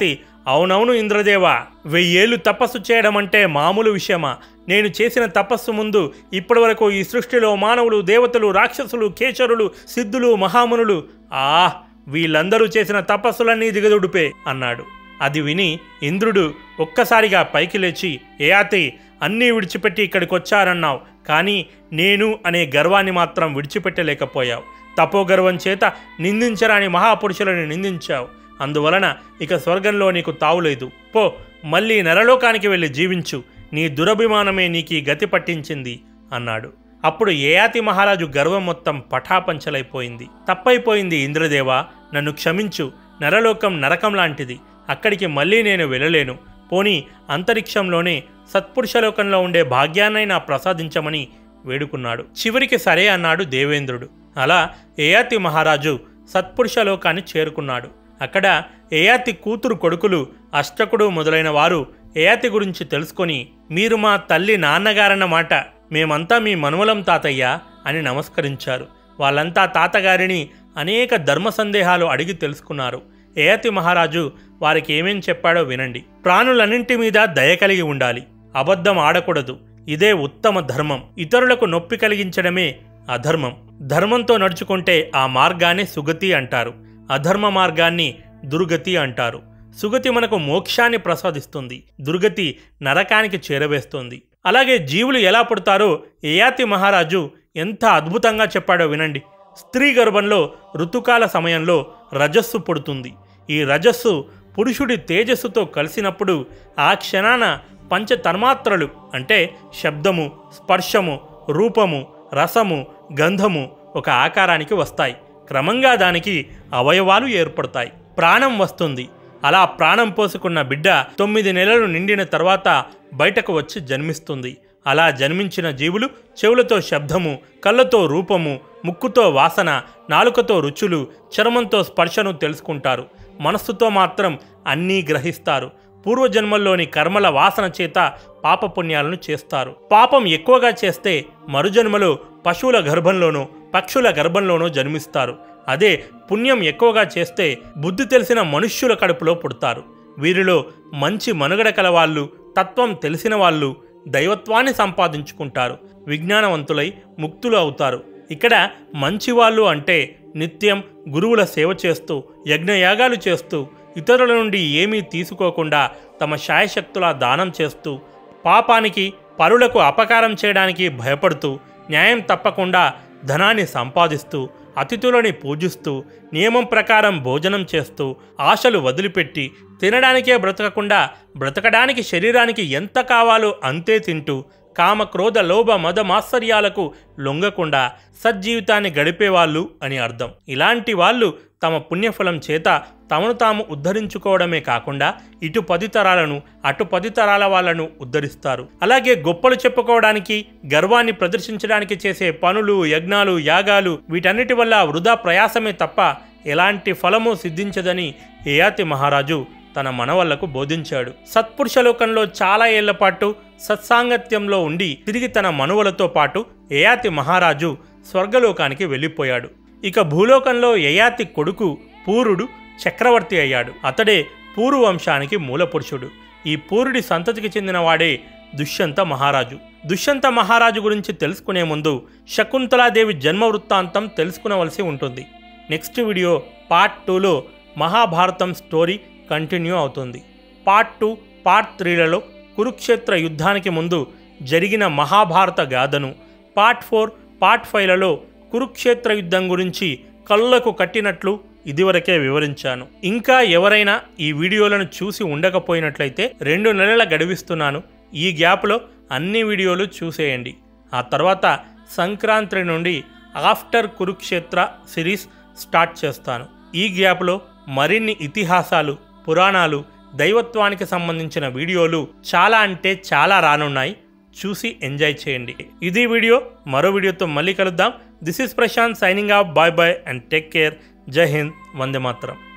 అవునవును ఇంద్రదేవ వెయ్యేళ్ళు తపస్సు చేయడం అంటే మామూలు విషయమా నేను చేసిన తపస్సు ముందు ఇప్పటివరకు ఈ సృష్టిలో మానవులు దేవతలు రాక్షసులు కేచరులు సిద్ధులు మహామునులు ఆ వీళ్ళందరూ చేసిన తపస్సులన్నీ దిగదుడుపే అన్నాడు అది విని ఇంద్రుడు ఒక్కసారిగా పైకి లేచి ఏయాతి అన్నీ విడిచిపెట్టి ఇక్కడికి వచ్చారన్నావు కానీ నేను అనే గర్వాన్ని మాత్రం విడిచిపెట్టలేకపోయావు తపోగర్వం చేత నిందించరాని మహాపురుషులను నిందించావు అందువలన ఇక స్వర్గంలో నీకు తావులేదు పో మళ్ళీ నరలోకానికి వెళ్ళి జీవించు నీ దురభిమానమే నీకు ఈ గతి పట్టించింది అన్నాడు అప్పుడు ఏయాతి మహారాజు గర్వం మొత్తం పటాపంచలైపోయింది తప్పైపోయింది ఇంద్రదేవ నన్ను క్షమించు నరలోకం నరకం లాంటిది అక్కడికి మళ్ళీ నేను వెళ్ళలేను పోని అంతరిక్షంలోనే సత్పురుషలోకంలో ఉండే భాగ్యాన్నైనా ప్రసాదించమని వేడుకున్నాడు చివరికి సరే అన్నాడు దేవేంద్రుడు అలా ఏయాతి మహారాజు సత్పురుషలోకాన్ని చేరుకున్నాడు అక్కడ ఏయాతి కూతురు కొడుకులు అష్టకుడు మొదలైన వారు ఏయాతి గురించి తెలుసుకొని మీరు మా తల్లి నాన్నగారన్నమాట మేమంతా మీ మనుమలం తాతయ్య అని నమస్కరించారు వాళ్ళంతా తాతగారిని అనేక ధర్మ సందేహాలు అడిగి తెలుసుకున్నారు ఏయతి మహారాజు వారికి ఏమేం చెప్పాడో వినండి ప్రాణులన్నింటి మీద దయ కలిగి ఉండాలి అబద్ధం ఆడకూడదు ఇదే ఉత్తమ ధర్మం ఇతరులకు నొప్పి కలిగించడమే అధర్మం ధర్మంతో నడుచుకుంటే ఆ మార్గాన్ని సుగతి అంటారు అధర్మ మార్గాన్ని దుర్గతి అంటారు సుగతి మనకు మోక్షాన్ని ప్రసాదిస్తుంది దుర్గతి నరకానికి చేరవేస్తుంది అలాగే జీవులు ఎలా పుడతారో ఏయాతి మహారాజు ఎంత అద్భుతంగా చెప్పాడో వినండి స్త్రీ గర్భంలో ఋతుకాల సమయంలో రజస్సు పుడుతుంది ఈ రజస్సు పురుషుడి తేజస్సుతో కలిసినప్పుడు ఆ క్షణాన పంచ తన్మాత్రలు అంటే శబ్దము స్పర్శము రూపము రసము గంధము ఒక ఆకారానికి వస్తాయి క్రమంగా దానికి అవయవాలు ఏర్పడతాయి ప్రాణం వస్తుంది అలా ప్రాణం పోసుకున్న బిడ్డ తొమ్మిది నెలలు నిండిన తర్వాత బయటకు వచ్చి జన్మిస్తుంది అలా జన్మించిన జీవులు చెవులతో శబ్దము కళ్ళతో రూపము ముక్కుతో వాసన నాలుకతో రుచులు చర్మంతో స్పర్శను తెలుసుకుంటారు మనస్సుతో మాత్రం అన్నీ గ్రహిస్తారు పూర్వజన్మల్లోని కర్మల వాసన చేత పాపపుణ్యాలను చేస్తారు పాపం ఎక్కువగా చేస్తే మరుజన్మలో పశువుల గర్భంలోనూ పక్షుల గర్భంలోనూ జన్మిస్తారు అదే పుణ్యం ఎక్కువగా చేస్తే బుద్ధి తెలిసిన మనుష్యుల కడుపులో పుడతారు వీరిలో మంచి మనుగడ కలవాళ్ళు తత్వం తెలిసిన వాళ్ళు దైవత్వాన్ని సంపాదించుకుంటారు విజ్ఞానవంతులై ముక్తులు అవుతారు ఇక్కడ మంచివాళ్ళు అంటే నిత్యం గురువుల సేవ చేస్తూ యజ్ఞయాగాలు చేస్తూ ఇతరుల నుండి ఏమీ తీసుకోకుండా తమ శాయశక్తులా దానం చేస్తూ పాపానికి పరులకు అపకారం చేయడానికి భయపడుతూ న్యాయం తప్పకుండా ధనాన్ని సంపాదిస్తూ అతిథులని పూజిస్తూ నియమం ప్రకారం భోజనం చేస్తూ ఆశలు వదిలిపెట్టి తినడానికే బ్రతకకుండా బ్రతకడానికి శరీరానికి ఎంత కావాలో అంతే తింటూ కామ క్రోధ లోభ మద మాత్సర్యాలకు లొంగకుండా సజ్జీవితాన్ని గడిపేవాళ్ళు అని అర్థం ఇలాంటి వాళ్ళు తమ పుణ్యఫలం చేత తమను తాము ఉద్ధరించుకోవడమే కాకుండా ఇటు పది తరాలను అటు పది తరాల వాళ్ళను ఉద్ధరిస్తారు అలాగే గొప్పలు చెప్పుకోవడానికి గర్వాన్ని ప్రదర్శించడానికి చేసే పనులు యజ్ఞాలు యాగాలు వీటన్నిటి వల్ల వృధా ప్రయాసమే తప్ప ఎలాంటి ఫలము సిద్ధించదని ఏయాతి మహారాజు తన మనవళ్లకు బోధించాడు సత్పురుషలోకంలో చాలా ఏళ్ల పాటు సత్సాంగత్యంలో ఉండి తిరిగి తన మనువలతో పాటు యయాతి మహారాజు స్వర్గలోకానికి వెళ్ళిపోయాడు ఇక భూలోకంలో యయాతి కొడుకు పూరుడు చక్రవర్తి అయ్యాడు అతడే పూరు వంశానికి మూలపురుషుడు ఈ పూరుడి సంతతికి చెందినవాడే దుష్యంత మహారాజు దుష్యంత మహారాజు గురించి తెలుసుకునే ముందు శకుంతలాదేవి జన్మ వృత్తాంతం తెలుసుకునవలసి ఉంటుంది నెక్స్ట్ వీడియో పార్ట్ టూలో మహాభారతం స్టోరీ కంటిన్యూ అవుతుంది పార్ట్ టూ పార్ట్ త్రీలలో కురుక్షేత్ర యుద్ధానికి ముందు జరిగిన మహాభారత గాథను పార్ట్ ఫోర్ పార్ట్ ఫైవ్లలో కురుక్షేత్ర యుద్ధం గురించి కళ్ళకు కట్టినట్లు ఇదివరకే వివరించాను ఇంకా ఎవరైనా ఈ వీడియోలను చూసి ఉండకపోయినట్లయితే రెండు నెలల గడివిస్తున్నాను ఈ గ్యాప్లో అన్ని వీడియోలు చూసేయండి ఆ తర్వాత సంక్రాంతి నుండి ఆఫ్టర్ కురుక్షేత్ర సిరీస్ స్టార్ట్ చేస్తాను ఈ గ్యాప్లో మరిన్ని ఇతిహాసాలు పురాణాలు దైవత్వానికి సంబంధించిన వీడియోలు చాలా అంటే చాలా రానున్నాయి చూసి ఎంజాయ్ చేయండి ఇది వీడియో మరో వీడియోతో మళ్ళీ కలుద్దాం this is Prashant signing off bye bye and take care Jai Hind వందే మాత్రం